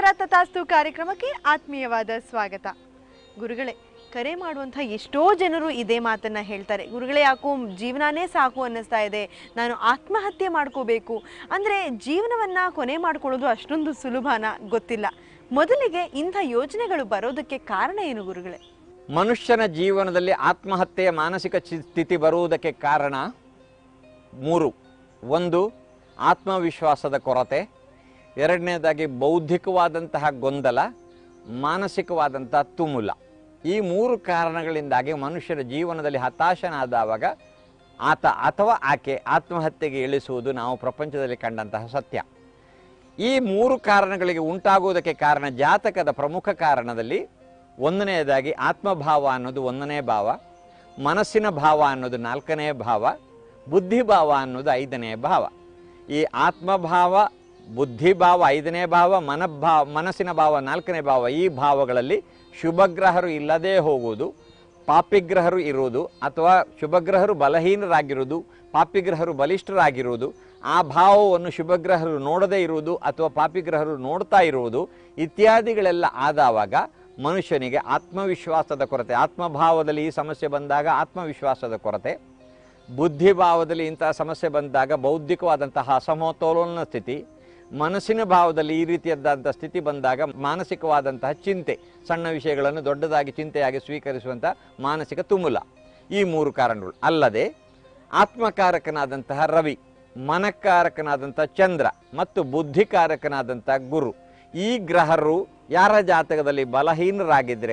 ತಥಾಸ್ತು ಕಾರ್ಯಕ್ರಮಕ್ಕೆ ಆತ್ಮೀಯವಾದ ಸ್ವಾಗತ ಗುರುಗಳೇ ಕರೆ ಮಾಡುವಂಥ ಎಷ್ಟೋ ಜನರು ಇದೇ ಮಾತನ್ನ ಹೇಳ್ತಾರೆ ಗುರುಗಳೇ ಯಾಕೋ ಜೀವನನೇ ಸಾಕು ಅನ್ನಿಸ್ತಾ ಇದೆ ನಾನು ಆತ್ಮಹತ್ಯೆ ಮಾಡ್ಕೋಬೇಕು ಅಂದರೆ ಜೀವನವನ್ನ ಕೊನೆ ಮಾಡ್ಕೊಳ್ಳೋದು ಅಷ್ಟೊಂದು ಸುಲಭನ ಗೊತ್ತಿಲ್ಲ ಮೊದಲಿಗೆ ಇಂಥ ಯೋಜನೆಗಳು ಬರೋದಕ್ಕೆ ಕಾರಣ ಏನು ಗುರುಗಳೇ
ಮನುಷ್ಯನ ಜೀವನದಲ್ಲಿ ಆತ್ಮಹತ್ಯೆಯ ಮಾನಸಿಕ ಚಿ- ಸ್ಥಿತಿ ಬರುವುದಕ್ಕೆ ಕಾರಣ ಮೂರು ಒಂದು ಆತ್ಮವಿಶ್ವಾಸದ ಕೊರತೆ ಎರಡನೇದಾಗಿ ಬೌದ್ಧಿಕವಾದಂತಹ ಗೊಂದಲ ಮಾನಸಿಕವಾದಂಥ ತುಮುಲ ಈ ಮೂರು ಕಾರಣಗಳಿಂದಾಗಿ ಮನುಷ್ಯನ ಜೀವನದಲ್ಲಿ ಹತಾಶನಾದವಾಗ ಆತ ಅಥವಾ ಆಕೆ ಆತ್ಮಹತ್ಯೆಗೆ ಇಳಿಸುವುದು ನಾವು ಪ್ರಪಂಚದಲ್ಲಿ ಕಂಡಂತಹ ಸತ್ಯ ಈ ಮೂರು ಕಾರಣಗಳಿಗೆ ಉಂಟಾಗುವುದಕ್ಕೆ ಕಾರಣ ಜಾತಕದ ಪ್ರಮುಖ ಕಾರಣದಲ್ಲಿ ಒಂದನೆಯದಾಗಿ ಆತ್ಮಭಾವ ಅನ್ನೋದು ಒಂದನೇ ಭಾವ ಮನಸ್ಸಿನ ಭಾವ ಅನ್ನೋದು ನಾಲ್ಕನೇ ಭಾವ ಬುದ್ಧಿಭಾವ ಅನ್ನೋದು ಐದನೇ ಭಾವ ಈ ಆತ್ಮಭಾವ ಬುದ್ಧಿಭಾವ ಐದನೇ ಭಾವ ಮನಭಾವ ಮನಸ್ಸಿನ ಭಾವ ನಾಲ್ಕನೇ ಭಾವ ಈ ಭಾವಗಳಲ್ಲಿ ಶುಭಗ್ರಹರು ಇಲ್ಲದೇ ಹೋಗುವುದು ಪಾಪಿಗ್ರಹರು ಇರುವುದು ಅಥವಾ ಶುಭಗ್ರಹರು ಬಲಹೀನರಾಗಿರುವುದು ಪಾಪಿಗ್ರಹರು ಬಲಿಷ್ಠರಾಗಿರುವುದು ಆ ಭಾವವನ್ನು ಶುಭಗ್ರಹರು ನೋಡದೇ ಇರುವುದು ಅಥವಾ ಪಾಪಿಗ್ರಹರು ನೋಡ್ತಾ ಇರುವುದು ಇತ್ಯಾದಿಗಳೆಲ್ಲ ಆದವಾಗ ಮನುಷ್ಯನಿಗೆ ಆತ್ಮವಿಶ್ವಾಸದ ಕೊರತೆ ಆತ್ಮಭಾವದಲ್ಲಿ ಈ ಸಮಸ್ಯೆ ಬಂದಾಗ ಆತ್ಮವಿಶ್ವಾಸದ ಕೊರತೆ ಬುದ್ಧಿಭಾವದಲ್ಲಿ ಇಂತಹ ಸಮಸ್ಯೆ ಬಂದಾಗ ಬೌದ್ಧಿಕವಾದಂತಹ ಅಸಮತೋಲನ ಸ್ಥಿತಿ ಮನಸ್ಸಿನ ಭಾವದಲ್ಲಿ ಈ ರೀತಿಯಾದಂಥ ಸ್ಥಿತಿ ಬಂದಾಗ ಮಾನಸಿಕವಾದಂತಹ ಚಿಂತೆ ಸಣ್ಣ ವಿಷಯಗಳನ್ನು ದೊಡ್ಡದಾಗಿ ಚಿಂತೆಯಾಗಿ ಸ್ವೀಕರಿಸುವಂಥ ಮಾನಸಿಕ ತುಮುಲ ಈ ಮೂರು ಕಾರಣಗಳು ಅಲ್ಲದೆ ಆತ್ಮಕಾರಕನಾದಂತಹ ರವಿ ಮನಕಾರಕನಾದಂಥ ಚಂದ್ರ ಮತ್ತು ಬುದ್ಧಿಕಾರಕನಾದಂಥ ಗುರು ಈ ಗ್ರಹರು ಯಾರ ಜಾತಕದಲ್ಲಿ ಬಲಹೀನರಾಗಿದ್ದರೆ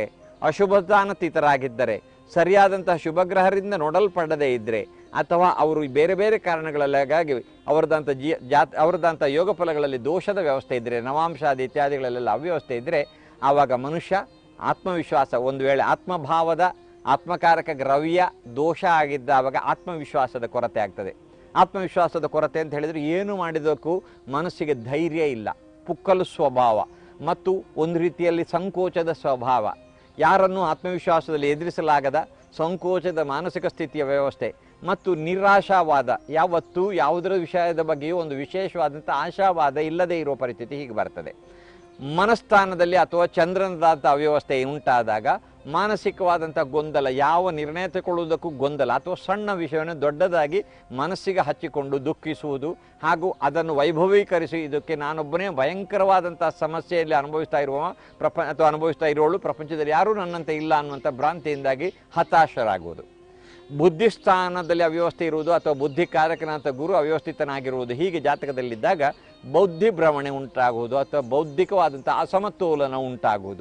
ಅಶುಭದಾನತೀತರಾಗಿದ್ದರೆ ಸರಿಯಾದಂತಹ ಶುಭಗ್ರಹರಿಂದ ನೋಡಲ್ಪಡದೇ ಇದ್ದರೆ ಅಥವಾ ಅವರು ಬೇರೆ ಬೇರೆ ಕಾರಣಗಳಲ್ಲಾಗಿ ಅವರದಂಥ ಜಿ ಜಾತ್ ಅವರದಂಥ ಯೋಗ ಫಲಗಳಲ್ಲಿ ದೋಷದ ವ್ಯವಸ್ಥೆ ಇದ್ದರೆ ನವಾಂಶಾದಿ ಇತ್ಯಾದಿಗಳಲ್ಲೆಲ್ಲ ಅವ್ಯವಸ್ಥೆ ಇದ್ದರೆ ಆವಾಗ ಮನುಷ್ಯ ಆತ್ಮವಿಶ್ವಾಸ ಒಂದು ವೇಳೆ ಆತ್ಮಭಾವದ ಆತ್ಮಕಾರಕ ದ್ರವ್ಯ ದೋಷ ಆಗಿದ್ದಾವಾಗ ಆತ್ಮವಿಶ್ವಾಸದ ಕೊರತೆ ಆಗ್ತದೆ ಆತ್ಮವಿಶ್ವಾಸದ ಕೊರತೆ ಅಂತ ಹೇಳಿದರೆ ಏನು ಮಾಡಿದಕ್ಕೂ ಮನಸ್ಸಿಗೆ ಧೈರ್ಯ ಇಲ್ಲ ಪುಕ್ಕಲು ಸ್ವಭಾವ ಮತ್ತು ಒಂದು ರೀತಿಯಲ್ಲಿ ಸಂಕೋಚದ ಸ್ವಭಾವ ಯಾರನ್ನು ಆತ್ಮವಿಶ್ವಾಸದಲ್ಲಿ ಎದುರಿಸಲಾಗದ ಸಂಕೋಚದ ಮಾನಸಿಕ ಸ್ಥಿತಿಯ ವ್ಯವಸ್ಥೆ ಮತ್ತು ನಿರಾಶಾವಾದ ಯಾವತ್ತೂ ಯಾವುದರ ವಿಷಯದ ಬಗ್ಗೆಯೂ ಒಂದು ವಿಶೇಷವಾದಂಥ ಆಶಾವಾದ ಇಲ್ಲದೇ ಇರುವ ಪರಿಸ್ಥಿತಿ ಹೀಗೆ ಬರ್ತದೆ ಮನಸ್ಥಾನದಲ್ಲಿ ಅಥವಾ ಚಂದ್ರನದಾದಂಥ ಅವ್ಯವಸ್ಥೆ ಉಂಟಾದಾಗ ಮಾನಸಿಕವಾದಂಥ ಗೊಂದಲ ಯಾವ ನಿರ್ಣಯ ತಗೊಳ್ಳುವುದಕ್ಕೂ ಗೊಂದಲ ಅಥವಾ ಸಣ್ಣ ವಿಷಯವನ್ನು ದೊಡ್ಡದಾಗಿ ಮನಸ್ಸಿಗೆ ಹಚ್ಚಿಕೊಂಡು ದುಃಖಿಸುವುದು ಹಾಗೂ ಅದನ್ನು ವೈಭವೀಕರಿಸಿ ಇದಕ್ಕೆ ನಾನೊಬ್ಬನೇ ಭಯಂಕರವಾದಂಥ ಸಮಸ್ಯೆಯಲ್ಲಿ ಅನುಭವಿಸ್ತಾ ಇರುವ ಪ್ರಪ ಅಥವಾ ಅನುಭವಿಸ್ತಾ ಇರೋಳು ಪ್ರಪಂಚದಲ್ಲಿ ಯಾರೂ ನನ್ನಂತೆ ಇಲ್ಲ ಅನ್ನುವಂಥ ಭ್ರಾಂತಿಯಿಂದಾಗಿ ಹತಾಶರಾಗುವುದು ಬುದ್ಧಿಸ್ಥಾನದಲ್ಲಿ ಅವ್ಯವಸ್ಥೆ ಇರುವುದು ಅಥವಾ ಬುದ್ಧಿ ಕಾರಕನಾಥ ಗುರು ಅವ್ಯವಸ್ಥಿತನಾಗಿರುವುದು ಹೀಗೆ ಜಾತಕದಲ್ಲಿದ್ದಾಗ ಬೌದ್ಧಿ ಭ್ರಮಣೆ ಉಂಟಾಗುವುದು ಅಥವಾ ಬೌದ್ಧಿಕವಾದಂಥ ಅಸಮತೋಲನ ಉಂಟಾಗುವುದು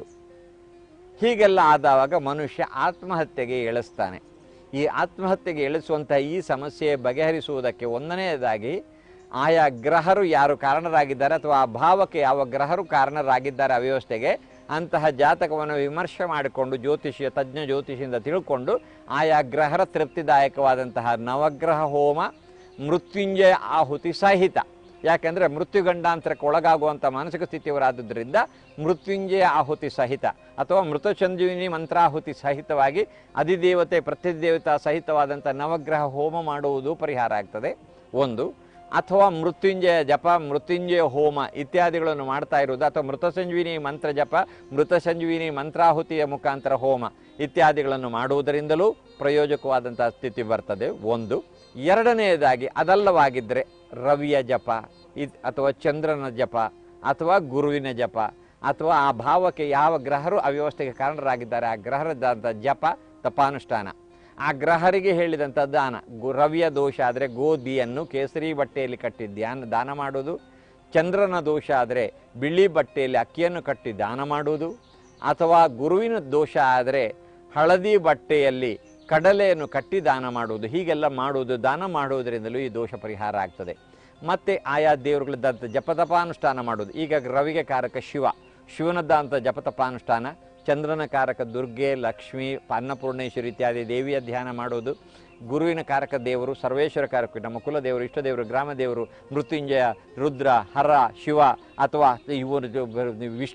ಹೀಗೆಲ್ಲ ಆದಾಗ ಮನುಷ್ಯ ಆತ್ಮಹತ್ಯೆಗೆ ಎಳೆಸ್ತಾನೆ ಈ ಆತ್ಮಹತ್ಯೆಗೆ ಎಳೆಸುವಂಥ ಈ ಸಮಸ್ಯೆ ಬಗೆಹರಿಸುವುದಕ್ಕೆ ಒಂದನೆಯದಾಗಿ ಆಯಾ ಗ್ರಹರು ಯಾರು ಕಾರಣರಾಗಿದ್ದಾರೆ ಅಥವಾ ಆ ಭಾವಕ್ಕೆ ಯಾವ ಗ್ರಹರು ಕಾರಣರಾಗಿದ್ದಾರೆ ಅವ್ಯವಸ್ಥೆಗೆ ಅಂತಹ ಜಾತಕವನ್ನು ವಿಮರ್ಶೆ ಮಾಡಿಕೊಂಡು ಜ್ಯೋತಿಷಿಯ ತಜ್ಞ ಜ್ಯೋತಿಷಿಯಿಂದ ತಿಳ್ಕೊಂಡು ಆಯಾ ಗ್ರಹರ ತೃಪ್ತಿದಾಯಕವಾದಂತಹ ನವಗ್ರಹ ಹೋಮ ಮೃತ್ಯುಂಜಯ ಆಹುತಿ ಸಹಿತ ಯಾಕೆಂದರೆ ಮೃತ್ಯುಗಂಡಾಂತರಕ್ಕೆ ಒಳಗಾಗುವಂಥ ಮಾನಸಿಕ ಸ್ಥಿತಿಯವರಾದುದರಿಂದ ಮೃತ್ಯುಂಜಯ ಆಹುತಿ ಸಹಿತ ಅಥವಾ ಮೃತ ಸಂಜೀವಿನಿ ಮಂತ್ರಾಹುತಿ ಸಹಿತವಾಗಿ ಅಧಿದೇವತೆ ಪ್ರತಿದೇವತಾ ಸಹಿತವಾದಂಥ ನವಗ್ರಹ ಹೋಮ ಮಾಡುವುದು ಪರಿಹಾರ ಆಗ್ತದೆ ಒಂದು ಅಥವಾ ಮೃತ್ಯುಂಜಯ ಜಪ ಮೃತ್ಯುಂಜಯ ಹೋಮ ಇತ್ಯಾದಿಗಳನ್ನು ಮಾಡ್ತಾ ಇರುವುದು ಅಥವಾ ಮೃತ ಸಂಜೀವಿನಿ ಮಂತ್ರ ಜಪ ಮೃತ ಸಂಜೀವಿನಿ ಮಂತ್ರಾಹುತಿಯ ಮುಖಾಂತರ ಹೋಮ ಇತ್ಯಾದಿಗಳನ್ನು ಮಾಡುವುದರಿಂದಲೂ ಪ್ರಯೋಜಕವಾದಂಥ ಸ್ಥಿತಿ ಬರ್ತದೆ ಒಂದು ಎರಡನೆಯದಾಗಿ ಅದಲ್ಲವಾಗಿದ್ದರೆ ರವಿಯ ಜಪ ಇದ್ ಅಥವಾ ಚಂದ್ರನ ಜಪ ಅಥವಾ ಗುರುವಿನ ಜಪ ಅಥವಾ ಆ ಭಾವಕ್ಕೆ ಯಾವ ಗ್ರಹರು ಅವ್ಯವಸ್ಥೆಗೆ ಕಾರಣರಾಗಿದ್ದಾರೆ ಆ ಗ್ರಹರದಂಥ ಜಪ ತಪಾನುಷ್ಠಾನ ಆ ಗ್ರಹರಿಗೆ ಹೇಳಿದಂಥ ದಾನ ಗು ರವಿಯ ದೋಷ ಆದರೆ ಗೋಧಿಯನ್ನು ಕೇಸರಿ ಬಟ್ಟೆಯಲ್ಲಿ ಕಟ್ಟಿ ಧ್ಯಾನ ದಾನ ಮಾಡೋದು ಚಂದ್ರನ ದೋಷ ಆದರೆ ಬಿಳಿ ಬಟ್ಟೆಯಲ್ಲಿ ಅಕ್ಕಿಯನ್ನು ಕಟ್ಟಿ ದಾನ ಮಾಡುವುದು ಅಥವಾ ಗುರುವಿನ ದೋಷ ಆದರೆ ಹಳದಿ ಬಟ್ಟೆಯಲ್ಲಿ ಕಡಲೆಯನ್ನು ಕಟ್ಟಿ ದಾನ ಮಾಡುವುದು ಹೀಗೆಲ್ಲ ಮಾಡುವುದು ದಾನ ಮಾಡುವುದರಿಂದಲೂ ಈ ದೋಷ ಪರಿಹಾರ ಆಗ್ತದೆ ಮತ್ತು ಆಯಾ ದೇವರುಗಳದ್ದಂಥ ಜಪತಪಾನುಷ್ಠಾನ ಮಾಡುವುದು ಈಗ ರವಿಗೆ ಕಾರಕ ಶಿವ ಶಿವನದ್ದಂಥ ಜಪತಪಾನುಷ್ಠಾನ ಚಂದ್ರನ ಕಾರಕ ದುರ್ಗೆ ಲಕ್ಷ್ಮಿ ಅನ್ನಪೂರ್ಣೇಶ್ವರಿ ಇತ್ಯಾದಿ ದೇವಿಯ ಧ್ಯಾನ ಮಾಡೋದು ಗುರುವಿನ ಕಾರಕ ದೇವರು ಸರ್ವೇಶ್ವರ ಕಾರಕ ನಮ್ಮ ಕುಲದೇವರು ಇಷ್ಟದೇವರು ಗ್ರಾಮ ದೇವರು ಮೃತ್ಯುಂಜಯ ರುದ್ರ ಹರ ಶಿವ ಅಥವಾ ಇವರು ವಿಷ್ಣು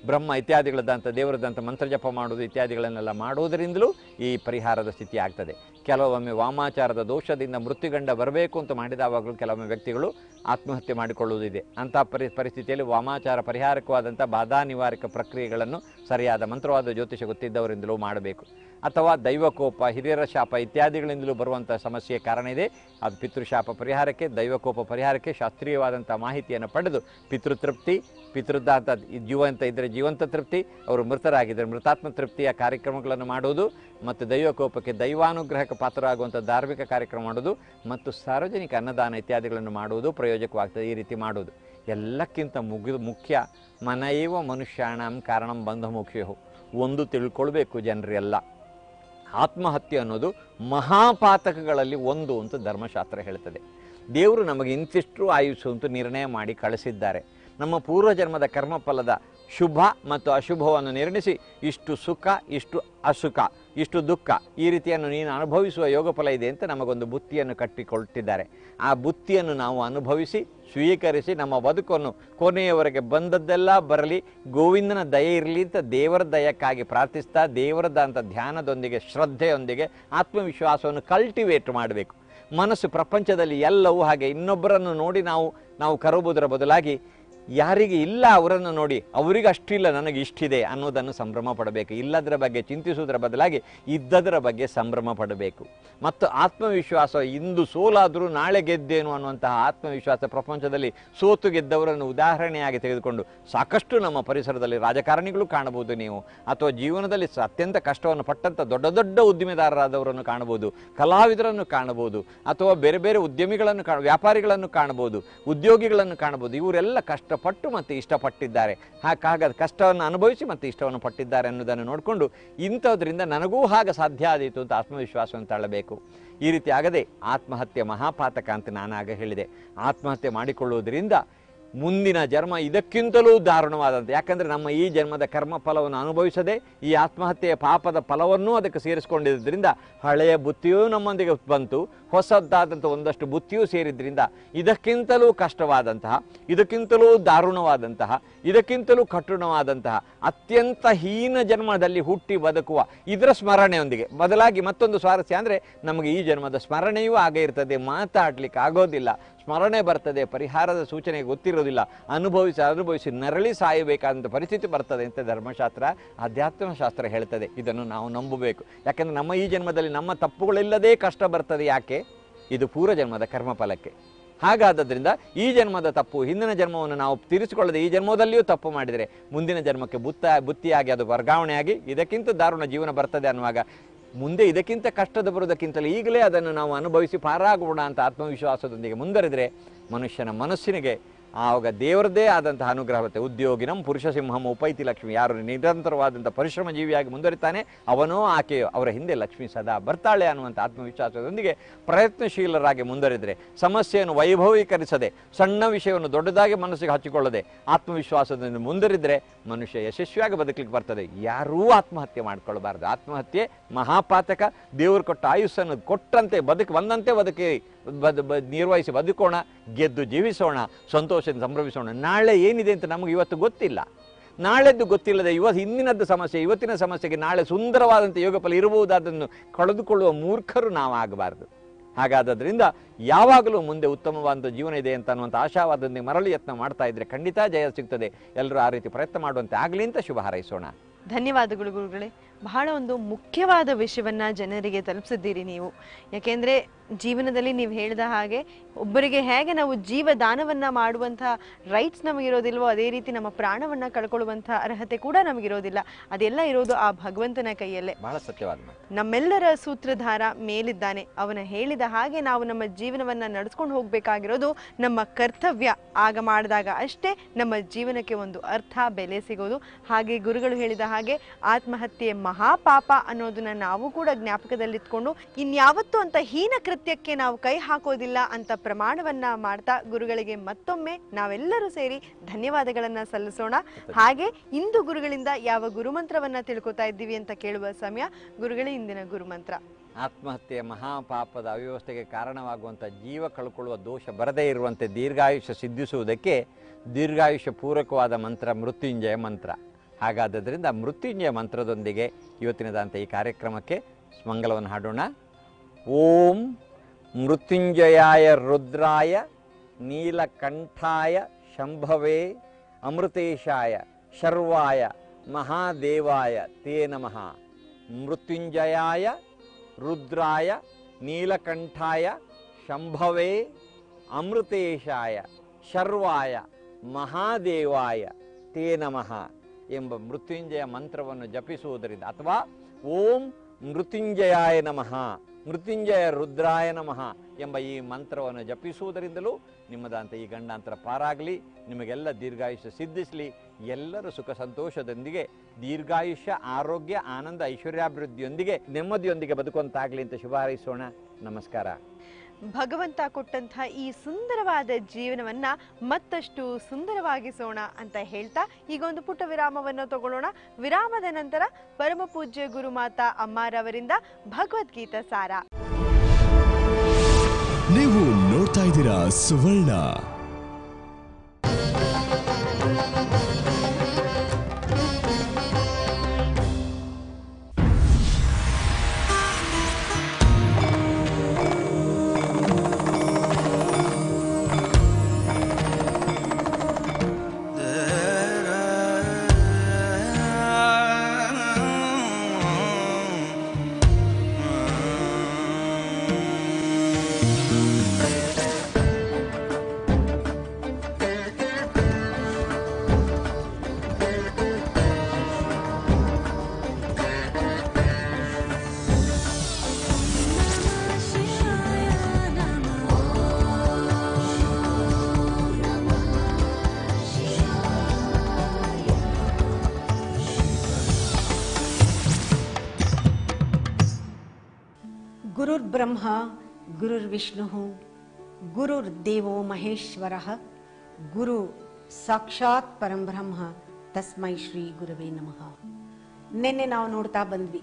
ಬ್ರಹ್ಮ ಇತ್ಯಾದಿಗಳದಂಥ ದೇವರದಂಥ ಮಂತ್ರ ಜಪ ಮಾಡುವುದು ಇತ್ಯಾದಿಗಳನ್ನೆಲ್ಲ ಮಾಡುವುದರಿಂದಲೂ ಈ ಪರಿಹಾರದ ಸ್ಥಿತಿ ಆಗ್ತದೆ ಕೆಲವೊಮ್ಮೆ ವಾಮಾಚಾರದ ದೋಷದಿಂದ ಮೃತ್ಯುಗಂಡ ಬರಬೇಕು ಅಂತ ಮಾಡಿದವಾಗಲೂ ಕೆಲವೊಮ್ಮೆ ವ್ಯಕ್ತಿಗಳು ಆತ್ಮಹತ್ಯೆ ಮಾಡಿಕೊಳ್ಳುವುದಿದೆ ಅಂಥ ಪರಿ ಪರಿಸ್ಥಿತಿಯಲ್ಲಿ ವಾಮಾಚಾರ ಪರಿಹಾರಕವಾದಂಥ ಬಾಧಾ ನಿವಾರಕ ಪ್ರಕ್ರಿಯೆಗಳನ್ನು ಸರಿಯಾದ ಮಂತ್ರವಾದ ಜ್ಯೋತಿಷ ಗೊತ್ತಿದ್ದವರಿಂದಲೂ ಮಾಡಬೇಕು ಅಥವಾ ದೈವಕೋಪ ಹಿರಿಯರ ಶಾಪ ಇತ್ಯಾದಿಗಳಿಂದಲೂ ಬರುವಂಥ ಸಮಸ್ಯೆ ಕಾರಣ ಇದೆ ಅದು ಪಿತೃಶಾಪ ಪರಿಹಾರಕ್ಕೆ ದೈವಕೋಪ ಪರಿಹಾರಕ್ಕೆ ಶಾಸ್ತ್ರೀಯವಾದಂಥ ಮಾಹಿತಿಯನ್ನು ಪಡೆದು ಪಿತೃತೃಪ್ತಿ ಪಿತೃದಾಂತ ಜೀವಂತ ಇದ್ದರೆ ಜೀವಂತ ತೃಪ್ತಿ ಅವರು ಮೃತರಾಗಿದ್ದರೆ ಮೃತಾತ್ಮ ತೃಪ್ತಿಯ ಕಾರ್ಯಕ್ರಮಗಳನ್ನು ಮಾಡುವುದು ಮತ್ತು ದೈವಕೋಪಕ್ಕೆ ದೈವಾನುಗ್ರಹಕ್ಕೆ ಪಾತ್ರರಾಗುವಂಥ ಧಾರ್ಮಿಕ ಕಾರ್ಯಕ್ರಮ ಮಾಡುವುದು ಮತ್ತು ಸಾರ್ವಜನಿಕ ಅನ್ನದಾನ ಇತ್ಯಾದಿಗಳನ್ನು ಮಾಡುವುದು ಪ್ರಯೋಜಕವಾಗ್ತದೆ ಈ ರೀತಿ ಮಾಡುವುದು ಎಲ್ಲಕ್ಕಿಂತ ಮುಗಿದು ಮುಖ್ಯ ಮನೈವ ಮನುಷ್ಯಾಣಂ ಕಾರಣಂ ಬಂಧ ಮುಖ್ಯವು ಒಂದು ತಿಳ್ಕೊಳ್ಬೇಕು ಜನರೆಲ್ಲ ಆತ್ಮಹತ್ಯೆ ಅನ್ನೋದು ಮಹಾಪಾತಕಗಳಲ್ಲಿ ಒಂದು ಅಂತ ಧರ್ಮಶಾಸ್ತ್ರ ಹೇಳ್ತದೆ ದೇವರು ನಮಗೆ ಇಂತಿಷ್ಟು ಆಯುಸ್ಸು ಅಂತ ನಿರ್ಣಯ ಮಾಡಿ ಕಳಿಸಿದ್ದಾರೆ ನಮ್ಮ ಪೂರ್ವಜನ್ಮದ ಕರ್ಮಫಲದ ಶುಭ ಮತ್ತು ಅಶುಭವನ್ನು ನಿರ್ಣಯಿಸಿ ಇಷ್ಟು ಸುಖ ಇಷ್ಟು ಅಸುಖ ಇಷ್ಟು ದುಃಖ ಈ ರೀತಿಯನ್ನು ನೀನು ಅನುಭವಿಸುವ ಯೋಗಫಲ ಇದೆ ಅಂತ ನಮಗೊಂದು ಬುತ್ತಿಯನ್ನು ಕಟ್ಟಿಕೊಟ್ಟಿದ್ದಾರೆ ಆ ಬುತ್ತಿಯನ್ನು ನಾವು ಅನುಭವಿಸಿ ಸ್ವೀಕರಿಸಿ ನಮ್ಮ ಬದುಕನ್ನು ಕೊನೆಯವರೆಗೆ ಬಂದದ್ದೆಲ್ಲ ಬರಲಿ ಗೋವಿಂದನ ದಯೆ ಇರಲಿ ಅಂತ ದೇವರ ದಯಕ್ಕಾಗಿ ಪ್ರಾರ್ಥಿಸ್ತಾ ದೇವರದ ಅಂತ ಧ್ಯಾನದೊಂದಿಗೆ ಶ್ರದ್ಧೆಯೊಂದಿಗೆ ಆತ್ಮವಿಶ್ವಾಸವನ್ನು ಕಲ್ಟಿವೇಟ್ ಮಾಡಬೇಕು ಮನಸ್ಸು ಪ್ರಪಂಚದಲ್ಲಿ ಎಲ್ಲವೂ ಹಾಗೆ ಇನ್ನೊಬ್ಬರನ್ನು ನೋಡಿ ನಾವು ನಾವು ಕರುವುದರ ಬದಲಾಗಿ ಯಾರಿಗೆ ಇಲ್ಲ ಅವರನ್ನು ನೋಡಿ ಅವರಿಗೆ ಅಷ್ಟಿಲ್ಲ ನನಗೆ ಇಷ್ಟಿದೆ ಅನ್ನೋದನ್ನು ಸಂಭ್ರಮ ಪಡಬೇಕು ಇಲ್ಲದರ ಬಗ್ಗೆ ಚಿಂತಿಸುವುದರ ಬದಲಾಗಿ ಇದ್ದದರ ಬಗ್ಗೆ ಸಂಭ್ರಮ ಪಡಬೇಕು ಮತ್ತು ಆತ್ಮವಿಶ್ವಾಸ ಇಂದು ಸೋಲಾದರೂ ನಾಳೆ ಗೆದ್ದೇನು ಅನ್ನುವಂತಹ ಆತ್ಮವಿಶ್ವಾಸ ಪ್ರಪಂಚದಲ್ಲಿ ಸೋತು ಗೆದ್ದವರನ್ನು ಉದಾಹರಣೆಯಾಗಿ ತೆಗೆದುಕೊಂಡು ಸಾಕಷ್ಟು ನಮ್ಮ ಪರಿಸರದಲ್ಲಿ ರಾಜಕಾರಣಿಗಳು ಕಾಣಬಹುದು ನೀವು ಅಥವಾ ಜೀವನದಲ್ಲಿ ಸ- ಅತ್ಯಂತ ಕಷ್ಟವನ್ನು ಪಟ್ಟಂಥ ದೊಡ್ಡ ದೊಡ್ಡ ಉದ್ದಿಮೆದಾರರಾದವರನ್ನು ಕಾಣಬಹುದು ಕಲಾವಿದರನ್ನು ಕಾಣಬಹುದು ಅಥವಾ ಬೇರೆ ಬೇರೆ ಉದ್ಯಮಿಗಳನ್ನು ಕಾಣ ವ್ಯಾಪಾರಿಗಳನ್ನು ಕಾಣಬಹುದು ಉದ್ಯೋಗಿಗಳನ್ನು ಕಾಣಬಹುದು ಇವರೆಲ್ಲ ಕಷ್ಟಪಟ್ಟು ಮತ್ತು ಇಷ್ಟಪಟ್ಟಿದ್ದಾರೆ ಹಾಗಾಗಿ ಕಷ್ಟವನ್ನು ಅನುಭವಿಸಿ ಮತ್ತು ಇಷ್ಟವನ್ನು ಪಟ್ಟಿದ್ದಾರೆ ಅನ್ನೋದನ್ನು ನೋಡಿಕೊಂಡು ಇಂಥದ್ರಿಂದ ನನಗೂ ಹಾಗೆ ಸಾಧ್ಯ ಆದೀತು ಅಂತ ಆತ್ಮವಿಶ್ವಾಸವನ್ನು ತಳ್ಳಬೇಕು ಈ ರೀತಿ ಆಗದೆ ಆತ್ಮಹತ್ಯೆ ಮಹಾಪಾತಕ ಅಂತ ನಾನಾಗ ಹೇಳಿದೆ ಆತ್ಮಹತ್ಯೆ ಮಾಡಿಕೊಳ್ಳುವುದರಿಂದ ಮುಂದಿನ ಜನ್ಮ ಇದಕ್ಕಿಂತಲೂ ದಾರುಣವಾದಂಥ ಯಾಕಂದರೆ ನಮ್ಮ ಈ ಜನ್ಮದ ಕರ್ಮ ಫಲವನ್ನು ಅನುಭವಿಸದೆ ಈ ಆತ್ಮಹತ್ಯೆಯ ಪಾಪದ ಫಲವನ್ನೂ ಅದಕ್ಕೆ ಸೇರಿಸಿಕೊಂಡಿದ್ದರಿಂದ ಹಳೆಯ ಬುತ್ತಿಯೂ ನಮ್ಮೊಂದಿಗೆ ಬಂತು ಹೊಸದಾದಂಥ ಒಂದಷ್ಟು ಬುತ್ತಿಯೂ ಸೇರಿದ್ರಿಂದ ಇದಕ್ಕಿಂತಲೂ ಕಷ್ಟವಾದಂತಹ ಇದಕ್ಕಿಂತಲೂ ದಾರುಣವಾದಂತಹ ಇದಕ್ಕಿಂತಲೂ ಕಠಿಣವಾದಂತಹ ಅತ್ಯಂತ ಹೀನ ಜನ್ಮದಲ್ಲಿ ಹುಟ್ಟಿ ಬದುಕುವ ಇದರ ಸ್ಮರಣೆಯೊಂದಿಗೆ ಬದಲಾಗಿ ಮತ್ತೊಂದು ಸ್ವಾರಸ್ಯ ಅಂದರೆ ನಮಗೆ ಈ ಜನ್ಮದ ಸ್ಮರಣೆಯೂ ಆಗೇ ಇರ್ತದೆ ಮಾತಾಡ್ಲಿಕ್ಕೆ ಆಗೋದಿಲ್ಲ ಸ್ಮರಣೆ ಬರ್ತದೆ ಪರಿಹಾರದ ಸೂಚನೆ ಗೊತ್ತಿರೋದಿಲ್ಲ ಅನುಭವಿಸಿ ಅನುಭವಿಸಿ ನರಳಿ ಸಾಯಬೇಕಾದಂಥ ಪರಿಸ್ಥಿತಿ ಬರ್ತದೆ ಅಂತ ಧರ್ಮಶಾಸ್ತ್ರ ಅಧ್ಯಾತ್ಮಶಾಸ್ತ್ರ ಹೇಳ್ತದೆ ಇದನ್ನು ನಾವು ನಂಬಬೇಕು ಯಾಕಂದರೆ ನಮ್ಮ ಈ ಜನ್ಮದಲ್ಲಿ ನಮ್ಮ ತಪ್ಪುಗಳಿಲ್ಲದೇ ಕಷ್ಟ ಬರ್ತದೆ ಯಾಕೆ ಇದು ಪೂರ್ವ ಜನ್ಮದ ಕರ್ಮಫಲಕ್ಕೆ ಹಾಗಾದ್ದರಿಂದ ಈ ಜನ್ಮದ ತಪ್ಪು ಹಿಂದಿನ ಜನ್ಮವನ್ನು ನಾವು ತೀರಿಸಿಕೊಳ್ಳದೆ ಈ ಜನ್ಮದಲ್ಲಿಯೂ ತಪ್ಪು ಮಾಡಿದರೆ ಮುಂದಿನ ಜನ್ಮಕ್ಕೆ ಬುತ್ತ ಬುತ್ತಿಯಾಗಿ ಅದು ವರ್ಗಾವಣೆಯಾಗಿ ಇದಕ್ಕಿಂತ ದಾರುಣ ಜೀವನ ಬರ್ತದೆ ಅನ್ನುವಾಗ ಮುಂದೆ ಇದಕ್ಕಿಂತ ಕಷ್ಟದ ಬರುವುದಕ್ಕಿಂತಲೂ ಈಗಲೇ ಅದನ್ನು ನಾವು ಅನುಭವಿಸಿ ಪಾರಾಗೋಣ ಅಂತ ಆತ್ಮವಿಶ್ವಾಸದೊಂದಿಗೆ ಮುಂದರಿದರೆ ಮನುಷ್ಯನ ಮನಸ್ಸಿನಿಗೆ ಆವಾಗ ದೇವರದೇ ಆದಂತಹ ಅನುಗ್ರಹ ಬರುತ್ತೆ ಉದ್ಯೋಗಿನಂ ಪುರುಷ ಸಿಂಹಂ ಉಪೈತಿ ಲಕ್ಷ್ಮಿ ಯಾರು ನಿರಂತರವಾದಂಥ ಪರಿಶ್ರಮ ಜೀವಿಯಾಗಿ ಮುಂದುವರಿತಾನೆ ಅವನೋ ಆಕೆಯೋ ಅವರ ಹಿಂದೆ ಲಕ್ಷ್ಮಿ ಸದಾ ಬರ್ತಾಳೆ ಅನ್ನುವಂಥ ಆತ್ಮವಿಶ್ವಾಸದೊಂದಿಗೆ ಪ್ರಯತ್ನಶೀಲರಾಗಿ ಮುಂದುವರಿದರೆ ಸಮಸ್ಯೆಯನ್ನು ವೈಭವೀಕರಿಸದೆ ಸಣ್ಣ ವಿಷಯವನ್ನು ದೊಡ್ಡದಾಗಿ ಮನಸ್ಸಿಗೆ ಹಚ್ಚಿಕೊಳ್ಳದೆ ಆತ್ಮವಿಶ್ವಾಸದಿಂದ ಮುಂದುವರಿದರೆ ಮನುಷ್ಯ ಯಶಸ್ವಿಯಾಗಿ ಬದುಕಲಿಕ್ಕೆ ಬರ್ತದೆ ಯಾರೂ ಆತ್ಮಹತ್ಯೆ ಮಾಡ್ಕೊಳ್ಬಾರ್ದು ಆತ್ಮಹತ್ಯೆ ಮಹಾಪಾತಕ ದೇವರು ಕೊಟ್ಟ ಆಯುಸ್ಸನ್ನು ಕೊಟ್ಟಂತೆ ಬದುಕು ಬಂದಂತೆ ಬದುಕಿ ಬದ್ ಬದ್ ನಿರ್ವಹಿಸಿ ಬದುಕೋಣ ಗೆದ್ದು ಜೀವಿಸೋಣ ಸಂತೋಷದಿಂದ ಸಂಭ್ರಮಿಸೋಣ ನಾಳೆ ಏನಿದೆ ಅಂತ ನಮಗೆ ಇವತ್ತು ಗೊತ್ತಿಲ್ಲ ನಾಳೆದ್ದು ಗೊತ್ತಿಲ್ಲದೆ ಇವತ್ತು ಹಿಂದಿನದ್ದು ಸಮಸ್ಯೆ ಇವತ್ತಿನ ಸಮಸ್ಯೆಗೆ ನಾಳೆ ಸುಂದರವಾದಂಥ ಯೋಗಫಲ ಇರಬಹುದಾದನ್ನು ಕಳೆದುಕೊಳ್ಳುವ ಮೂರ್ಖರು ನಾವು ಆಗಬಾರ್ದು ಹಾಗಾದ್ದರಿಂದ ಯಾವಾಗಲೂ ಮುಂದೆ ಉತ್ತಮವಾದ ಜೀವನ ಇದೆ ಅಂತ ಅನ್ನುವಂಥ ಆಶಾವಾದದೊಂದಿಗೆ ಮರಳಿ ಯತ್ನ ಮಾಡ್ತಾ ಇದ್ರೆ ಖಂಡಿತ ಜಯ ಸಿಗ್ತದೆ ಎಲ್ಲರೂ ಆ ರೀತಿ ಪ್ರಯತ್ನ ಮಾಡುವಂತೆ ಆಗಲಿ ಅಂತ ಶುಭ ಹಾರೈಸೋಣ
ಧನ್ಯವಾದಗಳು ಗುರುಗಳೇ ಬಹಳ ಒಂದು ಮುಖ್ಯವಾದ ವಿಷಯವನ್ನ ಜನರಿಗೆ ತಲುಪಿಸಿದ್ದೀರಿ ನೀವು ಯಾಕೆಂದ್ರೆ ಜೀವನದಲ್ಲಿ ನೀವು ಹೇಳಿದ ಹಾಗೆ ಒಬ್ಬರಿಗೆ ಹೇಗೆ ನಾವು ಜೀವದಾನವನ್ನ ಮಾಡುವಂತಹ ರೈಟ್ಸ್ ನಮಗಿರೋದಿಲ್ವೋ ಅದೇ ರೀತಿ ನಮ್ಮ ಪ್ರಾಣವನ್ನ ಕಳ್ಕೊಳ್ಳುವಂತಹ ಅರ್ಹತೆ ಕೂಡ ನಮಗಿರೋದಿಲ್ಲ ಅದೆಲ್ಲ ಇರೋದು ಆ ಭಗವಂತನ ಕೈಯಲ್ಲೇ
ಬಹಳ ಸತ್ಯವಾದ ಮಾತು
ನಮ್ಮೆಲ್ಲರ ಸೂತ್ರಧಾರ ಮೇಲಿದ್ದಾನೆ ಅವನ ಹೇಳಿದ ಹಾಗೆ ನಾವು ನಮ್ಮ ಜೀವನವನ್ನ ನಡೆಸ್ಕೊಂಡು ಹೋಗ್ಬೇಕಾಗಿರೋದು ನಮ್ಮ ಕರ್ತವ್ಯ ಆಗ ಮಾಡಿದಾಗ ಅಷ್ಟೇ ನಮ್ಮ ಜೀವನಕ್ಕೆ ಒಂದು ಅರ್ಥ ಬೆಲೆ ಸಿಗೋದು ಹಾಗೆ ಗುರುಗಳು ಹೇಳಿದ ಹಾಗೆ ಆತ್ಮಹತ್ಯೆ ಮಹಾಪಾಪ ಅನ್ನೋದನ್ನ ನಾವು ಕೂಡ ಜ್ಞಾಪಕದಲ್ಲಿಟ್ಕೊಂಡು ಇನ್ಯಾವತ್ತೂ ಅಂತ ಹೀನ ಕೃತ್ಯಕ್ಕೆ ನಾವು ಕೈ ಹಾಕೋದಿಲ್ಲ ಅಂತ ಪ್ರಮಾಣವನ್ನ ಮಾಡ್ತಾ ಗುರುಗಳಿಗೆ ಮತ್ತೊಮ್ಮೆ ನಾವೆಲ್ಲರೂ ಸೇರಿ ಧನ್ಯವಾದಗಳನ್ನ ಸಲ್ಲಿಸೋಣ ಹಾಗೆ ಇಂದು ಗುರುಗಳಿಂದ ಯಾವ ಗುರುಮಂತ್ರವನ್ನ ತಿಳ್ಕೊತಾ ಇದ್ದೀವಿ ಅಂತ ಕೇಳುವ ಸಮಯ ಗುರುಗಳೇ ಇಂದಿನ ಗುರುಮಂತ್ರ
ಆತ್ಮಹತ್ಯೆಯ ಮಹಾಪಾಪದ ಅವ್ಯವಸ್ಥೆಗೆ ಕಾರಣವಾಗುವಂಥ ಜೀವ ಕಳ್ಕೊಳ್ಳುವ ದೋಷ ಬರದೇ ಇರುವಂತೆ ದೀರ್ಘಾಯುಷ್ಯ ಸಿದ್ಧಿಸುವುದಕ್ಕೆ ದೀರ್ಘಾಯುಷ್ಯ ಪೂರಕವಾದ ಮಂತ್ರ ಮೃತ್ಯುಂಜಯ ಮಂತ್ರ ಹಾಗಾದ್ದರಿಂದ ಮೃತ್ಯುಂಜಯ ಮಂತ್ರದೊಂದಿಗೆ ಇವತ್ತಿನದಂಥ ಈ ಕಾರ್ಯಕ್ರಮಕ್ಕೆ ಮಂಗಲವನ್ನು ಹಾಡೋಣ ಓಂ ಮೃತ್ಯುಂಜಯಾಯ ರುದ್ರಾಯ ನೀಲಕಂಠಾಯ ಶಂಭವೇ ಅಮೃತೇಶಾಯ ಶರ್ವಾಯ ಮಹಾದೇವಾಯ ತೇ ನಮಃ ಮೃತ್ಯುಂಜಯಾಯ ರುದ್ರಾಯ ನೀಲಕಂಠಾಯ ಶಂಭವೇ ಅಮೃತೇಶಾಯ ಶರ್ವಾಯ ಮಹಾದೇವಾಯ ತೇ ನಮಃ ಎಂಬ ಮೃತ್ಯುಂಜಯ ಮಂತ್ರವನ್ನು ಜಪಿಸುವುದರಿಂದ ಅಥವಾ ಓಂ ಮೃತ್ಯುಂಜಯಾಯ ನಮಃ ಮೃತ್ಯುಂಜಯ ರುದ್ರಾಯ ನಮಃ ಎಂಬ ಈ ಮಂತ್ರವನ್ನು ಜಪಿಸುವುದರಿಂದಲೂ ನಿಮ್ಮದಂಥ ಈ ಗಂಡಾಂತರ ಪಾರಾಗಲಿ ನಿಮಗೆಲ್ಲ ದೀರ್ಘಾಯುಷ್ಯ ಸಿದ್ಧಿಸಲಿ ಎಲ್ಲರೂ ಸುಖ ಸಂತೋಷದೊಂದಿಗೆ ದೀರ್ಘಾಯುಷ್ಯ ಆರೋಗ್ಯ ಆನಂದ ಐಶ್ವರ್ಯಾಭಿವೃದ್ಧಿಯೊಂದಿಗೆ ನೆಮ್ಮದಿಯೊಂದಿಗೆ ಬದುಕುವಂತಾಗಲಿ ಅಂತ ಶುಭ ಹಾರೈಸೋಣ ನಮಸ್ಕಾರ
ಭಗವಂತ ಕೊಟ್ಟಂತಹ ಈ ಸುಂದರವಾದ ಜೀವನವನ್ನ ಮತ್ತಷ್ಟು ಸುಂದರವಾಗಿಸೋಣ ಅಂತ ಹೇಳ್ತಾ ಈಗ ಒಂದು ಪುಟ್ಟ ವಿರಾಮವನ್ನು ತಗೊಳ್ಳೋಣ ವಿರಾಮದ ನಂತರ ಪರಮ ಪೂಜ್ಯ ಗುರುಮಾತಾ ಅಮ್ಮಾರವರಿಂದ ಭಗವದ್ಗೀತಾ ಸಾರ
ನೀವು ನೋಡ್ತಾ ಇದ್ದೀರಾ ಸುವರ್ಣ
ಗುರುರ್ಬ್ರಹ್ಮ ಗುರುರ್ವಿಷ್ಣು ಗುರುರ್ದೇವೋ ಮಹೇಶ್ವರ ಗುರು ಸಾಕ್ಷಾತ್ ಪರಂಬ್ರಹ್ಮ ತಸ್ಮೈ ಶ್ರೀ ಗುರುವೇ ನಮಃ ನಿನ್ನೆ ನಾವು ನೋಡ್ತಾ ಬಂದ್ವಿ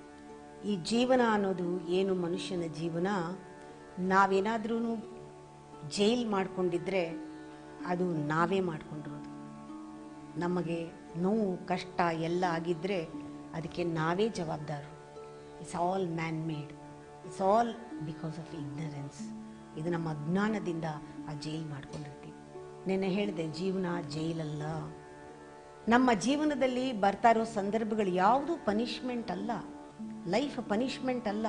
ಈ ಜೀವನ ಅನ್ನೋದು ಏನು ಮನುಷ್ಯನ ಜೀವನ ನಾವೇನಾದ್ರೂ ಜೈಲ್ ಮಾಡ್ಕೊಂಡಿದ್ರೆ ಅದು ನಾವೇ ಮಾಡ್ಕೊಂಡಿರೋದು ನಮಗೆ ನೋವು ಕಷ್ಟ ಎಲ್ಲ ಆಗಿದ್ದರೆ ಅದಕ್ಕೆ ನಾವೇ ಜವಾಬ್ದಾರರು it's all man made it's all because of ignorance ಇದು ನಮ್ಮ ಅಜ್ಞಾನದಿಂದ ಆ ಜೈಲ್ ಮಾಡ್ಕೊಂಡಿರ್ತೀವಿ ನೆನ್ನೆ ಹೇಳಿದೆ ಜೀವನ ಜೈಲಲ್ಲ ನಮ್ಮ ಜೀವನದಲ್ಲಿ ಬರ್ತಾ ಇರೋ ಸಂದರ್ಭಗಳು ಯಾವುದು ಪನಿಷ್ಮೆಂಟ್ ಅಲ್ಲ ಲೈಫ್ ಪನಿಷ್ಮೆಂಟ್ ಅಲ್ಲ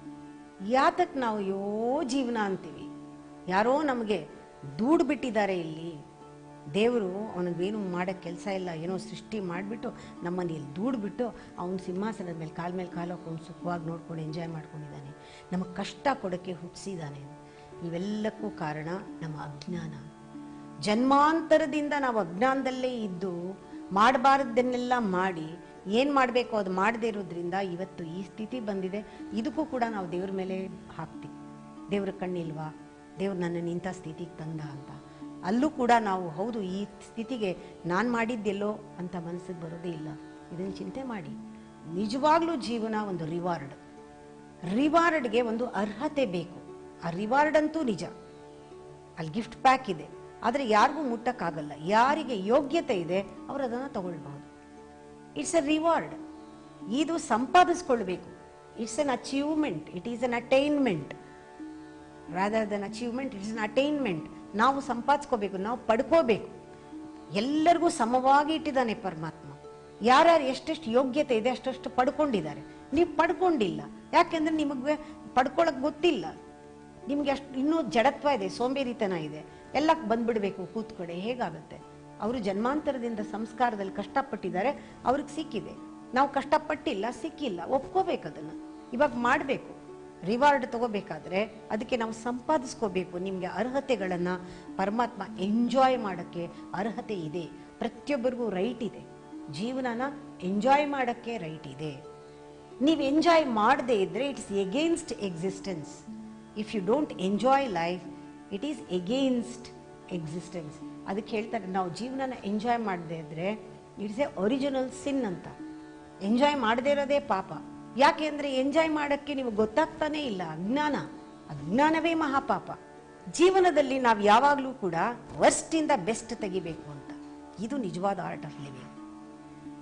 ಯಾತಕ್ಕೆ ನಾವು ಯೋ ಜೀವನ ಅಂತೀವಿ ಯಾರೋ ನಮಗೆ ದೂಡ್ ಬಿಟ್ಟಿದ್ದಾರೆ ಇಲ್ಲಿ ದೇವರು ಅವನಿಗೇನು ಮಾಡೋಕ್ಕೆ ಕೆಲಸ ಇಲ್ಲ ಏನೋ ಸೃಷ್ಟಿ ಮಾಡಿಬಿಟ್ಟು ನಮ್ಮನ್ನು ಇಲ್ಲಿ ದೂಡ್ಬಿಟ್ಟು ಅವನ ಸಿಂಹಾಸನದ ಮೇಲೆ ಕಾಲ ಮೇಲೆ ಕಾಲು ಹಾಕೊಂಡು ಸುಖವಾಗಿ ನೋಡ್ಕೊಂಡು ಎಂಜಾಯ್ ಮಾಡ್ಕೊಂಡಿದ್ದಾನೆ ನಮಗೆ ಕಷ್ಟ ಕೊಡೋಕ್ಕೆ ಹುಟ್ಟಿಸಿದ್ದಾನೆ ಇವೆಲ್ಲಕ್ಕೂ ಕಾರಣ ನಮ್ಮ ಅಜ್ಞಾನ ಜನ್ಮಾಂತರದಿಂದ ನಾವು ಅಜ್ಞಾನದಲ್ಲೇ ಇದ್ದು ಮಾಡಬಾರ್ದನ್ನೆಲ್ಲ ಮಾಡಿ ಏನು ಮಾಡಬೇಕು ಅದು ಮಾಡದೇ ಇರೋದ್ರಿಂದ ಇವತ್ತು ಈ ಸ್ಥಿತಿ ಬಂದಿದೆ ಇದಕ್ಕೂ ಕೂಡ ನಾವು ದೇವ್ರ ಮೇಲೆ ಹಾಕ್ತೀವಿ ದೇವ್ರ ಕಣ್ಣಿಲ್ವಾ ದೇವ್ರು ನನ್ನನ್ನು ಇಂಥ ಸ್ಥಿತಿಗೆ ತಂದ ಅಂತ ಅಲ್ಲೂ ಕೂಡ ನಾವು ಹೌದು ಈ ಸ್ಥಿತಿಗೆ ನಾನು ಮಾಡಿದ್ದೆಲ್ಲೋ ಅಂತ ಮನಸ್ಸಿಗೆ ಬರೋದೇ ಇಲ್ಲ ಇದನ್ನು ಚಿಂತೆ ಮಾಡಿ ನಿಜವಾಗ್ಲೂ ಜೀವನ ಒಂದು ರಿವಾರ್ಡ್ ರಿವಾರ್ಡ್ಗೆ ಒಂದು ಅರ್ಹತೆ ಬೇಕು ಆ ರಿವಾರ್ಡ್ ಅಂತೂ ನಿಜ ಅಲ್ಲಿ ಗಿಫ್ಟ್ ಪ್ಯಾಕ್ ಇದೆ ಆದರೆ ಯಾರಿಗೂ ಮುಟ್ಟಕ್ಕಾಗಲ್ಲ ಯಾರಿಗೆ ಯೋಗ್ಯತೆ ಇದೆ ಅವರು ಅದನ್ನು ತಗೊಳ್ಬಹುದು ಇಟ್ಸ್ ಎ ರಿವಾರ್ಡ್ ಇದು ಸಂಪಾದಿಸ್ಕೊಳ್ಬೇಕು it's an achievement it is an attainment rather than achievement it's an attainment ನಾವು ಸಂಪಾದಿಸ್ಕೋಬೇಕು ನಾವು ಪಡ್ಕೋಬೇಕು ಎಲ್ಲರಿಗೂ ಸಮವಾಗಿ ಇಟ್ಟಿದ್ದಾನೆ ಪರಮಾತ್ಮ ಯಾರ್ಯಾರು ಎಷ್ಟೆಷ್ಟು ಯೋಗ್ಯತೆ ಇದೆ ಅಷ್ಟಷ್ಟು ಪಡ್ಕೊಂಡಿದ್ದಾರೆ ನೀವು ಪಡ್ಕೊಂಡಿಲ್ಲ ಯಾಕೆಂದ್ರೆ ನಿಮಗೆ ಪಡ್ಕೊಳಕ್ ಗೊತ್ತಿಲ್ಲ ನಿಮ್ಗೆ ಅಷ್ಟು ಇನ್ನೂ ಜಡತ್ವ ಇದೆ ಸೋಂಬೇರಿತನ ಇದೆ ಎಲ್ಲ ಬಂದ್ಬಿಡ್ಬೇಕು ಕೂತ್ಕಡೆ ಹೇಗಾಗುತ್ತೆ ಅವರು ಜನ್ಮಾಂತರದಿಂದ ಸಂಸ್ಕಾರದಲ್ಲಿ ಕಷ್ಟಪಟ್ಟಿದ್ದಾರೆ ಅವ್ರಿಗೆ ಸಿಕ್ಕಿದೆ ನಾವು ಕಷ್ಟಪಟ್ಟಿಲ್ಲ ಸಿಕ್ಕಿಲ್ಲ ಒಪ್ಕೋಬೇಕು ಅದನ್ನು ಇವಾಗ ಮಾಡಬೇಕು ರಿವಾರ್ಡ್ ತಗೋಬೇಕಾದ್ರೆ ಅದಕ್ಕೆ ನಾವು ಸಂಪಾದಿಸ್ಕೋಬೇಕು ನಿಮಗೆ ಅರ್ಹತೆಗಳನ್ನು ಪರಮಾತ್ಮ ಎಂಜಾಯ್ ಮಾಡೋಕ್ಕೆ ಅರ್ಹತೆ ಇದೆ ಪ್ರತಿಯೊಬ್ಬರಿಗೂ ರೈಟ್ ಇದೆ ಜೀವನನ ಎಂಜಾಯ್ ಮಾಡೋಕ್ಕೆ ರೈಟ್ ಇದೆ ನೀವು ಎಂಜಾಯ್ ಮಾಡದೇ ಇದ್ದರೆ it's against existence if you don't enjoy life it is against existence ಅದಕ್ಕೆ ಹೇಳ್ತಾರೆ ನಾವು ಜೀವನನ ಎಂಜಾಯ್ ಮಾಡದೇ ಇದ್ದರೆ ಇಟ್ಸ್ ಎ ಒರಿಜಿನಲ್ ಸಿನ್ ಅಂತ ಎಂಜಾಯ್ ಮಾಡದೇ ಇರೋದೇ ಪಾಪ ಯಾಕೆ ಅಂದರೆ ಎಂಜಾಯ್ ಮಾಡೋಕ್ಕೆ ನೀವು ಗೊತ್ತಾಗ್ತಾನೇ ಇಲ್ಲ ಅಜ್ಞಾನ ಅಜ್ಞಾನವೇ ಮಹಾಪಾಪ ಜೀವನದಲ್ಲಿ ನಾವು ಯಾವಾಗಲೂ ಕೂಡ ವರ್ಸ್ಟಿಂದ ಬೆಸ್ಟ್ ತೆಗಿಬೇಕು ಅಂತ ಇದು ನಿಜವಾದ ಆರ್ಟ್ ಆಫ್ ಲಿವಿಂಗ್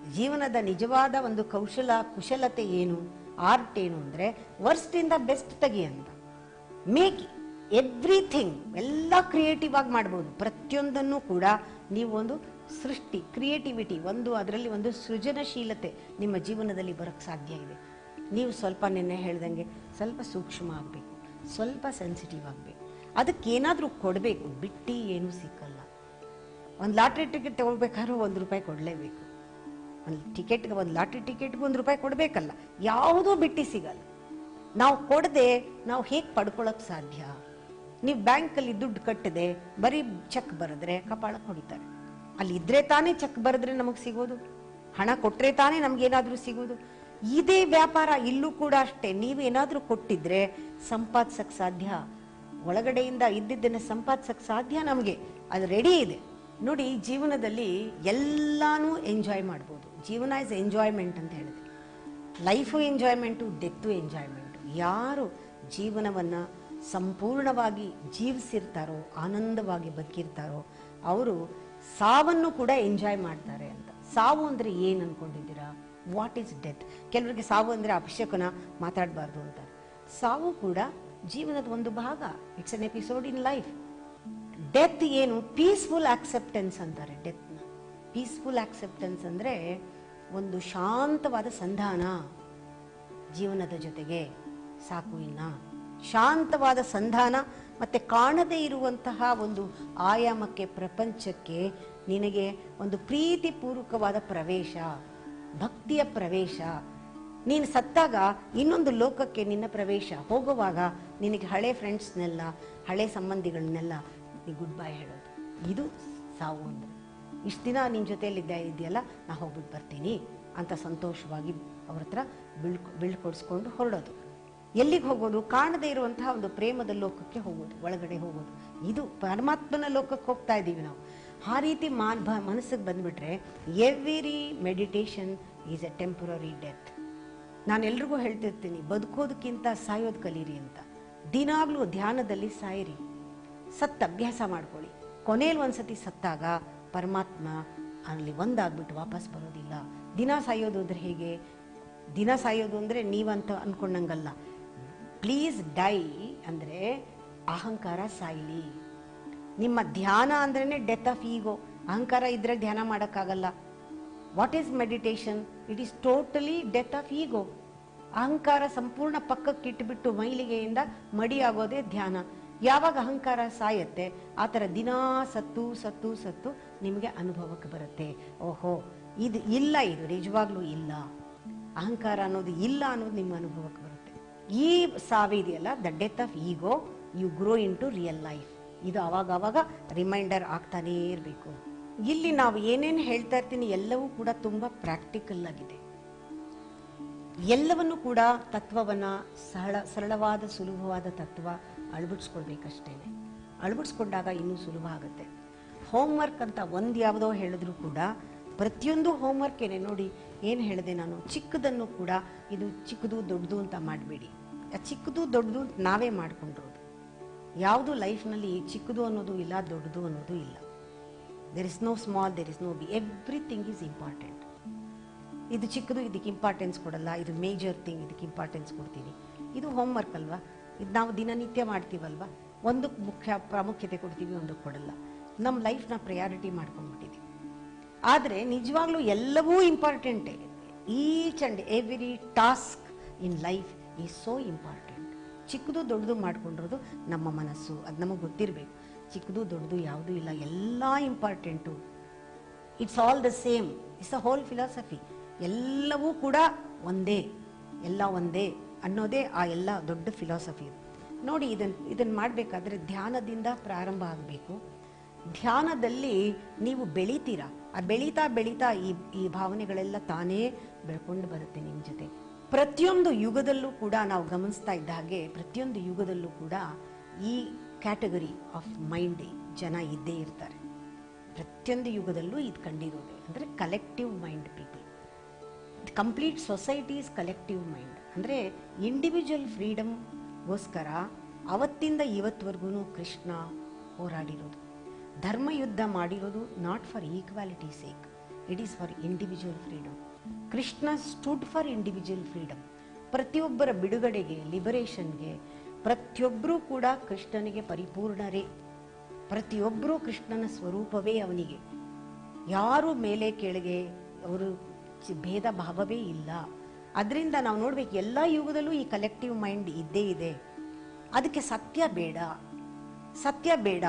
ಜೀವನದ ನಿಜವಾದ ಒಂದು ಕೌಶಲ ಕುಶಲತೆ ಏನು ಆರ್ಟ್ ಏನು ಅಂದರೆ ವರ್ಸ್ಟಿಂದ ಬೆಸ್ಟ್ ತೆಗಿ ಅಂತ ಮೇಕ್ ಎವ್ರಿಥಿಂಗ್ ಎಲ್ಲ ಕ್ರಿಯೇಟಿವ್ ಆಗಿ ಮಾಡ್ಬೋದು ಪ್ರತಿಯೊಂದನ್ನು ಕೂಡ ನೀವು ಒಂದು ಸೃಷ್ಟಿ ಕ್ರಿಯೇಟಿವಿಟಿ ಒಂದು ಅದರಲ್ಲಿ ಒಂದು ಸೃಜನಶೀಲತೆ ನಿಮ್ಮ ಜೀವನದಲ್ಲಿ ಬರೋಕ್ಕೆ ಸಾಧ್ಯ ಇದೆ ನೀವು ಸ್ವಲ್ಪ ನಿನ್ನೆ ಹೇಳ್ದಂಗೆ ಸ್ವಲ್ಪ ಸೂಕ್ಷ್ಮ ಆಗಬೇಕು ಸ್ವಲ್ಪ ಸೆನ್ಸಿಟಿವ್ ಆಗಬೇಕು ಅದಕ್ಕೆ ಏನಾದರೂ ಕೊಡಬೇಕು ಬಿಟ್ಟು ಏನೂ ಸಿಕ್ಕಲ್ಲ ಒಂದು ಲಾಟ್ರಿ ಟಿಕೆಟ್ ತಗೊಳ್ಬೇಕಾದ್ರೂ ಒಂದು ರೂಪಾಯಿ ಕೊಡಲೇಬೇಕು ಒಂದು ಟಿಕೆಟ್ಗೆ ಒಂದು ಲಾಟ್ರಿ ಟಿಕೆಟ್ಗೆ ಒಂದು ರೂಪಾಯಿ ಕೊಡಬೇಕಲ್ಲ ಯಾವುದೂ ಬಿಟ್ಟು ಸಿಗಲ್ಲ ನಾವು ಕೊಡದೆ ನಾವು ಹೇಗೆ ಪಡ್ಕೊಳ್ಳೋಕೆ ಸಾಧ್ಯ ನೀವು ಬ್ಯಾಂಕಲ್ಲಿ ದುಡ್ಡು ಕಟ್ಟದೆ ಬರೀ ಚೆಕ್ ಬರೆದ್ರೆ ಕಪಾಳಕ್ಕೆ ಹೊಡಿತಾರೆ ಅಲ್ಲಿ ಇದ್ರೆ ತಾನೇ ಚೆಕ್ ಬರೆದ್ರೆ ನಮಗೆ ಸಿಗೋದು ಹಣ ಕೊಟ್ಟರೆ ತಾನೇ ನಮಗೇನಾದರೂ ಸಿಗೋದು ಇದೇ ವ್ಯಾಪಾರ ಇಲ್ಲೂ ಕೂಡ ಅಷ್ಟೇ ನೀವು ಏನಾದರೂ ಕೊಟ್ಟಿದ್ರೆ ಸಂಪಾದಿಸಕ್ಕೆ ಸಾಧ್ಯ ಒಳಗಡೆಯಿಂದ ಇದ್ದಿದ್ದನ್ನು ಸಂಪಾದಿಸಕ್ಕೆ ಸಾಧ್ಯ ನಮಗೆ ಅದು ರೆಡಿ ಇದೆ ನೋಡಿ ಜೀವನದಲ್ಲಿ ಎಲ್ಲಾನು ಎಂಜಾಯ್ ಮಾಡ್ಬೋದು ಜೀವನ ಇಸ್ ಎಂಜಾಯ್ಮೆಂಟ್ ಅಂತ ಹೇಳಿದೆ ಲೈಫು ಎಂಜಾಯ್ಮೆಂಟು ಡೆತ್ತು ಎಂಜಾಯ್ಮೆಂಟು ಯಾರು ಜೀವನವನ್ನು ಸಂಪೂರ್ಣವಾಗಿ ಜೀವಿಸಿರ್ತಾರೋ ಆನಂದವಾಗಿ ಬದುಕಿರ್ತಾರೋ ಅವರು ಸಾವನ್ನು ಕೂಡ ಎಂಜಾಯ್ ಮಾಡ್ತಾರೆ ಅಂತ ಸಾವು ಅಂದರೆ ಏನು ಅನ್ಕೊಂಡಿದ್ದೀರಾ ವಾಟ್ ಈಸ್ ಡೆತ್ ಕೆಲವರಿಗೆ ಸಾವು ಅಂದರೆ ಅಪಶಕನ ಮಾತಾಡಬಾರ್ದು ಅಂತಾರೆ ಸಾವು ಕೂಡ ಜೀವನದ ಒಂದು ಭಾಗ it's an episode in life death ಏನು ಪೀಸ್ಫುಲ್ ಆಕ್ಸೆಪ್ಟೆನ್ಸ್ ಅಂತಾರೆ ಡೆತ್ನ ಪೀಸ್ಫುಲ್ ಆಕ್ಸೆಪ್ಟೆನ್ಸ್ ಅಂದರೆ ಒಂದು ಶಾಂತವಾದ ಸಂಧಾನ ಜೀವನದ ಜೊತೆಗೆ ಸಾಕು ಇನ್ನ ಶಾಂತವಾದ ಸಂಧಾನ ಮತ್ತೆ ಕಾಣದೇ ಇರುವಂತಹ ಒಂದು ಆಯಾಮಕ್ಕೆ ಪ್ರಪಂಚಕ್ಕೆ ನಿನಗೆ ಒಂದು ಪ್ರೀತಿಪೂರ್ವಕವಾದ ಪ್ರವೇಶ ಭಕ್ತಿಯ ಪ್ರವೇಶ ನೀನು ಸತ್ತಾಗ ಇನ್ನೊಂದು ಲೋಕಕ್ಕೆ ನಿನ್ನ ಪ್ರವೇಶ ಹೋಗುವಾಗ ನಿನಗೆ ಹಳೆ ಫ್ರೆಂಡ್ಸ್ನೆಲ್ಲ ಹಳೆ ಸಂಬಂಧಿಗಳನ್ನೆಲ್ಲ ನೀ ಗುಡ್ ಬೈ ಹೇಳೋದು ಇದು ಸಾವು ಅಂದರೆ ಇಷ್ಟು ದಿನ ನಿನ್ನ ಜೊತೆಯಲ್ಲಿದ್ದ ಇದೆಯಲ್ಲ ನಾ ಹೋಗ್ಬಿಟ್ಟು ಬರ್ತೀನಿ ಅಂತ ಸಂತೋಷವಾಗಿ ಅವ್ರ ಹತ್ರ ಬೀಳ್ ಬೀಳ್ಕೊಡಿಸ್ಕೊಂಡು ಹೊರಡೋದು ಎಲ್ಲಿಗೆ ಹೋಗೋದು ಕಾಣದೇ ಇರುವಂತಹ ಒಂದು ಪ್ರೇಮದ ಲೋಕಕ್ಕೆ ಹೋಗೋದು ಒಳಗಡೆ ಹೋಗೋದು ಇದು ಪರಮಾತ್ಮನ ಲೋಕಕ್ಕೆ ಹೋಗ್ತಾ ಇದ್ದೀವಿ ನಾವು ಆ ರೀತಿ ಮಾನ್ ಭ ಮನಸ್ಸಿಗೆ ಬಂದ್ಬಿಟ್ರೆ every meditation is a temporary death ನಾನು ಎಲ್ರಿಗೂ ಹೇಳ್ತಿರ್ತೀನಿ ಬದುಕೋದಕ್ಕಿಂತ ಸಾಯೋದು ಕಲೀರಿ ಅಂತ ದಿನಾಗ್ಲೂ ಧ್ಯಾನದಲ್ಲಿ ಸಾಯಿರಿ ಸತ್ತ ಅಭ್ಯಾಸ ಮಾಡ್ಕೊಳ್ಳಿ ಕೊನೆಯಲ್ಲಿ ಒಂದ್ಸತಿ ಸತ್ತಾಗ ಪರಮಾತ್ಮ ಅಲ್ಲಿ ಒಂದಾಗ್ಬಿಟ್ಟು ವಾಪಸ್ ಬರೋದಿಲ್ಲ ದಿನ ಸಾಯೋದು ಅಂದ್ರೆ ಹೇಗೆ ದಿನ ಸಾಯೋದು ಅಂದರೆ ನೀವಂತ ಅನ್ಕೊಂಡಂಗಲ್ಲ ಪ್ಲೀಸ್ ಡೈ ಅಂದರೆ ಅಹಂಕಾರ ಸಾಯ್ಲಿ ನಿಮ್ಮ ಧ್ಯಾನ ಅಂದ್ರೇ ಡೆತ್ ಆಫ್ ಈಗೋ ಅಹಂಕಾರ ಇದ್ರೆ ಧ್ಯಾನ ಮಾಡೋಕ್ಕಾಗಲ್ಲ what is meditation it is totally death of ego ಅಹಂಕಾರ ಸಂಪೂರ್ಣ ಪಕ್ಕಕ್ಕೆ ಇಟ್ಬಿಟ್ಟು ಮೈಲಿಗೆಯಿಂದ ಮಡಿಯಾಗೋದೇ ಧ್ಯಾನ ಯಾವಾಗ ಅಹಂಕಾರ ಸಾಯತ್ತೆ ಆ ಥರ ದಿನಾ ಸತ್ತು ಸತ್ತು ಸತ್ತು ನಿಮಗೆ ಅನುಭವಕ್ಕೆ ಬರುತ್ತೆ ಓಹೋ ಇದು ಇಲ್ಲ ಇದು ನಿಜವಾಗ್ಲೂ ಇಲ್ಲ ಅಹಂಕಾರ ಅನ್ನೋದು ಇಲ್ಲ ಅನ್ನೋದು ನಿಮ್ಮ ಅನುಭವಕ್ಕೆ ಬರುತ್ತೆ ಈ ಸಾವಿದೆಯಲ್ಲ the death of ego you grow into real life ಇದು ಅವಾಗ ಅವಾಗ ರಿಮೈಂಡರ್ ಆಗ್ತಾನೇ ಇರಬೇಕು ಇಲ್ಲಿ ನಾವು ಏನೇನು ಹೇಳ್ತಾ ಇರ್ತೀನಿ ಎಲ್ಲವೂ ಕೂಡ ತುಂಬ ಪ್ರಾಕ್ಟಿಕಲ್ ಆಗಿದೆ ಎಲ್ಲವನ್ನು ಕೂಡ ತತ್ವವನ್ನು ಸರಳ ಸರಳವಾದ ಸುಲಭವಾದ ತತ್ವ ಅಳವಡಿಸ್ಕೊಳ್ಬೇಕಷ್ಟೇ ಅಳವಡಿಸ್ಕೊಂಡಾಗ ಇನ್ನೂ ಸುಲಭ ಆಗುತ್ತೆ ಹೋಮ್ವರ್ಕ್ ಅಂತ ಒಂದು ಯಾವುದೋ ಹೇಳಿದ್ರು ಕೂಡ ಪ್ರತಿಯೊಂದು ಹೋಮ್ವರ್ಕ್ ಏನೇ ನೋಡಿ ಏನು ಹೇಳಿದೆ ನಾನು ಚಿಕ್ಕದನ್ನು ಕೂಡ ಇದು ಚಿಕ್ಕದು ದೊಡ್ಡದು ಅಂತ ಮಾಡಬೇಡಿ ಚಿಕ್ಕದು ದೊಡ್ಡದು ನಾವೇ ಮಾಡ್ಕೊಂಡಿರೋದು ಯಾವುದು ಲೈಫ್ನಲ್ಲಿ ಚಿಕ್ಕದು ಅನ್ನೋದು ಇಲ್ಲ ದೊಡ್ಡದು ಅನ್ನೋದು ಇಲ್ಲ there is no small there is no big everything is important ಇದು ಚಿಕ್ಕದು ಇದಕ್ಕೆ ಇಂಪಾರ್ಟೆನ್ಸ್ ಕೊಡಲ್ಲ ಇದು ಮೇಜರ್ ಥಿಂಗ್ ಇದಕ್ಕೆ ಇಂಪಾರ್ಟೆನ್ಸ್ ಕೊಡ್ತೀನಿ ಇದು ಹೋಮ್ವರ್ಕ್ ಅಲ್ವಾ ಇದು ನಾವು ದಿನನಿತ್ಯ ಮಾಡ್ತೀವಲ್ವಾ ಒಂದಕ್ಕೆ ಮುಖ್ಯ ಪ್ರಾಮುಖ್ಯತೆ ಕೊಡ್ತೀವಿ ಒಂದಕ್ಕೆ ಕೊಡಲ್ಲ ನಮ್ಮ ಲೈಫ್ನ ಪ್ರಯಾರಿಟಿ ಮಾಡ್ಕೊಂಡ್ಬಿಟ್ಟಿದ್ದೀವಿ ಆದರೆ ನಿಜವಾಗ್ಲೂ ಎಲ್ಲವೂ ಇಂಪಾರ್ಟೆಂಟೇ each and every task in life is so important ಚಿಕ್ಕದು ದೊಡ್ಡದು ಮಾಡ್ಕೊಂಡಿರೋದು ನಮ್ಮ ಮನಸ್ಸು ಅದು ನಮಗೆ ಗೊತ್ತಿರಬೇಕು ಚಿಕ್ಕದು ದೊಡ್ಡದು ಯಾವುದೂ ಇಲ್ಲ ಎಲ್ಲ important it's all the same it's a whole philosophy ಎಲ್ಲವೂ ಕೂಡ ಒಂದೇ ಎಲ್ಲ ಒಂದೇ ಅನ್ನೋದೇ ಆ ಎಲ್ಲ ದೊಡ್ಡ ಫಿಲಾಸಫಿ ನೋಡಿ ಇದನ್ನು ಇದನ್ನು ಮಾಡಬೇಕಾದ್ರೆ ಧ್ಯಾನದಿಂದ ಪ್ರಾರಂಭ ಆಗಬೇಕು ಧ್ಯಾನದಲ್ಲಿ ನೀವು ಬೆಳಿತೀರಾ ಆ ಬೆಳೀತಾ ಬೆಳೀತಾ ಈ ಈ ಭಾವನೆಗಳೆಲ್ಲ ತಾನೇ ಬೆಳ್ಕೊಂಡು ಬರುತ್ತೆ ನಿಮ್ಮ ಜೊತೆ ಪ್ರತಿಯೊಂದು ಯುಗದಲ್ಲೂ ಕೂಡ ನಾವು ಗಮನಿಸ್ತಾ ಇದ್ದ ಹಾಗೆ ಪ್ರತಿಯೊಂದು ಯುಗದಲ್ಲೂ ಕೂಡ ಈ ಕ್ಯಾಟಗರಿ ಆಫ್ ಮೈಂಡ್ ಜನ ಇದ್ದೇ ಇರ್ತಾರೆ ಪ್ರತಿಯೊಂದು ಯುಗದಲ್ಲೂ ಇದು ಕಂಡಿರೋದೆ ಅಂದರೆ collective mind people complete societies collective mind ಅಂದರೆ ಇಂಡಿವಿಜುವಲ್ ಫ್ರೀಡಮ್ಗೋಸ್ಕರ ಅವತ್ತಿಂದ ಇವತ್ತುವರೆಗೂ ಕೃಷ್ಣ ಹೋರಾಡಿರೋದು ಧರ್ಮ ಯುದ್ಧ ಮಾಡಿರೋದು not for equality sake it is for individual freedom Krishna stood for individual freedom ಪ್ರತಿಯೊಬ್ಬರ ಬಿಡುಗಡೆಗೆ ಲಿಬರೇಷನ್ಗೆ ಪ್ರತಿಯೊಬ್ಬರೂ ಕೂಡ ಕೃಷ್ಣನಿಗೆ ಪರಿಪೂರ್ಣರೇ ಪ್ರತಿಯೊಬ್ಬರೂ ಕೃಷ್ಣನ ಸ್ವರೂಪವೇ ಅವನಿಗೆ ಯಾರು ಮೇಲೆ ಕೆಳಗೆ ಅವರು ಚಿ- ಭೇದ ಭಾವವೇ ಇಲ್ಲ ಅದರಿಂದ ನಾವು ನೋಡ್ಬೇಕು ಎಲ್ಲ ಯುಗದಲ್ಲೂ ಈ ಕಲೆಕ್ಟಿವ್ ಮೈಂಡ್ ಇದ್ದೇ ಇದೆ ಅದಕ್ಕೆ ಸತ್ಯ ಬೇಡ ಸತ್ಯ ಬೇಡ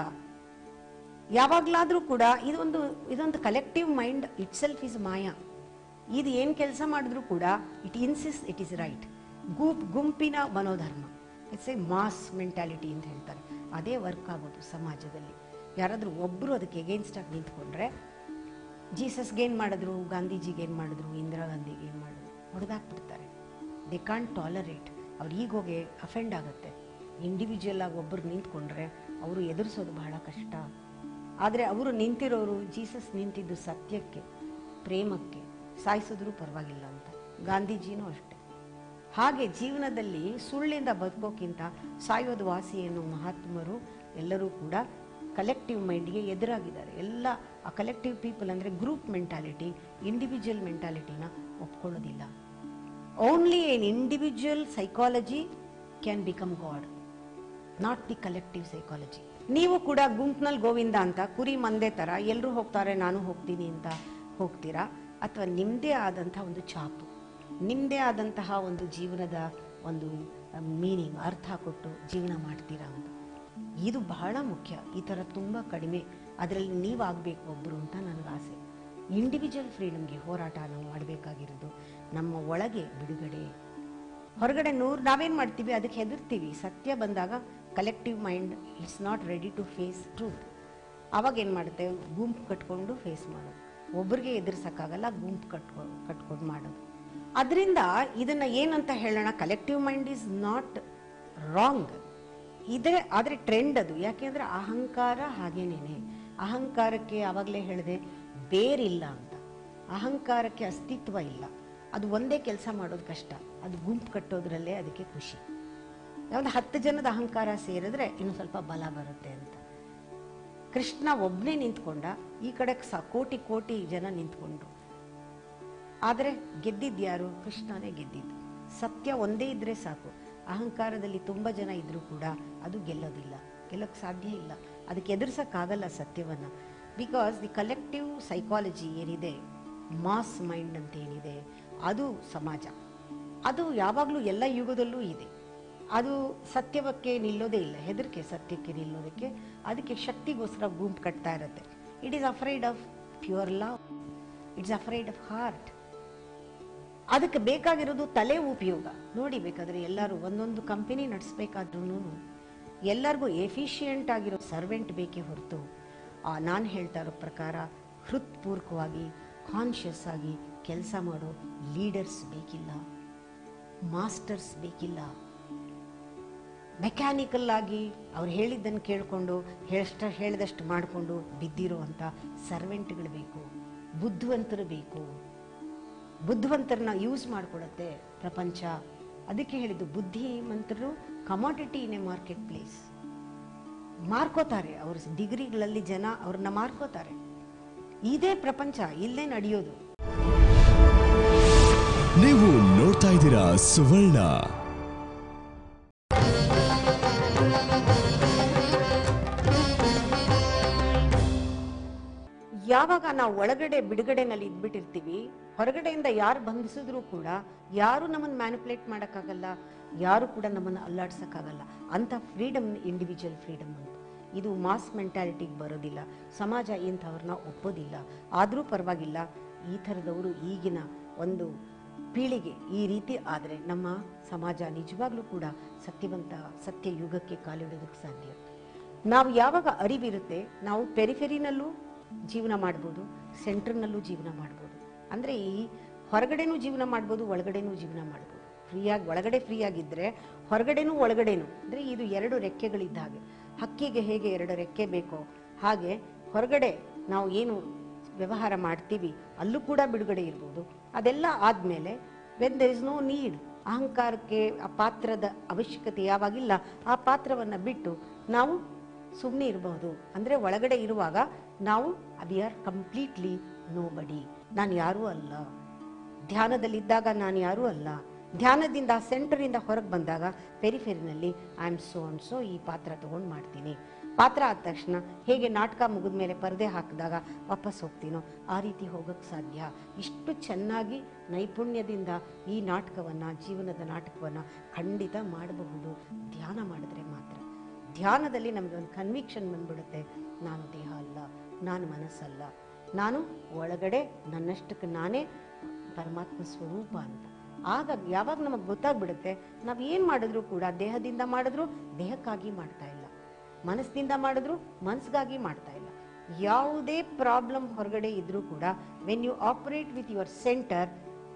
ಯಾವಾಗಲಾದರೂ ಕೂಡ ಇದೊಂದು ಇದೊಂದು collective mind itself is maya ಇದು ಏನು ಕೆಲಸ ಮಾಡಿದ್ರು ಕೂಡ it insists it is right ಗುಂಪ್ ಗುಂಪಿನ ಮನೋಧರ್ಮ ಇಟ್ಸ್ ಎ ಮಾಸ್ ಮೆಂಟ್ಯಾಲಿಟಿ ಅಂತ ಹೇಳ್ತಾರೆ ಅದೇ ವರ್ಕ್ ಆಗೋದು ಸಮಾಜದಲ್ಲಿ ಯಾರಾದರೂ ಒಬ್ಬರು ಅದಕ್ಕೆ ಎಗೇನ್ಸ್ಟ್ ಆಗಿ ನಿಂತ್ಕೊಂಡ್ರೆ ಜೀಸಸ್ಗೆ ಏನು ಮಾಡಿದ್ರು ಗಾಂಧೀಜಿಗೆ ಏನು ಮಾಡಿದ್ರು ಇಂದಿರಾ ಗಾಂಧಿಗೆ ಏನು ಮಾಡಿದ್ರು ಹೊಡೆದಾಕ್ಬಿಡ್ತಾರೆ ದೇ ಕಾಂಟ್ ಟಾಲರೇಟ್ ಅವ್ರ ಈಗೋಗೆ ಅಫೆಂಡ್ ಆಗುತ್ತೆ ಇಂಡಿವಿಜುವಲ್ ಆಗಿ ಒಬ್ಬರು ನಿಂತ್ಕೊಂಡ್ರೆ ಅವರು ಎದುರಿಸೋದು ಬಹಳ ಕಷ್ಟ ಆದರೆ ಅವರು ನಿಂತಿರೋರು ಜೀಸಸ್ ನಿಂತಿದ್ದು ಸತ್ಯಕ್ಕೆ ಪ್ರೇಮಕ್ಕೆ ಸಾಯಿಸಿದ್ರೂ ಪರವಾಗಿಲ್ಲ ಅಂತ ಗಾಂಧೀಜಿನೂ ಅಷ್ಟೆ ಹಾಗೆ ಜೀವನದಲ್ಲಿ ಸುಳ್ಳಿಂದ ಬದುಕೋಕ್ಕಿಂತ ಸಾಯೋದು ವಾಸಿ ಎನ್ನುವ ಮಹಾತ್ಮರು ಎಲ್ಲರೂ ಕೂಡ ಕಲೆಕ್ಟಿವ್ ಮೈಂಡ್ಗೆ ಎದುರಾಗಿದ್ದಾರೆ ಎಲ್ಲ ಆ ಕಲೆಕ್ಟಿವ್ ಪೀಪಲ್ ಅಂದರೆ ಗ್ರೂಪ್ ಮೆಂಟಾಲಿಟಿ ಇಂಡಿವಿಜುವಲ್ ಮೆಂಟಾಲಿಟಿನ ಒಪ್ಕೊಳ್ಳೋದಿಲ್ಲ only an individual psychology can become God not the collective psychology ನೀವು ಕೂಡ ಗುಂಪಿನಲ್ಲಿ ಗೋವಿಂದ ಅಂತ ಕುರಿ ಮಂದೆ ಥರ ಎಲ್ಲರೂ ಹೋಗ್ತಾರೆ ನಾನು ಹೋಗ್ತೀನಿ ಅಂತ ಹೋಗ್ತೀರಾ ಅಥವಾ ನಿಮ್ಮದೇ ಆದಂಥ ಒಂದು ಛಾಪು ನಿಮ್ಮದೇ ಆದಂತಹ ಒಂದು ಜೀವನದ ಒಂದು ಮೀನಿಂಗ್ ಅರ್ಥ ಕೊಟ್ಟು ಜೀವನ ಮಾಡ್ತೀರಾ ಅಂತ ಇದು ಬಹಳ ಮುಖ್ಯ ಈ ಥರ ತುಂಬ ಕಡಿಮೆ ಅದರಲ್ಲಿ ನೀವಾಗಬೇಕು ಒಬ್ಬರು ಅಂತ ನನಗೆ ಆಸೆ ಇಂಡಿವಿಜುವಲ್ ಫ್ರೀಡಮ್ಗೆ ಹೋರಾಟ ನಾವು ಮಾಡಬೇಕಾಗಿರೋದು ನಮ್ಮ ಒಳಗೆ ಬಿಡುಗಡೆ ಹೊರಗಡೆ ನೂರು ನಾವೇನು ಮಾಡ್ತೀವಿ ಅದಕ್ಕೆ ಹೆದರ್ತೀವಿ ಸತ್ಯ ಬಂದಾಗ collective mind it's not ready to face truth ಅವಾಗ ಏನು ಮಾಡುತ್ತೆ ಗುಂಪು ಕಟ್ಕೊಂಡು ಫೇಸ್ ಮಾಡೋದು ಒಬ್ರಿಗೆ ಎದುರಿಸೋಕ್ಕಾಗಲ್ಲ ಗುಂಪು ಕಟ್ಕೊ ಕಟ್ಕೊಂಡು ಮಾಡೋದು ಅದರಿಂದ ಇದನ್ನ ಏನಂತ ಹೇಳೋಣ collective mind is not wrong ಇದೆ ಆದರೆ ಟ್ರೆಂಡ್ ಅದು ಯಾಕೆಂದ್ರೆ ಅಹಂಕಾರ ಹಾಗೇನೇನೆ ಅಹಂಕಾರಕ್ಕೆ ಆವಾಗಲೇ ಹೇಳಿದೆ ಬೇರಿಲ್ಲ ಅಂತ ಅಹಂಕಾರಕ್ಕೆ ಅಸ್ತಿತ್ವ ಇಲ್ಲ ಅದು ಒಂದೇ ಕೆಲಸ ಮಾಡೋದು ಕಷ್ಟ ಅದು ಗುಂಪು ಕಟ್ಟೋದ್ರಲ್ಲೇ ಅದಕ್ಕೆ ಖುಷಿ ಒಂದು ಹತ್ತು ಜನದ ಅಹಂಕಾರ ಸೇರಿದ್ರೆ ಇನ್ನು ಸ್ವಲ್ಪ ಬಲ ಬರುತ್ತೆ ಅಂತ ಕೃಷ್ಣ ಒಬ್ಬನೇ ನಿಂತ್ಕೊಂಡ ಈ ಕಡೆ ಸ ಕೋಟಿ ಕೋಟಿ ಜನ ನಿಂತ್ಕೊಂಡ್ರು ಆದರೆ ಗೆದ್ದಿದ್ದು ಯಾರು ಕೃಷ್ಣನೇ ಗೆದ್ದಿದ್ದು ಸತ್ಯ ಒಂದೇ ಇದ್ರೆ ಸಾಕು ಅಹಂಕಾರದಲ್ಲಿ ತುಂಬ ಜನ ಇದ್ರೂ ಕೂಡ ಅದು ಗೆಲ್ಲೋದಿಲ್ಲ ಗೆಲ್ಲೋಕ್ಕೆ ಸಾಧ್ಯ ಇಲ್ಲ ಅದಕ್ಕೆ ಎದುರಿಸೋಕ್ಕಾಗಲ್ಲ ಸತ್ಯವನ್ನು ಬಿಕಾಸ್ ದಿ ಕಲೆಕ್ಟಿವ್ ಸೈಕಾಲಜಿ ಏನಿದೆ ಮಾಸ್ ಮೈಂಡ್ ಅಂತ ಏನಿದೆ ಅದು ಸಮಾಜ ಅದು ಯಾವಾಗಲೂ ಎಲ್ಲ ಯುಗದಲ್ಲೂ ಇದೆ ಅದು ಸತ್ಯವಕ್ಕೆ ನಿಲ್ಲೋದೇ ಇಲ್ಲ ಹೆದರಿಕೆ ಸತ್ಯಕ್ಕೆ ನಿಲ್ಲೋದಕ್ಕೆ ಅದಕ್ಕೆ ಶಕ್ತಿಗೋಸ್ಕರ ಗುಂಪು ಕಟ್ತಾ ಇರುತ್ತೆ it is afraid of pure love it's afraid of heart ಅದಕ್ಕೆ ಬೇಕಾಗಿರೋದು ತಲೆ ಉಪಯೋಗ ನೋಡಿ ಬೇಕಾದ್ರೆ ಎಲ್ಲರೂ ಒಂದೊಂದು ಕಂಪನಿ ನಡೆಸ್ಬೇಕಾದ್ರೂ ಎಲ್ಲರಿಗೂ ಎಫಿಷಿಯೆಂಟ್ ಆಗಿರೋ ಸರ್ವೆಂಟ್ ಬೇಕೇ ಹೊರತು ನಾನು ಹೇಳ್ತಾ ಇರೋ ಪ್ರಕಾರ ಹೃತ್ಪೂರ್ವಕವಾಗಿ ಕಾನ್ಷಿಯಸ್ ಆಗಿ ಕೆಲಸ ಮಾಡೋ ಲೀಡರ್ಸ್ ಬೇಕಿಲ್ಲ ಮಾಸ್ಟರ್ಸ್ ಬೇಕಿಲ್ಲ ಮೆಕ್ಯಾನಿಕಲ್ ಆಗಿ ಅವ್ರು ಹೇಳಿದ್ದನ್ನು ಕೇಳಿಕೊಂಡು ಹೇಳಷ್ಟ ಹೇಳಿದಷ್ಟು ಮಾಡಿಕೊಂಡು ಬಿದ್ದಿರೋ ಅಂಥ ಸರ್ವೆಂಟ್ಗಳು ಬೇಕು ಬುದ್ಧಿವಂತರು ಬೇಕು ಬುದ್ಧಿವಂತರನ್ನ ಯೂಸ್ ಮಾಡಿಕೊಡತ್ತೆ ಪ್ರಪಂಚ ಅದಕ್ಕೆ ಹೇಳಿದ್ದು ಬುದ್ಧಿವಂತರು commodity in a market place ಮಾರ್ಕೋತಾರೆ ಅವ್ರ ಡಿಗ್ರಿಗಳಲ್ಲಿ ಜನ ಅವ್ರನ್ನ ಮಾರ್ಕೋತಾರೆ ಇದೇ ಪ್ರಪಂಚ ಇಲ್ಲೇ ನಡೆಯೋದು
ನೀವು ನೋಡ್ತಾ ಇದ್ದೀರಾ ಸುವರ್ಣ
ಯಾವಾಗ ನಾವು ಒಳಗಡೆ ಬಿಡುಗಡೆನಲ್ಲಿ ಇದ್ಬಿಟ್ಟಿರ್ತೀವಿ ಹೊರಗಡೆಯಿಂದ ಯಾರು ಬಂಧಿಸಿದ್ರು ಕೂಡ ಯಾರು ನಮ್ಮನ್ನು ಮ್ಯಾನಿಪುಲೇಟ್ ಮಾಡೋಕ್ಕಾಗಲ್ಲ ಯಾರು ಕೂಡ ನಮ್ಮನ್ನು ಅಲ್ಲಾಡ್ಸೋಕ್ಕಾಗಲ್ಲ ಅಂಥ ಫ್ರೀಡಮ್ ಇಂಡಿವಿಜುವಲ್ ಫ್ರೀಡಮ್ ಅಂತ ಇದು ಮಾಸ್ ಮೆಂಟ್ಯಾಲಿಟಿಗೆ ಬರೋದಿಲ್ಲ ಸಮಾಜ ಇಂಥವ್ರನ್ನ ಒಪ್ಪೋದಿಲ್ಲ ಆದರೂ ಪರವಾಗಿಲ್ಲ ಈ ಥರದವರು ಈಗಿನ ಒಂದು ಪೀಳಿಗೆ ಈ ರೀತಿ ಆದರೆ ನಮ್ಮ ಸಮಾಜ ನಿಜವಾಗ್ಲೂ ಕೂಡ ಸತ್ಯವಂತ ಸತ್ಯ ಯುಗಕ್ಕೆ ಕಾಲಿಡೋದಕ್ಕೆ ಸಾಧ್ಯ ನಾವು ಯಾವಾಗ ಅರಿವಿರುತ್ತೆ ನಾವು ಪೆರಿಫೆರಿನಲ್ಲೂ ಜೀವನ ಮಾಡ್ಬೋದು ಸೆಂಟ್ರ್ನಲ್ಲೂ ಜೀವನ ಮಾಡ್ಬೋದು ಅಂದರೆ ಈ ಹೊರಗಡೆನೂ ಜೀವನ ಮಾಡ್ಬೋದು ಒಳಗಡೆನೂ ಜೀವನ ಮಾಡ್ಬೋದು ಫ್ರೀಯಾಗಿ ಒಳಗಡೆ ಫ್ರೀ ಆಗಿದ್ದರೆ ಹೊರಗಡೆನೂ ಒಳಗಡೆನೂ ಅಂದರೆ ಇದು ಎರಡು ರೆಕ್ಕೆಗಳಿದ್ದ ಹಾಗೆ ಹಕ್ಕಿಗೆ ಹೇಗೆ ಎರಡು ರೆಕ್ಕೆ ಬೇಕೋ ಹಾಗೆ ಹೊರಗಡೆ ನಾವು ಏನು ವ್ಯವಹಾರ ಮಾಡ್ತೀವಿ ಅಲ್ಲೂ ಕೂಡ ಬಿಡುಗಡೆ ಇರ್ಬೋದು ಅದೆಲ್ಲ ಆದಮೇಲೆ when there is no need ಅಹಂಕಾರಕ್ಕೆ ಆ ಪಾತ್ರದ ಅವಶ್ಯಕತೆ ಯಾವಾಗಿಲ್ಲ ಆ ಪಾತ್ರವನ್ನು ಬಿಟ್ಟು ನಾವು ಸುಮ್ಮನೆ ಇರಬಹುದು ಅಂದರೆ ಒಳಗಡೆ ಇರುವಾಗ ನಾವು ವಿ ಆರ್ ಕಂಪ್ಲೀಟ್ಲಿ ನೋ ಬಡಿ ನಾನು ಯಾರೂ ಅಲ್ಲ ಧ್ಯಾನದಲ್ಲಿದ್ದಾಗ ನಾನು ಯಾರೂ ಅಲ್ಲ ಧ್ಯಾನದಿಂದ ಸೆಂಟರಿಂದ ಹೊರಗೆ ಬಂದಾಗ ಪೆರಿಫೆರಿನಲ್ಲಿ I am so and so ಈ ಪಾತ್ರ ತಗೊಂಡು ಮಾಡ್ತೀನಿ ಪಾತ್ರ ಆದ ತಕ್ಷಣ ಹೇಗೆ ನಾಟಕ ಮುಗಿದ ಮೇಲೆ ಪರದೆ ಹಾಕಿದಾಗ ವಾಪಸ್ ಹೋಗ್ತೀನೋ ಆ ರೀತಿ ಹೋಗೋಕ್ಕೆ ಸಾಧ್ಯ ಇಷ್ಟು ಚೆನ್ನಾಗಿ ನೈಪುಣ್ಯದಿಂದ ಈ ನಾಟಕವನ್ನು ಜೀವನದ ನಾಟಕವನ್ನು ಖಂಡಿತ ಮಾಡಬಹುದು ಧ್ಯಾನ ಮಾಡಿದ್ರೆ ಮಾತ್ರ ಧ್ಯಾನದಲ್ಲಿ ನಮಗೆ ಒಂದು ಕನ್ವಿಕ್ಷನ್ ಬಂದ್ಬಿಡುತ್ತೆ ನಾನು ದೇಹ ಅಲ್ಲ ನಾನು ಮನಸ್ಸಲ್ಲ ನಾನು ಒಳಗಡೆ ನನ್ನಷ್ಟಕ್ಕೆ ನಾನೇ ಪರಮಾತ್ಮ ಸ್ವರೂಪ ಅಂತ ಆಗ ಯಾವಾಗ ನಮಗೆ ಗೊತ್ತಾಗ್ಬಿಡುತ್ತೆ ನಾವು ಏನು ಮಾಡಿದ್ರು ಕೂಡ ದೇಹದಿಂದ ಮಾಡಿದ್ರು ದೇಹಕ್ಕಾಗಿ ಮಾಡ್ತಾ ಇಲ್ಲ ಮನಸ್ಸಿನಿಂದ ಮಾಡಿದ್ರು ಮನಸ್ಸಿಗಾಗಿ ಮಾಡ್ತಾ ಇಲ್ಲ ಯಾವುದೇ ಪ್ರಾಬ್ಲಮ್ ಹೊರಗಡೆ ಇದ್ರೂ ಕೂಡ when you operate with your centre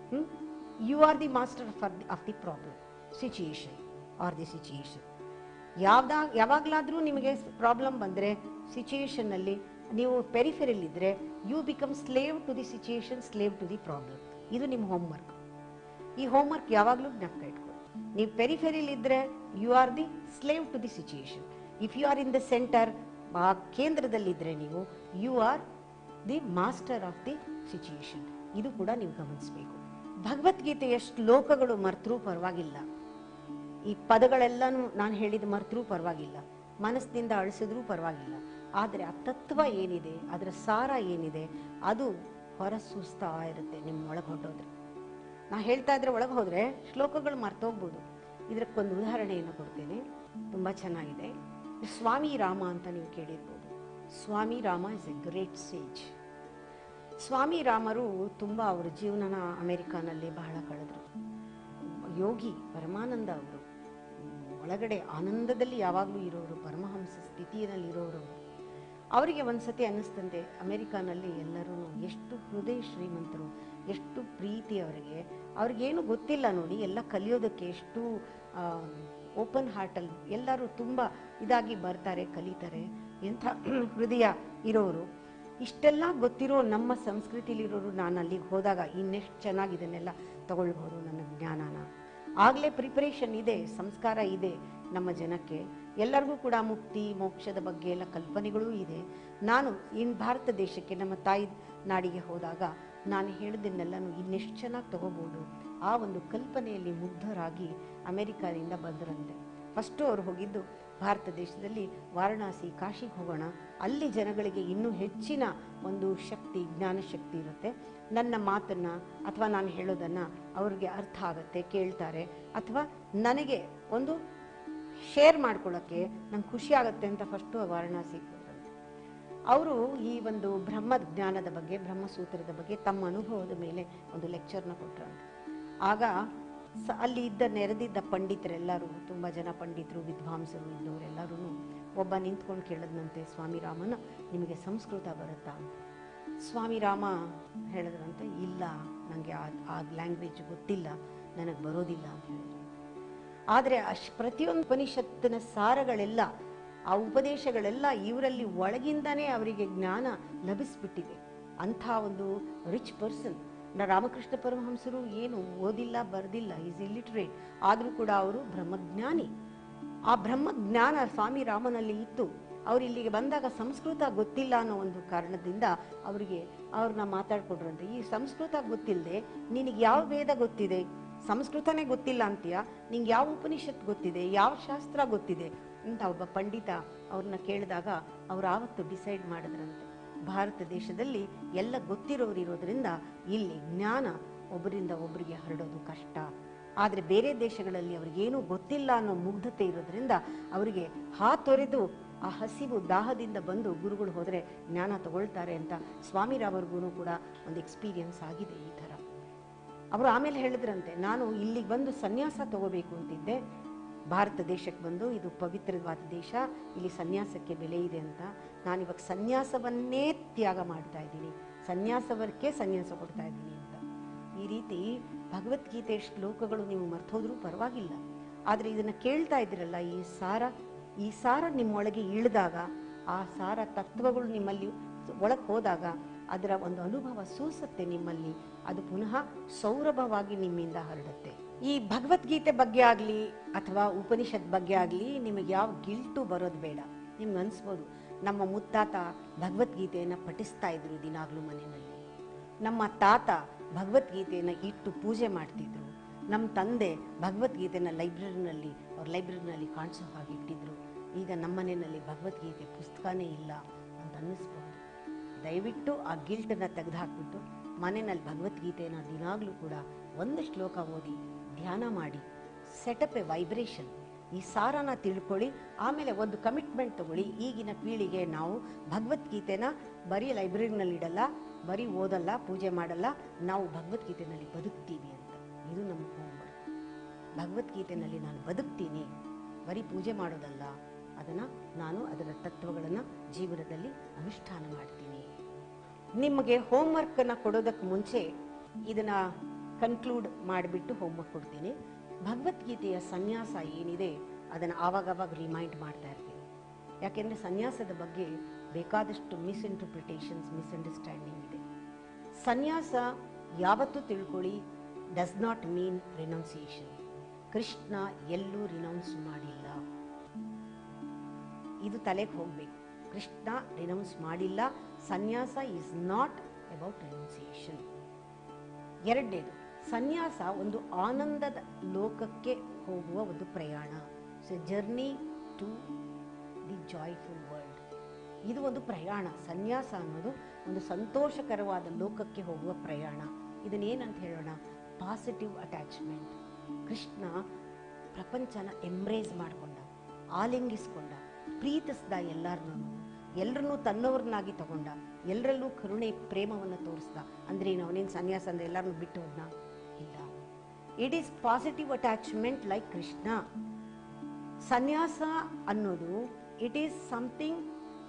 you are the master for the of the problem situation or the situation ಯಾವ್ದಾಗ ಯಾವಾಗಲಾದರೂ ನಿಮಗೆ ಪ್ರಾಬ್ಲಮ್ ಬಂದರೆ ಸಿಚುಯೇಷನ್ನಲ್ಲಿ ನೀವು ಪೆರಿಫೆರಲ್ ಇದ್ದರೆ you become slave to the situation slave to the problem ಇದು ನಿಮ್ಮ homework ಈ ಹೋಮ್ವರ್ಕ್ ಯಾವಾಗಲೂ ಜ್ಞಾಪಕ ಇಟ್ಕೊಳ್ಳಿ ನೀವು ಪೆರಿಫೆರಿಲ್ ಇದ್ದರೆ you are the slave to the situation if you are in the centre ಆ ಕೇಂದ್ರದಲ್ಲಿದ್ದರೆ ನೀವು you are the master of the situation ಇದು ಕೂಡ ನೀವು ಗಮನಿಸಬೇಕು ಭಗವದ್ಗೀತೆಯ ಶ್ಲೋಕಗಳು ಮರ್ತರೂ ಪರವಾಗಿಲ್ಲ ಈ ಪದಗಳೆಲ್ಲನೂ ನಾನು ಹೇಳಿದ ಮರ್ತರೂ ಪರವಾಗಿಲ್ಲ ಮನಸ್ಸಿನಿಂದ ಅಳಿಸಿದ್ರೂ ಪರವಾಗಿಲ್ಲ ಆದರೆ ಆ ತತ್ವ ಏನಿದೆ ಅದರ ಸಾರ ಏನಿದೆ ಅದು ಹೊರ ಸೂಸ್ತಾ ಇರುತ್ತೆ ನಿಮ್ಮ ಒಳಗೆ ಹೊರಟೋದ್ರೆ ನಾ ಹೇಳ್ತಾ ಇದ್ರೆ ಒಳಗೆ ಹೋದರೆ ಶ್ಲೋಕಗಳು ಮರ್ತೋಗ್ಬೋದು ಇದಕ್ಕೊಂದು ಉದಾಹರಣೆಯನ್ನು ಕೊಡ್ತೇನೆ ತುಂಬ ಚೆನ್ನಾಗಿದೆ ಸ್ವಾಮಿ ರಾಮ ಅಂತ ನೀವು ಕೇಳಿರ್ಬೋದು Swami Rama is a great sage Swami ರಾಮರು ತುಂಬ ಅವರ ಜೀವನನ ಅಮೆರಿಕಾನಲ್ಲಿ ಬಹಳ ಕಳೆದ್ರು ಯೋಗಿ ಪರಮಾನಂದ ಅವರು ಒಳಗಡೆ ಆನಂದದಲ್ಲಿ ಯಾವಾಗಲೂ ಇರೋರು ಪರಮಹಂಸ ಸ್ಥಿತಿಯಲ್ಲಿ ಇರೋರು ಅವರಿಗೆ ಒಂದ್ಸತಿ ಅನ್ನಿಸ್ತಂತೆ ಅಮೆರಿಕಾನಲ್ಲಿ ಎಲ್ಲರೂ ಎಷ್ಟು ಹೃದಯ ಶ್ರೀಮಂತರು ಎಷ್ಟು ಪ್ರೀತಿ ಅವರಿಗೆ ಅವ್ರಿಗೇನು ಗೊತ್ತಿಲ್ಲ ನೋಡಿ ಎಲ್ಲ ಕಲಿಯೋದಕ್ಕೆ ಎಷ್ಟು ಓಪನ್ ಹಾರ್ಟಲ್ಲಿ ಎಲ್ಲರೂ ತುಂಬ ಇದಾಗಿ ಬರ್ತಾರೆ ಕಲಿತಾರೆ ಎಂಥ ಹೃದಯ ಇರೋರು ಇಷ್ಟೆಲ್ಲ ಗೊತ್ತಿರೋ ನಮ್ಮ ಸಂಸ್ಕೃತಿಲಿರೋರು ನಾನು ಅಲ್ಲಿಗೆ ಹೋದಾಗ ಇನ್ನೆಷ್ಟು ಚೆನ್ನಾಗಿ ಇದನ್ನೆಲ್ಲ ತಗೊಳ್ಬೋದು ನನ್ನ ಜ್ಞಾನನ ಆಗಲೇ ಪ್ರಿಪರೇಷನ್ ಇದೆ ಸಂಸ್ಕಾರ ಇದೆ ನಮ್ಮ ಜನಕ್ಕೆ ಎಲ್ಲರಿಗೂ ಕೂಡ ಮುಕ್ತಿ ಮೋಕ್ಷದ ಬಗ್ಗೆ ಎಲ್ಲ ಕಲ್ಪನೆಗಳೂ ಇದೆ ನಾನು ಇನ್ ಭಾರತ ದೇಶಕ್ಕೆ ನಮ್ಮ ತಾಯಿ ನಾಡಿಗೆ ಹೋದಾಗ ನಾನು ಹೇಳಿದ್ದನ್ನೆಲ್ಲನೂ ಇನ್ನೆಷ್ಟು ಚೆನ್ನಾಗಿ ತಗೋಬೋದು ಆ ಒಂದು ಕಲ್ಪನೆಯಲ್ಲಿ ಮುಗ್ಧರಾಗಿ ಅಮೆರಿಕಾದಿಂದ ಬಂದರಂತೆ ಫಸ್ಟು ಅವ್ರು ಹೋಗಿದ್ದು ಭಾರತ ದೇಶದಲ್ಲಿ ವಾರಣಾಸಿ ಕಾಶಿಗೆ ಹೋಗೋಣ ಅಲ್ಲಿ ಜನಗಳಿಗೆ ಇನ್ನೂ ಹೆಚ್ಚಿನ ಒಂದು ಶಕ್ತಿ ಜ್ಞಾನ ಶಕ್ತಿ ಇರುತ್ತೆ ನನ್ನ ಮಾತನ್ನು ಅಥವಾ ನಾನು ಹೇಳೋದನ್ನು ಅವ್ರಿಗೆ ಅರ್ಥ ಆಗುತ್ತೆ ಕೇಳ್ತಾರೆ ಅಥವಾ ನನಗೆ ಒಂದು ಶೇರ್ ಮಾಡ್ಕೊಳ್ಳೋಕ್ಕೆ ನಂಗೆ ಖುಷಿ ಆಗುತ್ತೆ ಅಂತ ಫಸ್ಟು ವಾರಣಾಸಿಗೆ ಹೋದ್ರಂತೆ ಅವರು ಈ ಒಂದು ಬ್ರಹ್ಮ ಜ್ಞಾನದ ಬಗ್ಗೆ ಬ್ರಹ್ಮಸೂತ್ರದ ಬಗ್ಗೆ ತಮ್ಮ ಅನುಭವದ ಮೇಲೆ ಒಂದು ಲೆಕ್ಚರ್ನ ಕೊಟ್ರಂತೆ ಆಗ ಸ ಅಲ್ಲಿ ಇದ್ದ ನೆರೆದಿದ್ದ ಪಂಡಿತರೆಲ್ಲರೂ ತುಂಬ ಜನ ಪಂಡಿತರು ವಿದ್ವಾಂಸರು ಇದ್ದವರೆಲ್ಲರೂ ಒಬ್ಬ ನಿಂತ್ಕೊಂಡು ಕೇಳಿದ್ನಂತೆ ಸ್ವಾಮಿ ರಾಮನ ನಿಮಗೆ ಸಂಸ್ಕೃತ ಬರುತ್ತಾ ಅಂತ ಸ್ವಾಮಿ ರಾಮ ಹೇಳಿದ್ರಂತೆ ಇಲ್ಲ ನನಗೆ ಆ ಆ ಲ್ಯಾಂಗ್ವೇಜ್ ಗೊತ್ತಿಲ್ಲ ನನಗೆ ಬರೋದಿಲ್ಲ ಅಂತ ಹೇಳಿದ್ರು ಆದರೆ ಅಶ್ ಪ್ರತಿಯೊಂದು ಉಪನಿಷತ್ತಿನ ಸಾರಗಳೆಲ್ಲ ಆ ಉಪದೇಶಗಳೆಲ್ಲ ಇವರಲ್ಲಿ ಒಳಗಿಂದನೇ ಅವರಿಗೆ ಜ್ಞಾನ ಲಭಿಸ್ಬಿಟ್ಟಿದೆ ಅಂಥ ಒಂದು ರಿಚ್ ಪರ್ಸನ್ ನ ರಾಮಕೃಷ್ಣ ಪರಮಹಂಸರು ಏನು ಓದಿಲ್ಲ ಬರೆದಿಲ್ಲ ಈಸ್ ಇಲ್ಲಿಟ್ರೇಟ್ ಆದರೂ ಕೂಡ ಅವರು ಬ್ರಹ್ಮಜ್ಞಾನಿ ಆ ಬ್ರಹ್ಮಜ್ಞಾನ ಸ್ವಾಮಿ ರಾಮನಲ್ಲಿ ಇತ್ತು ಅವ್ರು ಇಲ್ಲಿಗೆ ಬಂದಾಗ ಸಂಸ್ಕೃತ ಗೊತ್ತಿಲ್ಲ ಅನ್ನೋ ಒಂದು ಕಾರಣದಿಂದ ಅವರಿಗೆ ಅವ್ರನ್ನ ಮಾತಾಡ್ಕೊಡ್ರಂತೆ ಈ ಸಂಸ್ಕೃತ ಗೊತ್ತಿಲ್ಲದೆ ನಿನಗೆ ಯಾವ ವೇದ ಗೊತ್ತಿದೆ ಸಂಸ್ಕೃತನೇ ಗೊತ್ತಿಲ್ಲ ಅಂತೀಯ ನಿಂಗೆ ಯಾವ ಉಪನಿಷತ್ ಗೊತ್ತಿದೆ ಯಾವ ಶಾಸ್ತ್ರ ಗೊತ್ತಿದೆ ಅಂತ ಒಬ್ಬ ಪಂಡಿತ ಅವ್ರನ್ನ ಕೇಳಿದಾಗ ಅವ್ರು ಆವತ್ತು ಡಿಸೈಡ್ ಮಾಡಿದ್ರಂತೆ ಭಾರತ ದೇಶದಲ್ಲಿ ಎಲ್ಲ ಗೊತ್ತಿರೋರು ಇರೋದ್ರಿಂದ ಇಲ್ಲಿ ಜ್ಞಾನ ಒಬ್ಬರಿಂದ ಒಬ್ಬರಿಗೆ ಹರಡೋದು ಕಷ್ಟ ಆದರೆ ಬೇರೆ ದೇಶಗಳಲ್ಲಿ ಅವ್ರಿಗೇನೂ ಗೊತ್ತಿಲ್ಲ ಅನ್ನೋ ಮುಗ್ಧತೆ ಇರೋದ್ರಿಂದ ಅವರಿಗೆ ಹಾತೊರೆದು ಆ ಹಸಿವು ದಾಹದಿಂದ ಬಂದು ಗುರುಗಳು ಹೋದರೆ ಜ್ಞಾನ ತಗೊಳ್ತಾರೆ ಅಂತ ಸ್ವಾಮಿರಾಮರ್ಗೂ ಕೂಡ ಒಂದು ಎಕ್ಸ್ಪೀರಿಯನ್ಸ್ ಆಗಿದೆ ಈ ಥರ ಅವರು ಆಮೇಲೆ ಹೇಳಿದ್ರಂತೆ ನಾನು ಇಲ್ಲಿಗೆ ಬಂದು ಸನ್ಯಾಸ ತಗೋಬೇಕು ಅಂತಿದ್ದೆ ಭಾರತ ದೇಶಕ್ಕೆ ಬಂದು ಇದು ಪವಿತ್ರವಾದ ದೇಶ ಇಲ್ಲಿ ಸನ್ಯಾಸಕ್ಕೆ ಬೆಲೆ ಇದೆ ಅಂತ ನಾನಿವಾಗ ಸನ್ಯಾಸವನ್ನೇ ತ್ಯಾಗ ಮಾಡ್ತಾ ಇದ್ದೀನಿ ಸನ್ಯಾಸವರ್ಕೆ ಸನ್ಯಾಸ ಕೊಡ್ತಾ ಇದ್ದೀನಿ ಅಂತ ಈ ರೀತಿ ಭಗವದ್ಗೀತೆ ಶ್ಲೋಕಗಳು ನೀವು ಮರ್ತೋದ್ರೂ ಪರವಾಗಿಲ್ಲ ಆದರೆ ಇದನ್ನು ಕೇಳ್ತಾ ಇದ್ದೀರಲ್ಲ ಈ ಸಾರ ಈ ಸಾರ ನಿಮ್ಮೊಳಗೆ ಇಳಿದಾಗ ಆ ಸಾರ ತತ್ವಗಳು ನಿಮ್ಮಲ್ಲಿ ಒಳಗೆ ಹೋದಾಗ ಅದರ ಒಂದು ಅನುಭವ ಸೂಸುತ್ತೆ ನಿಮ್ಮಲ್ಲಿ ಅದು ಪುನಃ ಸೌರಭವಾಗಿ ನಿಮ್ಮಿಂದ ಹರಡುತ್ತೆ ಈ ಭಗವದ್ಗೀತೆ ಬಗ್ಗೆ ಆಗಲಿ ಅಥವಾ ಉಪನಿಷತ್ ಬಗ್ಗೆ ಆಗಲಿ ನಿಮಗೆ ಯಾವ ಗಿಲ್ಟು ಬರೋದು ಬೇಡ ನಿಮ್ಗೆ ಅನಿಸ್ಬೋದು ನಮ್ಮ ಮುತ್ತಾತ ಭಗವದ್ಗೀತೆಯನ್ನು ಪಠಿಸ್ತಾ ಇದ್ರು ದಿನಾಗ್ಲೂ ಮನೆಯಲ್ಲಿ ನಮ್ಮ ತಾತ ಭಗವದ್ಗೀತೆಯನ್ನು ಇಟ್ಟು ಪೂಜೆ ಮಾಡ್ತಿದ್ರು ನಮ್ಮ ತಂದೆ ಭಗವದ್ಗೀತೆನ ಲೈಬ್ರರಿನಲ್ಲಿ ಅವ್ರ ಲೈಬ್ರರಿನಲ್ಲಿ ಕಾಣಿಸೋ ಹಾಗೆ ಇಟ್ಟಿದ್ರು ಈಗ ನಮ್ಮ ಮನೆಯಲ್ಲಿ ಭಗವದ್ಗೀತೆ ಪುಸ್ತಕನೇ ಇಲ್ಲ ಅಂತ ಅನ್ನಿಸ್ಬೋದು ದಯವಿಟ್ಟು ಆ ಗಿಲ್ಟನ್ನು ತೆಗೆದುಹಾಕ್ಬಿಟ್ಟು ಮನೆಯಲ್ಲಿ ಭಗವದ್ಗೀತೆಯನ್ನು ದಿನಾಗಲೂ ಕೂಡ ಒಂದು ಶ್ಲೋಕ ಓದಿ ಧ್ಯಾನ ಮಾಡಿ ಸೆಟಪ್ ಎ ವೈಬ್ರೇಷನ್ ಈ ಸಾರನ ತಿಳ್ಕೊಳ್ಳಿ ಆಮೇಲೆ ಒಂದು ಕಮಿಟ್ಮೆಂಟ್ ತಗೊಳ್ಳಿ ಈಗಿನ ಪೀಳಿಗೆ ನಾವು ಭಗವದ್ಗೀತೆನ ಬರೀ ಲೈಬ್ರರಿನಲ್ಲಿ ಇಡಲ್ಲ ಬರೀ ಓದಲ್ಲ ಪೂಜೆ ಮಾಡಲ್ಲ ನಾವು ಭಗವದ್ಗೀತೆನಲ್ಲಿ ಬದುಕ್ತೀವಿ ಅಂತ ಇದು ನಮ್ಮ ಹೋಮ್ವರ್ಕ್ ಭಗವದ್ಗೀತೆನಲ್ಲಿ ನಾನು ಬದುಕ್ತೀನಿ ಬರೀ ಪೂಜೆ ಮಾಡೋದಲ್ಲ ಅದನ್ನು ನಾನು ಅದರ ತತ್ವಗಳನ್ನು ಜೀವನದಲ್ಲಿ ಅನುಷ್ಠಾನ ಮಾಡ್ತೀನಿ ನಿಮಗೆ ಹೋಮ್ವರ್ಕನ್ನು ಕೊಡೋದಕ್ಕೆ ಮುಂಚೆ ಇದನ್ನು ಕನ್ಕ್ಲೂಡ್ ಮಾಡಿಬಿಟ್ಟು ಹೋಮ್ವರ್ಕ್ ಕೊಡ್ತೀನಿ ಭಗವದ್ಗೀತೆಯ ಸನ್ಯಾಸ ಏನಿದೆ ಅದನ್ನು ಆವಾಗವಾಗ ರಿಮೈಂಡ್ ಮಾಡ್ತಾ ಇರ್ತೀನಿ ಯಾಕೆಂದರೆ ಸನ್ಯಾಸದ ಬಗ್ಗೆ ಬೇಕಾದಷ್ಟು ಮಿಸ್ಇಂಟರ್ಪ್ರಿಟೇಷನ್ಸ್ ಮಿಸ್ಅಂಡರ್ಸ್ಟ್ಯಾಂಡಿಂಗ್ ಇದೆ ಸನ್ಯಾಸ ಯಾವತ್ತೂ ತಿಳ್ಕೊಳ್ಳಿ does not mean renunciation Krishna ಎಲ್ಲೂ ರಿನೌನ್ಸ್ ಮಾಡಿಲ್ಲ ಇದು ತಲೆಗೆ ಹೋಗಬೇಕು ಕೃಷ್ಣ ರಿನೌನ್ಸ್ ಮಾಡಿಲ್ಲ ಸನ್ಯಾಸ ಈಸ್ ನಾಟ್ ಅಬೌಟ್ ರಿನೌನ್ಸಿಯೇಷನ್ ಎರಡನೇದು ಸನ್ಯಾಸ ಒಂದು ಆನಂದದ ಲೋಕಕ್ಕೆ ಹೋಗುವ ಒಂದು ಪ್ರಯಾಣ so journey to the joyful world ಇದು ಒಂದು ಪ್ರಯಾಣ ಸನ್ಯಾಸ ಅನ್ನೋದು ಒಂದು ಸಂತೋಷಕರವಾದ ಲೋಕಕ್ಕೆ ಹೋಗುವ ಪ್ರಯಾಣ ಇದನ್ನೇನಂತ ಹೇಳೋಣ ಪಾಸಿಟಿವ್ ಅಟ್ಯಾಚ್ಮೆಂಟ್ ಕೃಷ್ಣ ಪ್ರಪಂಚನ ಎಂಬ್ರೇಸ್ ಮಾಡಿಕೊಂಡ ಆಲಿಂಗಿಸ್ಕೊಂಡ ಪ್ರೀತಿಸ್ದ ಎಲ್ಲರನ್ನೂ ಎಲ್ಲರನ್ನೂ ತನ್ನವ್ರನ್ನಾಗಿ ತಗೊಂಡ ಎಲ್ಲರಲ್ಲೂ ಕರುಣೆ ಪ್ರೇಮವನ್ನು ತೋರಿಸ್ದ ಅಂದ್ರೆ ಅವನೇನು ಸನ್ಯಾಸ ಅಂದ್ರೆ ಎಲ್ಲರನ್ನೂ ಬಿಟ್ಟು ಹೋದ್ನ ಇಲ್ಲ it is positive attachment like Krishna ಸನ್ಯಾಸ ಅನ್ನೋದು it is something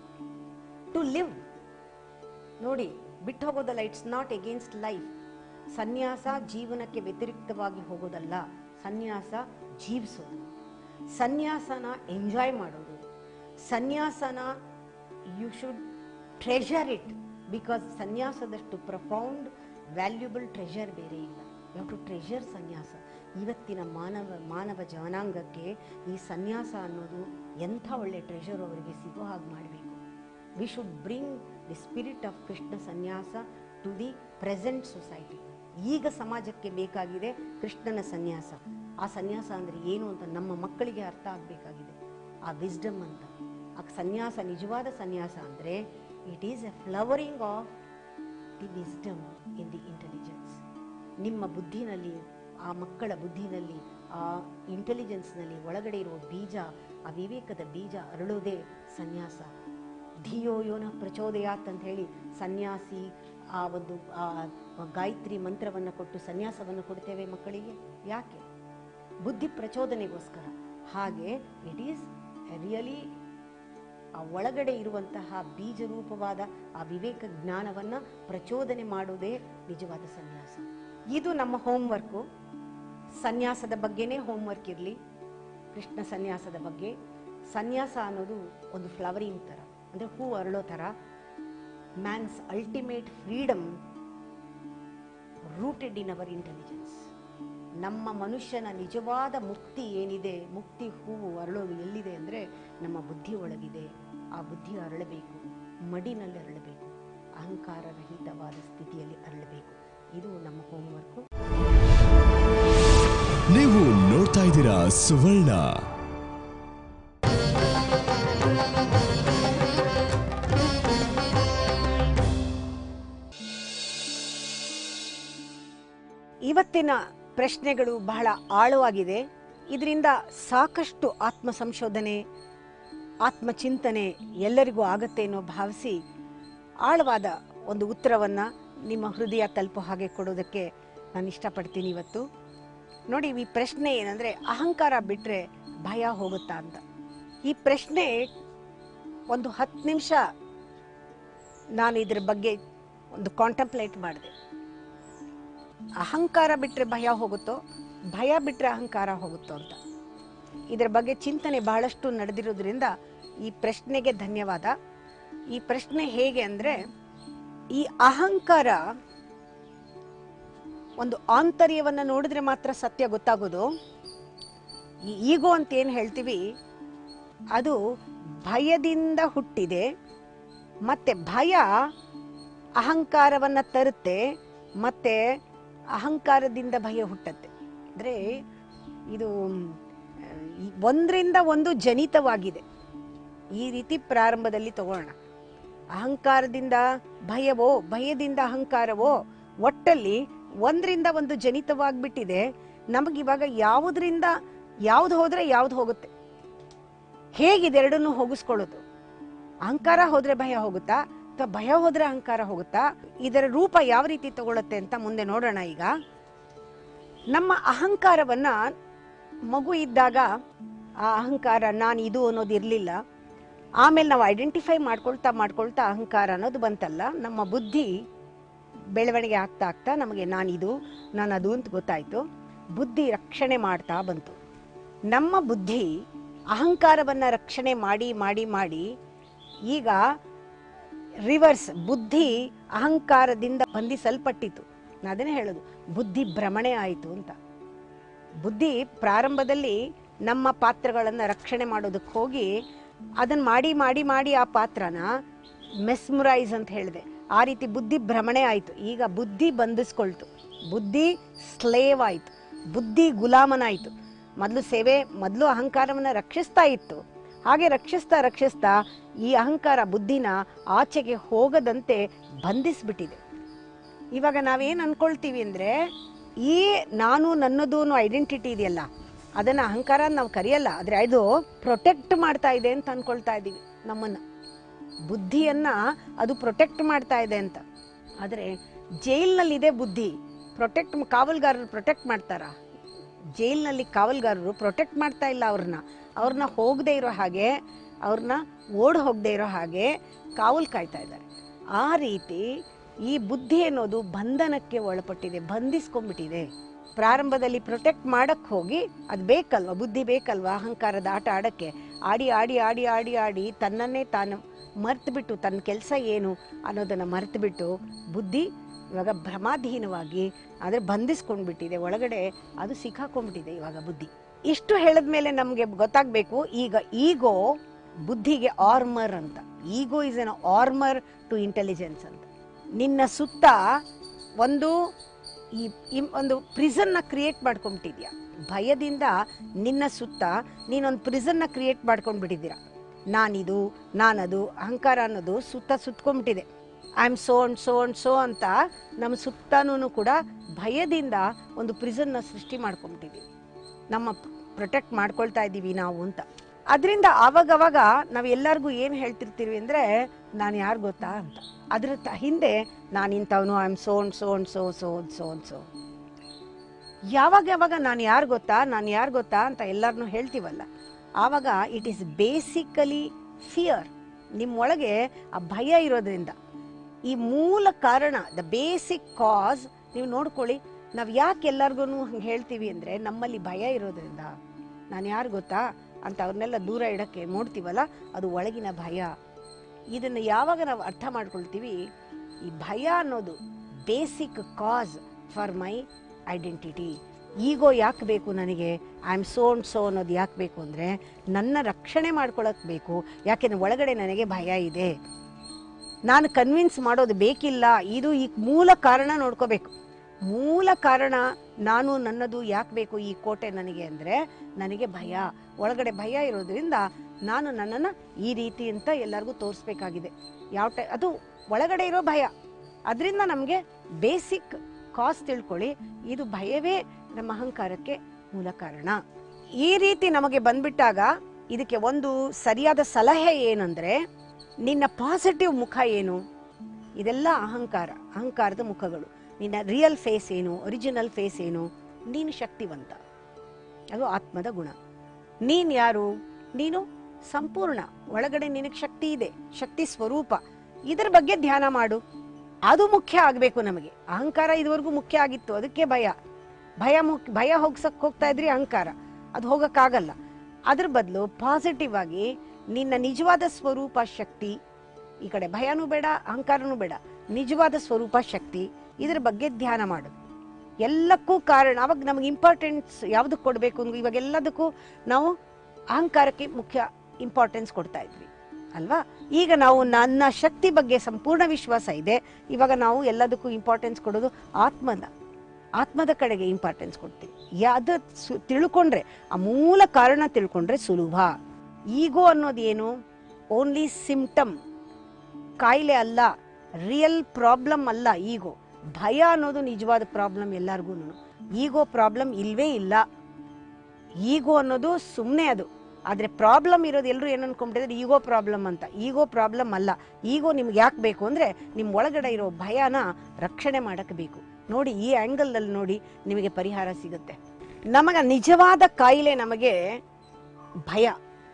to live ನೋಡಿ ಬಿಟ್ಟು ಹೋಗೋದಲ್ಲ ಇಟ್ಸ್ ನಾಟ್ ಎಗೇನ್ಸ್ಟ್ ಲೈಫ್ ಸನ್ಯಾಸ ಜೀವನಕ್ಕೆ ವ್ಯತಿರಿಕ್ತವಾಗಿ ಹೋಗೋದಲ್ಲ ಸನ್ಯಾಸ ಜೀವಿಸೋದು ಸನ್ಯಾಸನ ಎಂಜಾಯ್ ಮಾಡೋದು ಸನ್ಯಾಸನ you should treasure it because ಸನ್ಯಾಸದಷ್ಟು ಪ್ರಫೌಂಡ್ ವ್ಯಾಲ್ಯೂಬಲ್ ಟ್ರೆಷರ್ ಬೇರೆ ಇಲ್ಲ ಯು ಟು ಟ್ರೆಷರ್ ಸನ್ಯಾಸ ಇವತ್ತಿನ ಮಾನವ ಮಾನವ ಜನಾಂಗಕ್ಕೆ ಈ ಸನ್ಯಾಸ ಅನ್ನೋದು ಎಂಥ ಒಳ್ಳೆ ಟ್ರೆಷರ್ ಅವರಿಗೆ ಸಿಗೋ ಹಾಗೆ ಮಾಡಬೇಕು we should bring the spirit of Krishna sanyasa to the present society ಈಗ ಸಮಾಜಕ್ಕೆ ಬೇಕಾಗಿದೆ ಕೃಷ್ಣನ ಸನ್ಯಾಸ ಆ ಸನ್ಯಾಸ ಅಂದರೆ ಏನು ಅಂತ ನಮ್ಮ ಮಕ್ಕಳಿಗೆ ಅರ್ಥ ಆಗಬೇಕಾಗಿದೆ ಆ ವಿಸ್ಡಮ್ ಅಂತ ಆ ಸನ್ಯಾಸ ನಿಜವಾದ ಸನ್ಯಾಸ ಅಂದರೆ it is a flowering of the wisdom in the intelligence ನಿಮ್ಮ ಬುದ್ಧಿನಲ್ಲಿ ಆ ಮಕ್ಕಳ ಬುದ್ಧಿನಲ್ಲಿ ಆ ಇಂಟೆಲಿಜೆನ್ಸ್ನಲ್ಲಿ ಒಳಗಡೆ ಇರುವ ಬೀಜ ಆ ವಿವೇಕದ ಬೀಜ ಅರಳೋದೇ ಸನ್ಯಾಸ ಧಿಯೋ ಯೋನ ಪ್ರಚೋದಯಾತ್ ಅಂತ ಹೇಳಿ ಸನ್ಯಾಸಿ ಆ ಒಂದು ಆ ಗಾಯತ್ರಿ ಮಂತ್ರವನ್ನು ಕೊಟ್ಟು ಸನ್ಯಾಸವನ್ನು ಕೊಡ್ತೇವೆ ಮಕ್ಕಳಿಗೆ ಯಾಕೆ ಬುದ್ಧಿ ಪ್ರಚೋದನೆಗೋಸ್ಕರ ಹಾಗೆ ಇಟ್ ಈಸ್ ರಿಯಲಿ ಆ ಒಳಗಡೆ ಇರುವಂತಹ ಬೀಜ ರೂಪವಾದ ಆ ವಿವೇಕ ಜ್ಞಾನವನ್ನು ಪ್ರಚೋದನೆ ಮಾಡೋದೇ ನಿಜವಾದ ಸನ್ಯಾಸ ಇದು ನಮ್ಮ ಹೋಮ್ವರ್ಕು ಸನ್ಯಾಸದ ಬಗ್ಗೆನೇ ಹೋಮ್ವರ್ಕ್ ಇರಲಿ ಕೃಷ್ಣ ಸನ್ಯಾಸದ ಬಗ್ಗೆ ಸನ್ಯಾಸ ಅನ್ನೋದು ಒಂದು ಫ್ಲವರಿಂಗ್ ಥರ ಅಂದರೆ ಹೂ ಅರಳೋ ಥರ man's ultimate freedom rooted in our intelligence ನಮ್ಮ ಮನುಷ್ಯನ ನಿಜವಾದ ಮುಕ್ತಿ ಏನಿದೆ ಮುಕ್ತಿ ಹೂವು ಅರಳೋದು ಎಲ್ಲಿದೆ ಅಂದರೆ ನಮ್ಮ ಬುದ್ಧಿ ಒಳಗಿದೆ ಆ ಬುದ್ಧಿ ಅರಳಬೇಕು ಮಡಿನಲ್ಲಿ ಅರಳಬೇಕು ಅಹಂಕಾರ ರಹಿತವಾದ ಸ್ಥಿತಿಯಲ್ಲಿ ಅರಳಬೇಕು ಇದು ನಮ್ಮ ಹೋಮ್ವರ್ಕು
ನೀವು ನೋಡ್ತಾ ಇದ್ದೀರಾ ಸುವರ್ಣ
ಇವತ್ತಿನ ಪ್ರಶ್ನೆಗಳು ಬಹಳ ಆಳವಾಗಿದೆ ಇದರಿಂದ ಸಾಕಷ್ಟು ಆತ್ಮ ಸಂಶೋಧನೆ ಆತ್ಮಚಿಂತನೆ ಎಲ್ಲರಿಗೂ ಆಗತ್ತೆ ಅನ್ನೋ ಭಾವಿಸಿ ಆಳವಾದ ಒಂದು ಉತ್ತರವನ್ನು ನಿಮ್ಮ ಹೃದಯ ತಲುಪೋ ಹಾಗೆ ಕೊಡೋದಕ್ಕೆ ನಾನು ಇಷ್ಟಪಡ್ತೀನಿ ಇವತ್ತು ನೋಡಿ ಈ ಪ್ರಶ್ನೆ ಏನಂದರೆ ಅಹಂಕಾರ ಬಿಟ್ಟರೆ ಭಯ ಹೋಗುತ್ತಾ ಅಂತ ಈ ಪ್ರಶ್ನೆ ಒಂದು ಹತ್ತು ನಿಮಿಷ ನಾನು ಇದ್ರ ಬಗ್ಗೆ ಒಂದು ಕಾಂಟಂಪ್ಲೇಟ್ ಮಾಡಿದೆ ಅಹಂಕಾರ ಬಿಟ್ಟರೆ ಭಯ ಹೋಗುತ್ತೋ ಭಯ ಬಿಟ್ಟರೆ ಅಹಂಕಾರ ಹೋಗುತ್ತೋ ಅಂತ ಇದರ ಬಗ್ಗೆ ಚಿಂತನೆ ಬಹಳಷ್ಟು ನಡೆದಿರೋದ್ರಿಂದ ಈ ಪ್ರಶ್ನೆಗೆ ಧನ್ಯವಾದ ಈ ಪ್ರಶ್ನೆ ಹೇಗೆ ಅಂದರೆ ಈ ಅಹಂಕಾರ ಒಂದು ಆಂತರ್ಯವನ್ನು ನೋಡಿದ್ರೆ ಮಾತ್ರ ಸತ್ಯ ಗೊತ್ತಾಗೋದು ಈ ಈಗೋ ಅಂತ ಏನು ಹೇಳ್ತೀವಿ ಅದು ಭಯದಿಂದ ಹುಟ್ಟಿದೆ ಮತ್ತೆ ಭಯ ಅಹಂಕಾರವನ್ನ ತರುತ್ತೆ ಮತ್ತೆ ಅಹಂಕಾರದಿಂದ ಭಯ ಹುಟ್ಟತ್ತೆ ಅಂದ್ರೆ ಇದು ಮ್, ಈ ಒಂದರಿಂದ ಒಂದು ಜನಿತವಾಗಿದೆ ಈ ರೀತಿ ಪ್ರಾರಂಭದಲ್ಲಿ ತಗೋಣ ಅಹಂಕಾರದಿಂದ ಭಯವೋ ಭಯದಿಂದ ಅಹಂಕಾರವೋ ಒಟ್ಟಲ್ಲಿ ಒಂದರಿಂದ ಒಂದು ಜನಿತವಾಗ್ಬಿಟ್ಟಿದೆ ನಮಗಿವಾಗ ಯಾವುದರಿಂದ ಯಾವ್ದು ಹೋದ್ರೆ ಯಾವ್ದು ಹೋಗುತ್ತೆ ಹೇಗಿದೆರಡನ್ನು ಹೋಗಿಸ್ಕೊಳ್ಳೋದು ಅಹಂಕಾರ ಹೋದ್ರೆ ಭಯ ಹೋಗುತ್ತಾ ಅಥವಾ ಭಯ ಹೋದ್ರೆ ಅಹಂಕಾರ ಹೋಗುತ್ತಾ ಇದರ ರೂಪ ಯಾವ ರೀತಿ ತಗೊಳುತ್ತೆ ಅಂತ ಮುಂದೆ ನೋಡೋಣ ಈಗ ನಮ್ಮ ಅಹಂಕಾರವನ್ನ ಮಗು ಇದ್ದಾಗ ಆ ಅಹಂಕಾರ ನಾನು ಇದು ಅನ್ನೋದು ಇರಲಿಲ್ಲ ಆಮೇಲೆ ನಾವು ಐಡೆಂಟಿಫೈ ಮಾಡ್ಕೊಳ್ತಾ ಮಾಡ್ಕೊಳ್ತಾ ಅಹಂಕಾರ ಅನ್ನೋದು ಬಂತಲ್ಲ ನಮ್ಮ ಬುದ್ಧಿ ಬೆಳವಣಿಗೆ ಆಗ್ತಾ ಆಗ್ತಾ ನಮಗೆ ನಾನಿದು ನಾನು ಅದು ಅಂತ ಗೊತ್ತಾಯ್ತು ಬುದ್ಧಿ ರಕ್ಷಣೆ ಮಾಡ್ತಾ ಬಂತು ನಮ್ಮ ಬುದ್ಧಿ ಅಹಂಕಾರವನ್ನ ರಕ್ಷಣೆ ಮಾಡಿ ಮಾಡಿ ಮಾಡಿ ಈಗ ರಿವರ್ಸ್ ಬುದ್ಧಿ ಅಹಂಕಾರದಿಂದ ಬಂಧಿಸಲ್ಪಟ್ಟಿತು ನಾನು ಅದನ್ನೇ ಹೇಳೋದು ಬುದ್ಧಿ ಭ್ರಮಣೆ ಆಯಿತು ಅಂತ ಬುದ್ಧಿ ಪ್ರಾರಂಭದಲ್ಲಿ ನಮ್ಮ ಪಾತ್ರಗಳನ್ನು ರಕ್ಷಣೆ ಮಾಡೋದಕ್ಕೆ ಹೋಗಿ ಅದನ್ನ ಮಾಡಿ ಮಾಡಿ ಮಾಡಿ ಆ ಪಾತ್ರನ ಮೆಸ್ಮರೈಸ್ ಅಂತ ಹೇಳಿದೆ ಆ ರೀತಿ ಬುದ್ಧಿ ಭ್ರಮಣೆ ಆಯಿತು ಈಗ ಬುದ್ಧಿ ಬಂಧಿಸ್ಕೊಳ್ತು ಬುದ್ಧಿ ಸ್ಲೇವ್ ಆಯಿತು ಬುದ್ಧಿ ಗುಲಾಮನಾಯಿತು ಮೊದಲು ಸೇವೆ ಮೊದಲು ಅಹಂಕಾರವನ್ನು ರಕ್ಷಿಸ್ತಾ ಇತ್ತು ಹಾಗೆ ರಕ್ಷಿಸ್ತಾ ರಕ್ಷಿಸ್ತಾ ಈ ಅಹಂಕಾರ ಬುದ್ಧಿನ ಆಚೆಗೆ ಹೋಗದಂತೆ ಬಂಧಿಸ್ಬಿಟ್ಟಿದೆ ಇವಾಗ ನಾವೇನು ಅನ್ಕೊಳ್ತೀವಿ ಅಂದರೆ ಈ ನಾನು ನನ್ನದು ಅನ್ನೋ ಐಡೆಂಟಿಟಿ ಇದೆಯಲ್ಲ ಅದನ್ನು ಅಹಂಕಾರ ಅಂತ ನಾವು ಕರೆಯಲ್ಲ ಆದರೆ ಅದು ಪ್ರೊಟೆಕ್ಟ್ ಮಾಡ್ತಾ ಇದೆ ಅಂತ ಅನ್ಕೊಳ್ತಾ ಇದ್ದೀವಿ ನಮ್ಮನ್ನ ಬುದ್ಧಿಯನ್ನ ಅದು ಪ್ರೊಟೆಕ್ಟ್ ಮಾಡ್ತಾ ಇದೆ ಅಂತ ಆದರೆ ಜೈಲ್ನಲ್ಲಿದೆ ಬುದ್ಧಿ ಪ್ರೊಟೆಕ್ಟ್ ಕಾವಲ್ಗಾರರು ಪ್ರೊಟೆಕ್ಟ್ ಮಾಡ್ತಾರಾ ಜೈಲ್ನಲ್ಲಿ ಕಾವಲ್ಗಾರರು ಪ್ರೊಟೆಕ್ಟ್ ಮಾಡ್ತಾ ಇಲ್ಲ ಅವ್ರನ್ನ ಅವ್ರನ್ನ ಹೋಗದೆ ಇರೋ ಹಾಗೆ ಅವ್ರನ್ನ ಓಡ್ ಹೋಗದೆ ಇರೋ ಹಾಗೆ ಕಾವಲ್ ಕಾಯ್ತಾ ಇದ್ದಾರೆ ಆ ರೀತಿ ಈ ಬುದ್ಧಿ ಅನ್ನೋದು ಬಂಧನಕ್ಕೆ ಒಳಪಟ್ಟಿದೆ ಬಂಧಿಸ್ಕೊಂಡ್ಬಿಟ್ಟಿದೆ ಪ್ರಾರಂಭದಲ್ಲಿ ಪ್ರೊಟೆಕ್ಟ್ ಮಾಡಕ್ ಹೋಗಿ ಅದು ಬೇಕಲ್ವಾ ಬುದ್ಧಿ ಬೇಕಲ್ವಾ ಅಹಂಕಾರದ ಆಟ ಆಡಕ್ಕೆ ಆಡಿ ಆಡಿ ಆಡಿ ಆಡಿ ಆಡಿ ತನ್ನನ್ನೇ ತಾನು ಮರ್ತ್ಬಿಟ್ಟು ತನ್ನ ಕೆಲಸ ಏನು ಅನ್ನೋದನ್ನು ಮರ್ತ್ಬಿಟ್ಟು ಬುದ್ಧಿ ಇವಾಗ ಭ್ರಮಾಧೀನವಾಗಿ ಆದರೆ ಬಂಧಿಸ್ಕೊಂಡ್ಬಿಟ್ಟಿದೆ ಒಳಗಡೆ ಅದು ಸಿಕ್ಕಾಕೊಂಡ್ಬಿಟ್ಟಿದೆ ಇವಾಗ ಬುದ್ಧಿ ಇಷ್ಟು ಹೇಳಿದ ಮೇಲೆ ನಮಗೆ ಗೊತ್ತಾಗಬೇಕು ಈಗ ಈಗೋ ಬುದ್ಧಿಗೆ ಆರ್ಮರ್ ಅಂತ ego is an armour to intelligence ಅಂತ ನಿನ್ನ ಸುತ್ತ ಒಂದು ಈ ಈ ಒಂದು ಪ್ರಿಸನ್ನ ಕ್ರಿಯೇಟ್ ಮಾಡ್ಕೊಂಡ್ಬಿಟ್ಟಿದ್ಯಾ ಭಯದಿಂದ ನಿನ್ನ ಸುತ್ತ ನೀನೊಂದು ಪ್ರಿಸನ್ನ ಕ್ರಿಯೇಟ್ ಮಾಡ್ಕೊಂಡ್ಬಿಟ್ಟಿದ್ದೀರಾ ನಾನಿದು ನಾನದು ಅಹಂಕಾರ ಅನ್ನೋದು ಸುತ್ತ ಸುತ್ಕೊಂಡ್ಬಿಟ್ಟಿದೆ I am so and so and so ಅಂತ ನಮ್ಮ ಸುತ್ತನೂ ಕೂಡ ಭಯದಿಂದ ಒಂದು ಪ್ರಿಸನ್ನ ಸೃಷ್ಟಿ ಮಾಡ್ಕೊಂಡ್ಬಿಟ್ಟಿದ್ದೀವಿ ನಮ್ಮ ಪ್ರೊಟೆಕ್ಟ್ ಮಾಡ್ಕೊಳ್ತಾ ಇದ್ದೀವಿ ನಾವು ಅಂತ ಅದರಿಂದ ಆವಾಗವಾಗ ನಾವು ಎಲ್ಲರಿಗೂ ಏನು ಹೇಳ್ತಿರ್ತೀವಿ ಅಂದರೆ ನಾನು ಯಾರು ಗೊತ್ತಾ ಅಂತ ಅದ್ರ ತ- ಹಿಂದೆ ನಾನು ಇಂಥವನು I am so and so and so so so and so ಯಾವಾಗ ಯಾವಾಗ ನಾನು ಯಾರು ಗೊತ್ತಾ ನಾನು ಯಾರು ಗೊತ್ತಾ ಅಂತ ಎಲ್ಲರನ್ನೂ ಹೇಳ್ತೀವಲ್ಲ ಆವಾಗ ಇಟ್ ಈಸ್ ಬೇಸಿಕಲಿ ಫಿಯರ್ ನಿಮ್ಮೊಳಗೆ ಆ ಭಯ ಇರೋದ್ರಿಂದ ಈ ಮೂಲ ಕಾರಣ ದ ಬೇಸಿಕ್ ಕಾಸ್ ನೀವು ನೋಡ್ಕೊಳ್ಳಿ ನಾವು ಯಾಕೆ ಎಲ್ಲರಿಗೂ ಹಂಗೆ ಹೇಳ್ತೀವಿ ಅಂದರೆ ನಮ್ಮಲ್ಲಿ ಭಯ ಇರೋದ್ರಿಂದ ನಾನು ಯಾರು ಗೊತ್ತಾ ಅಂತ ಅವ್ರನ್ನೆಲ್ಲ ದೂರ ಇಡಕ್ಕೆ ನೋಡ್ತೀವಲ್ಲ ಅದು ಒಳಗಿನ ಭಯ ಇದನ್ನು ಯಾವಾಗ ನಾವು ಅರ್ಥ ಮಾಡ್ಕೊಳ್ತೀವಿ ಈ ಭಯ ಅನ್ನೋದು basic cause for my identity ego ಯಾಕೆ ಬೇಕು ನನಗೆ I am so and so ಅನ್ನೋದು ಯಾಕೆ ಬೇಕು ಅಂದರೆ ನನ್ನ ರಕ್ಷಣೆ ಮಾಡ್ಕೊಳಕ್ಕೆ ಬೇಕು ಯಾಕೆಂದ್ರೆ ಒಳಗಡೆ ನನಗೆ ಭಯ ಇದೆ ನಾನು ಕನ್ವಿನ್ಸ್ ಮಾಡೋದು ಬೇಕಿಲ್ಲ ಇದು ಈ ಮೂಲ ಕಾರಣ ನೋಡ್ಕೋಬೇಕು ಮೂಲ ಕಾರಣ ನಾನು ನನ್ನದು ಯಾಕೆ ಬೇಕು ಈ ಕೋಟೆ ನನಗೆ ಅಂದರೆ ನನಗೆ ಭಯ ಒಳಗಡೆ ಭಯ ಇರೋದ್ರಿಂದ ನಾನು ನನ್ನನ್ನು ಈ ರೀತಿ ಅಂತ ಎಲ್ಲರಿಗೂ ತೋರಿಸ್ಬೇಕಾಗಿದೆ ಯಾವ ಟೈ ಅದು ಒಳಗಡೆ ಇರೋ ಭಯ ಅದರಿಂದ ನಮಗೆ ಬೇಸಿಕ್ ಕಾಸ್ ತಿಳ್ಕೊಳ್ಳಿ ಇದು ಭಯವೇ ನಮ್ಮ ಅಹಂಕಾರಕ್ಕೆ ಮೂಲ ಕಾರಣ ಈ ರೀತಿ ನಮಗೆ ಬಂದ್ಬಿಟ್ಟಾಗ ಇದಕ್ಕೆ ಒಂದು ಸರಿಯಾದ ಸಲಹೆ ಏನಂದ್ರೆ ನಿನ್ನ ಪಾಸಿಟಿವ್ ಮುಖ ಏನು ಇದೆಲ್ಲ ಅಹಂಕಾರ ಅಹಂಕಾರದ ಮುಖಗಳು ನಿನ್ನ ರಿಯಲ್ ಫೇಸ್ ಏನು ಒರಿಜಿನಲ್ ಫೇಸ್ ಏನು ನೀನು ಶಕ್ತಿವಂತ ಅದು ಆತ್ಮದ ಗುಣ ನೀನ್ ಯಾರು ನೀನು ಸಂಪೂರ್ಣ ಒಳಗಡೆ ನಿನಗೆ ಶಕ್ತಿ ಇದೆ ಶಕ್ತಿ ಸ್ವರೂಪ ಇದರ ಬಗ್ಗೆ ಧ್ಯಾನ ಮಾಡು ಅದು ಮುಖ್ಯ ಆಗಬೇಕು ನಮಗೆ ಅಹಂಕಾರ ಇದುವರೆಗೂ ಮುಖ್ಯ ಆಗಿತ್ತು ಅದಕ್ಕೆ ಭಯ ಭಯ ಮುಕ್ ಭಯ ಹೋಗ್ಸಕ್ ಹೋಗ್ತಾ ಇದ್ರಿ ಅಹಂಕಾರ ಅದು ಹೋಗಕ್ಕಾಗಲ್ಲ ಅದ್ರ ಬದಲು ಪಾಸಿಟಿವ್ ಆಗಿ ನಿನ್ನ ನಿಜವಾದ ಸ್ವರೂಪ ಶಕ್ತಿ ಈ ಕಡೆ ಭಯನೂ ಬೇಡ ಅಹಂಕಾರನೂ ಬೇಡ ನಿಜವಾದ ಸ್ವರೂಪ ಶಕ್ತಿ ಇದ್ರ ಬಗ್ಗೆ ಧ್ಯಾನ ಮಾಡು ಎಲ್ಲಕ್ಕೂ ಕಾರಣ ಅವಾಗ ನಮಗೆ ಇಂಪಾರ್ಟೆನ್ಸ್ ಯಾವ್ದಕ್ಕೆ ಕೊಡಬೇಕು ಅಂದ್ರೆ ಇವಾಗ ಎಲ್ಲದಕ್ಕೂ ನಾವು ಅಹಂಕಾರಕ್ಕೆ ಮುಖ್ಯ ಇಂಪಾರ್ಟೆನ್ಸ್ ಕೊಡ್ತಾ ಇದ್ವಿ ಅಲ್ವಾ ಈಗ ನಾವು ನನ್ನ ಶಕ್ತಿ ಬಗ್ಗೆ ಸಂಪೂರ್ಣ ವಿಶ್ವಾಸ ಇದೆ ಇವಾಗ ನಾವು ಎಲ್ಲದಕ್ಕೂ ಇಂಪಾರ್ಟೆನ್ಸ್ ಕೊಡೋದು ಆತ್ಮದ ಆತ್ಮದ ಕಡೆಗೆ ಇಂಪಾರ್ಟೆನ್ಸ್ ಕೊಡ್ತೀವಿ ಯಾವ್ದು ಸು ತಿಳ್ಕೊಂಡ್ರೆ ಆ ಮೂಲ ಕಾರಣ ತಿಳ್ಕೊಂಡ್ರೆ ಸುಲಭ ಈಗೋ ಅನ್ನೋದು ಏನು ಓನ್ಲಿ ಸಿಂಪ್ಟಮ್ ಕಾಯಿಲೆ ಅಲ್ಲ ರಿಯಲ್ ಪ್ರಾಬ್ಲಮ್ ಅಲ್ಲ ಈಗೋ ಭಯ ಅನ್ನೋದು ನಿಜವಾದ ಪ್ರಾಬ್ಲಮ್ ಎಲ್ಲರಿಗೂ ಈಗೋ ಪ್ರಾಬ್ಲಮ್ ಇಲ್ವೇ ಇಲ್ಲ ಈಗೋ ಅನ್ನೋದು ಸುಮ್ಮನೆ ಅದು ಆದರೆ ಪ್ರಾಬ್ಲಮ್ ಇರೋದು ಎಲ್ಲರೂ ಏನು ಅನ್ಕೊಂಡ್ಬಿಟ್ಟಿದ್ರೆ ಈಗೋ ಪ್ರಾಬ್ಲಮ್ ಅಂತ ಈಗೋ ಪ್ರಾಬ್ಲಮ್ ಅಲ್ಲ ಈಗೋ ನಿಮ್ಗೆ ಯಾಕೆ ಬೇಕು ಅಂದರೆ ನಿಮ್ಮ ಒಳಗಡೆ ಇರೋ ಭಯನ ರಕ್ಷಣೆ ಮಾಡಕ್ಕೆ ಬೇಕು ನೋಡಿ ಈ ಆ್ಯಂಗಲ್ನಲ್ಲಿ ನೋಡಿ ನಿಮಗೆ ಪರಿಹಾರ ಸಿಗುತ್ತೆ ನಮಗೆ ನಿಜವಾದ ಕಾಯಿಲೆ ನಮಗೆ ಭಯ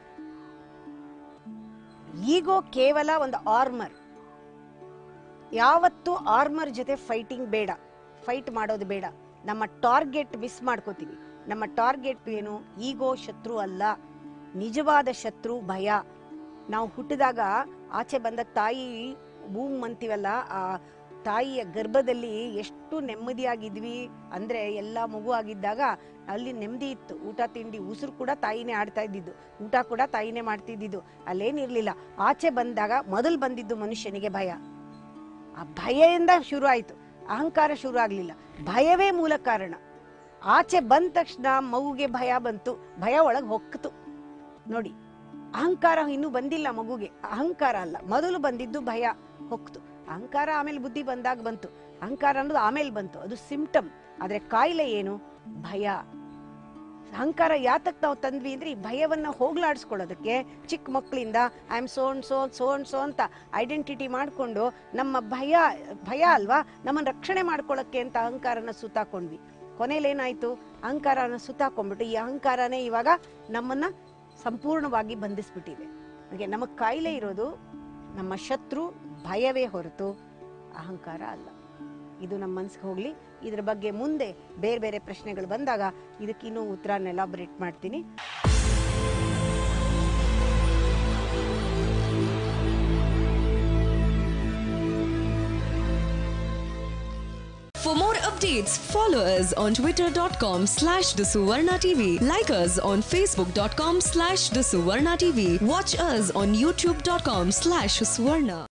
ಈಗೋ ಕೇವಲ ಒಂದು ಆರ್ಮರ್ ಯಾವತ್ತೂ ಆರ್ಮರ್ ಜೊತೆ ಫೈಟಿಂಗ್ ಬೇಡ ಫೈಟ್ ಮಾಡೋದು ಬೇಡ ನಮ್ಮ ಟಾರ್ಗೆಟ್ ಮಿಸ್ ಮಾಡ್ಕೋತೀವಿ ನಮ್ಮ ಟಾರ್ಗೆಟ್ ಏನು ಈಗೋ ಶತ್ರು ಅಲ್ಲ ನಿಜವಾದ ಶತ್ರು ಭಯ ನಾವು ಹುಟ್ಟಿದಾಗ ಆಚೆ ಬಂದ ತಾಯಿ ಬೂಮ್ ಅಂತೀವಲ್ಲ ಆ ತಾಯಿಯ ಗರ್ಭದಲ್ಲಿ ಎಷ್ಟು ನೆಮ್ಮದಿಯಾಗಿದ್ವಿ ಅಂದ್ರೆ ಎಲ್ಲ ಮಗು ಆಗಿದ್ದಾಗ ಅಲ್ಲಿ ನೆಮ್ಮದಿ ಇತ್ತು ಊಟ ತಿಂಡಿ ಉಸಿರು ಕೂಡ ತಾಯಿನೇ ಆಡ್ತಾ ಇದ್ದಿದ್ದು ಊಟ ಕೂಡ ತಾಯಿನೇ ಮಾಡ್ತಿದ್ದಿದ್ದು ಅಲ್ಲೇನಿರ್ಲಿಲ್ಲ ಆಚೆ ಬಂದಾಗ ಮೊದಲು ಬಂದಿದ್ದು ಮನುಷ್ಯನಿಗೆ ಭಯ ಆ ಭಯದಿಂದ ಶುರು ಆಯ್ತು ಅಹಂಕಾರ ಶುರು ಆಗ್ಲಿಲ್ಲ ಭಯವೇ ಮೂಲ ಕಾರಣ ಆಚೆ ಬಂದ ತಕ್ಷಣ ಮಗುಗೆ ಭಯ ಬಂತು ಭಯ ಒಳಗೆ ಹೊಕ್ಕಿತು ನೋಡಿ ಅಹಂಕಾರ ಇನ್ನೂ ಬಂದಿಲ್ಲ ಮಗುಗೆ ಅಹಂಕಾರ ಅಲ್ಲ ಮೊದಲು ಬಂದಿದ್ದು ಭಯ ಹೊಕ್ತು ಅಹಂಕಾರ ಆಮೇಲೆ ಬುದ್ಧಿ ಬಂದಾಗ ಬಂತು ಅಹಂಕಾರ ಅನ್ನೋದು ಆಮೇಲೆ ಬಂತು ಅದು ಸಿಂಪ್ಟಮ್ ಆದ್ರೆ ಕಾಯಿಲೆ ಏನು ಭಯ ಅಹಂಕಾರ ಯಾತಕ್ ನಾವು ತಂದ್ವಿ ಅಂದ್ರೆ ಈ ಭಯವನ್ನ ಹೋಗ್ಲಾಡಿಸ್ಕೊಳ್ಳೋದಕ್ಕೆ ಚಿಕ್ಕ ಮಕ್ಕಳಿಂದ I am son so son so ಅಂತ ಐಡೆಂಟಿಟಿ ಮಾಡಿಕೊಂಡು ನಮ್ಮ ಭಯ ಭಯ ಅಲ್ವಾ ನಮ್ಮನ್ನ ರಕ್ಷಣೆ ಮಾಡ್ಕೊಳ್ಳೋಕ್ಕೆ ಅಂತ ಅಹಂಕಾರನ ಸುತ್ತಾಕೊಂಡ್ವಿ ಕೊನೆಯಲ್ಲಿ ಏನಾಯ್ತು ಅಹಂಕಾರನ ಸುತ್ತಾಕೊಂಡ್ಬಿಟ್ಟು ಈ ಅಹಂಕಾರನೇ ಇವಾಗ ನಮ್ಮನ್ನ ಸಂಪೂರ್ಣವಾಗಿ ಬಂಧಿಸ್ಬಿಟ್ಟಿದೆ ಹಾಗೆ ನಮಗೆ ಕಾಯಿಲೆ ಇರೋದು ನಮ್ಮ ಶತ್ರು ಭಯವೇ ಹೊರತು ಅಹಂಕಾರ ಅಲ್ಲ ಇದು ನಮ್ಮ ಮನ್ಸಿಗೆ ಹೋಗ್ಲಿ ಇದ್ರ ಬಗ್ಗೆ ಮುಂದೆ ಬೇರೆ ಬೇರೆ ಪ್ರಶ್ನೆಗಳು ಬಂದಾಗ ಇದಕ್ಕಿನ್ನೂ ಉತ್ತರನ ಎಲಾಬರೇಟ್ ಮಾಡ್ತೀನಿ
For more updates, follow us on twitter.com slash the Suvarna TV. Like us on facebook.com slash the Suvarna TV. Watch us on youtube.com slash Suvarna.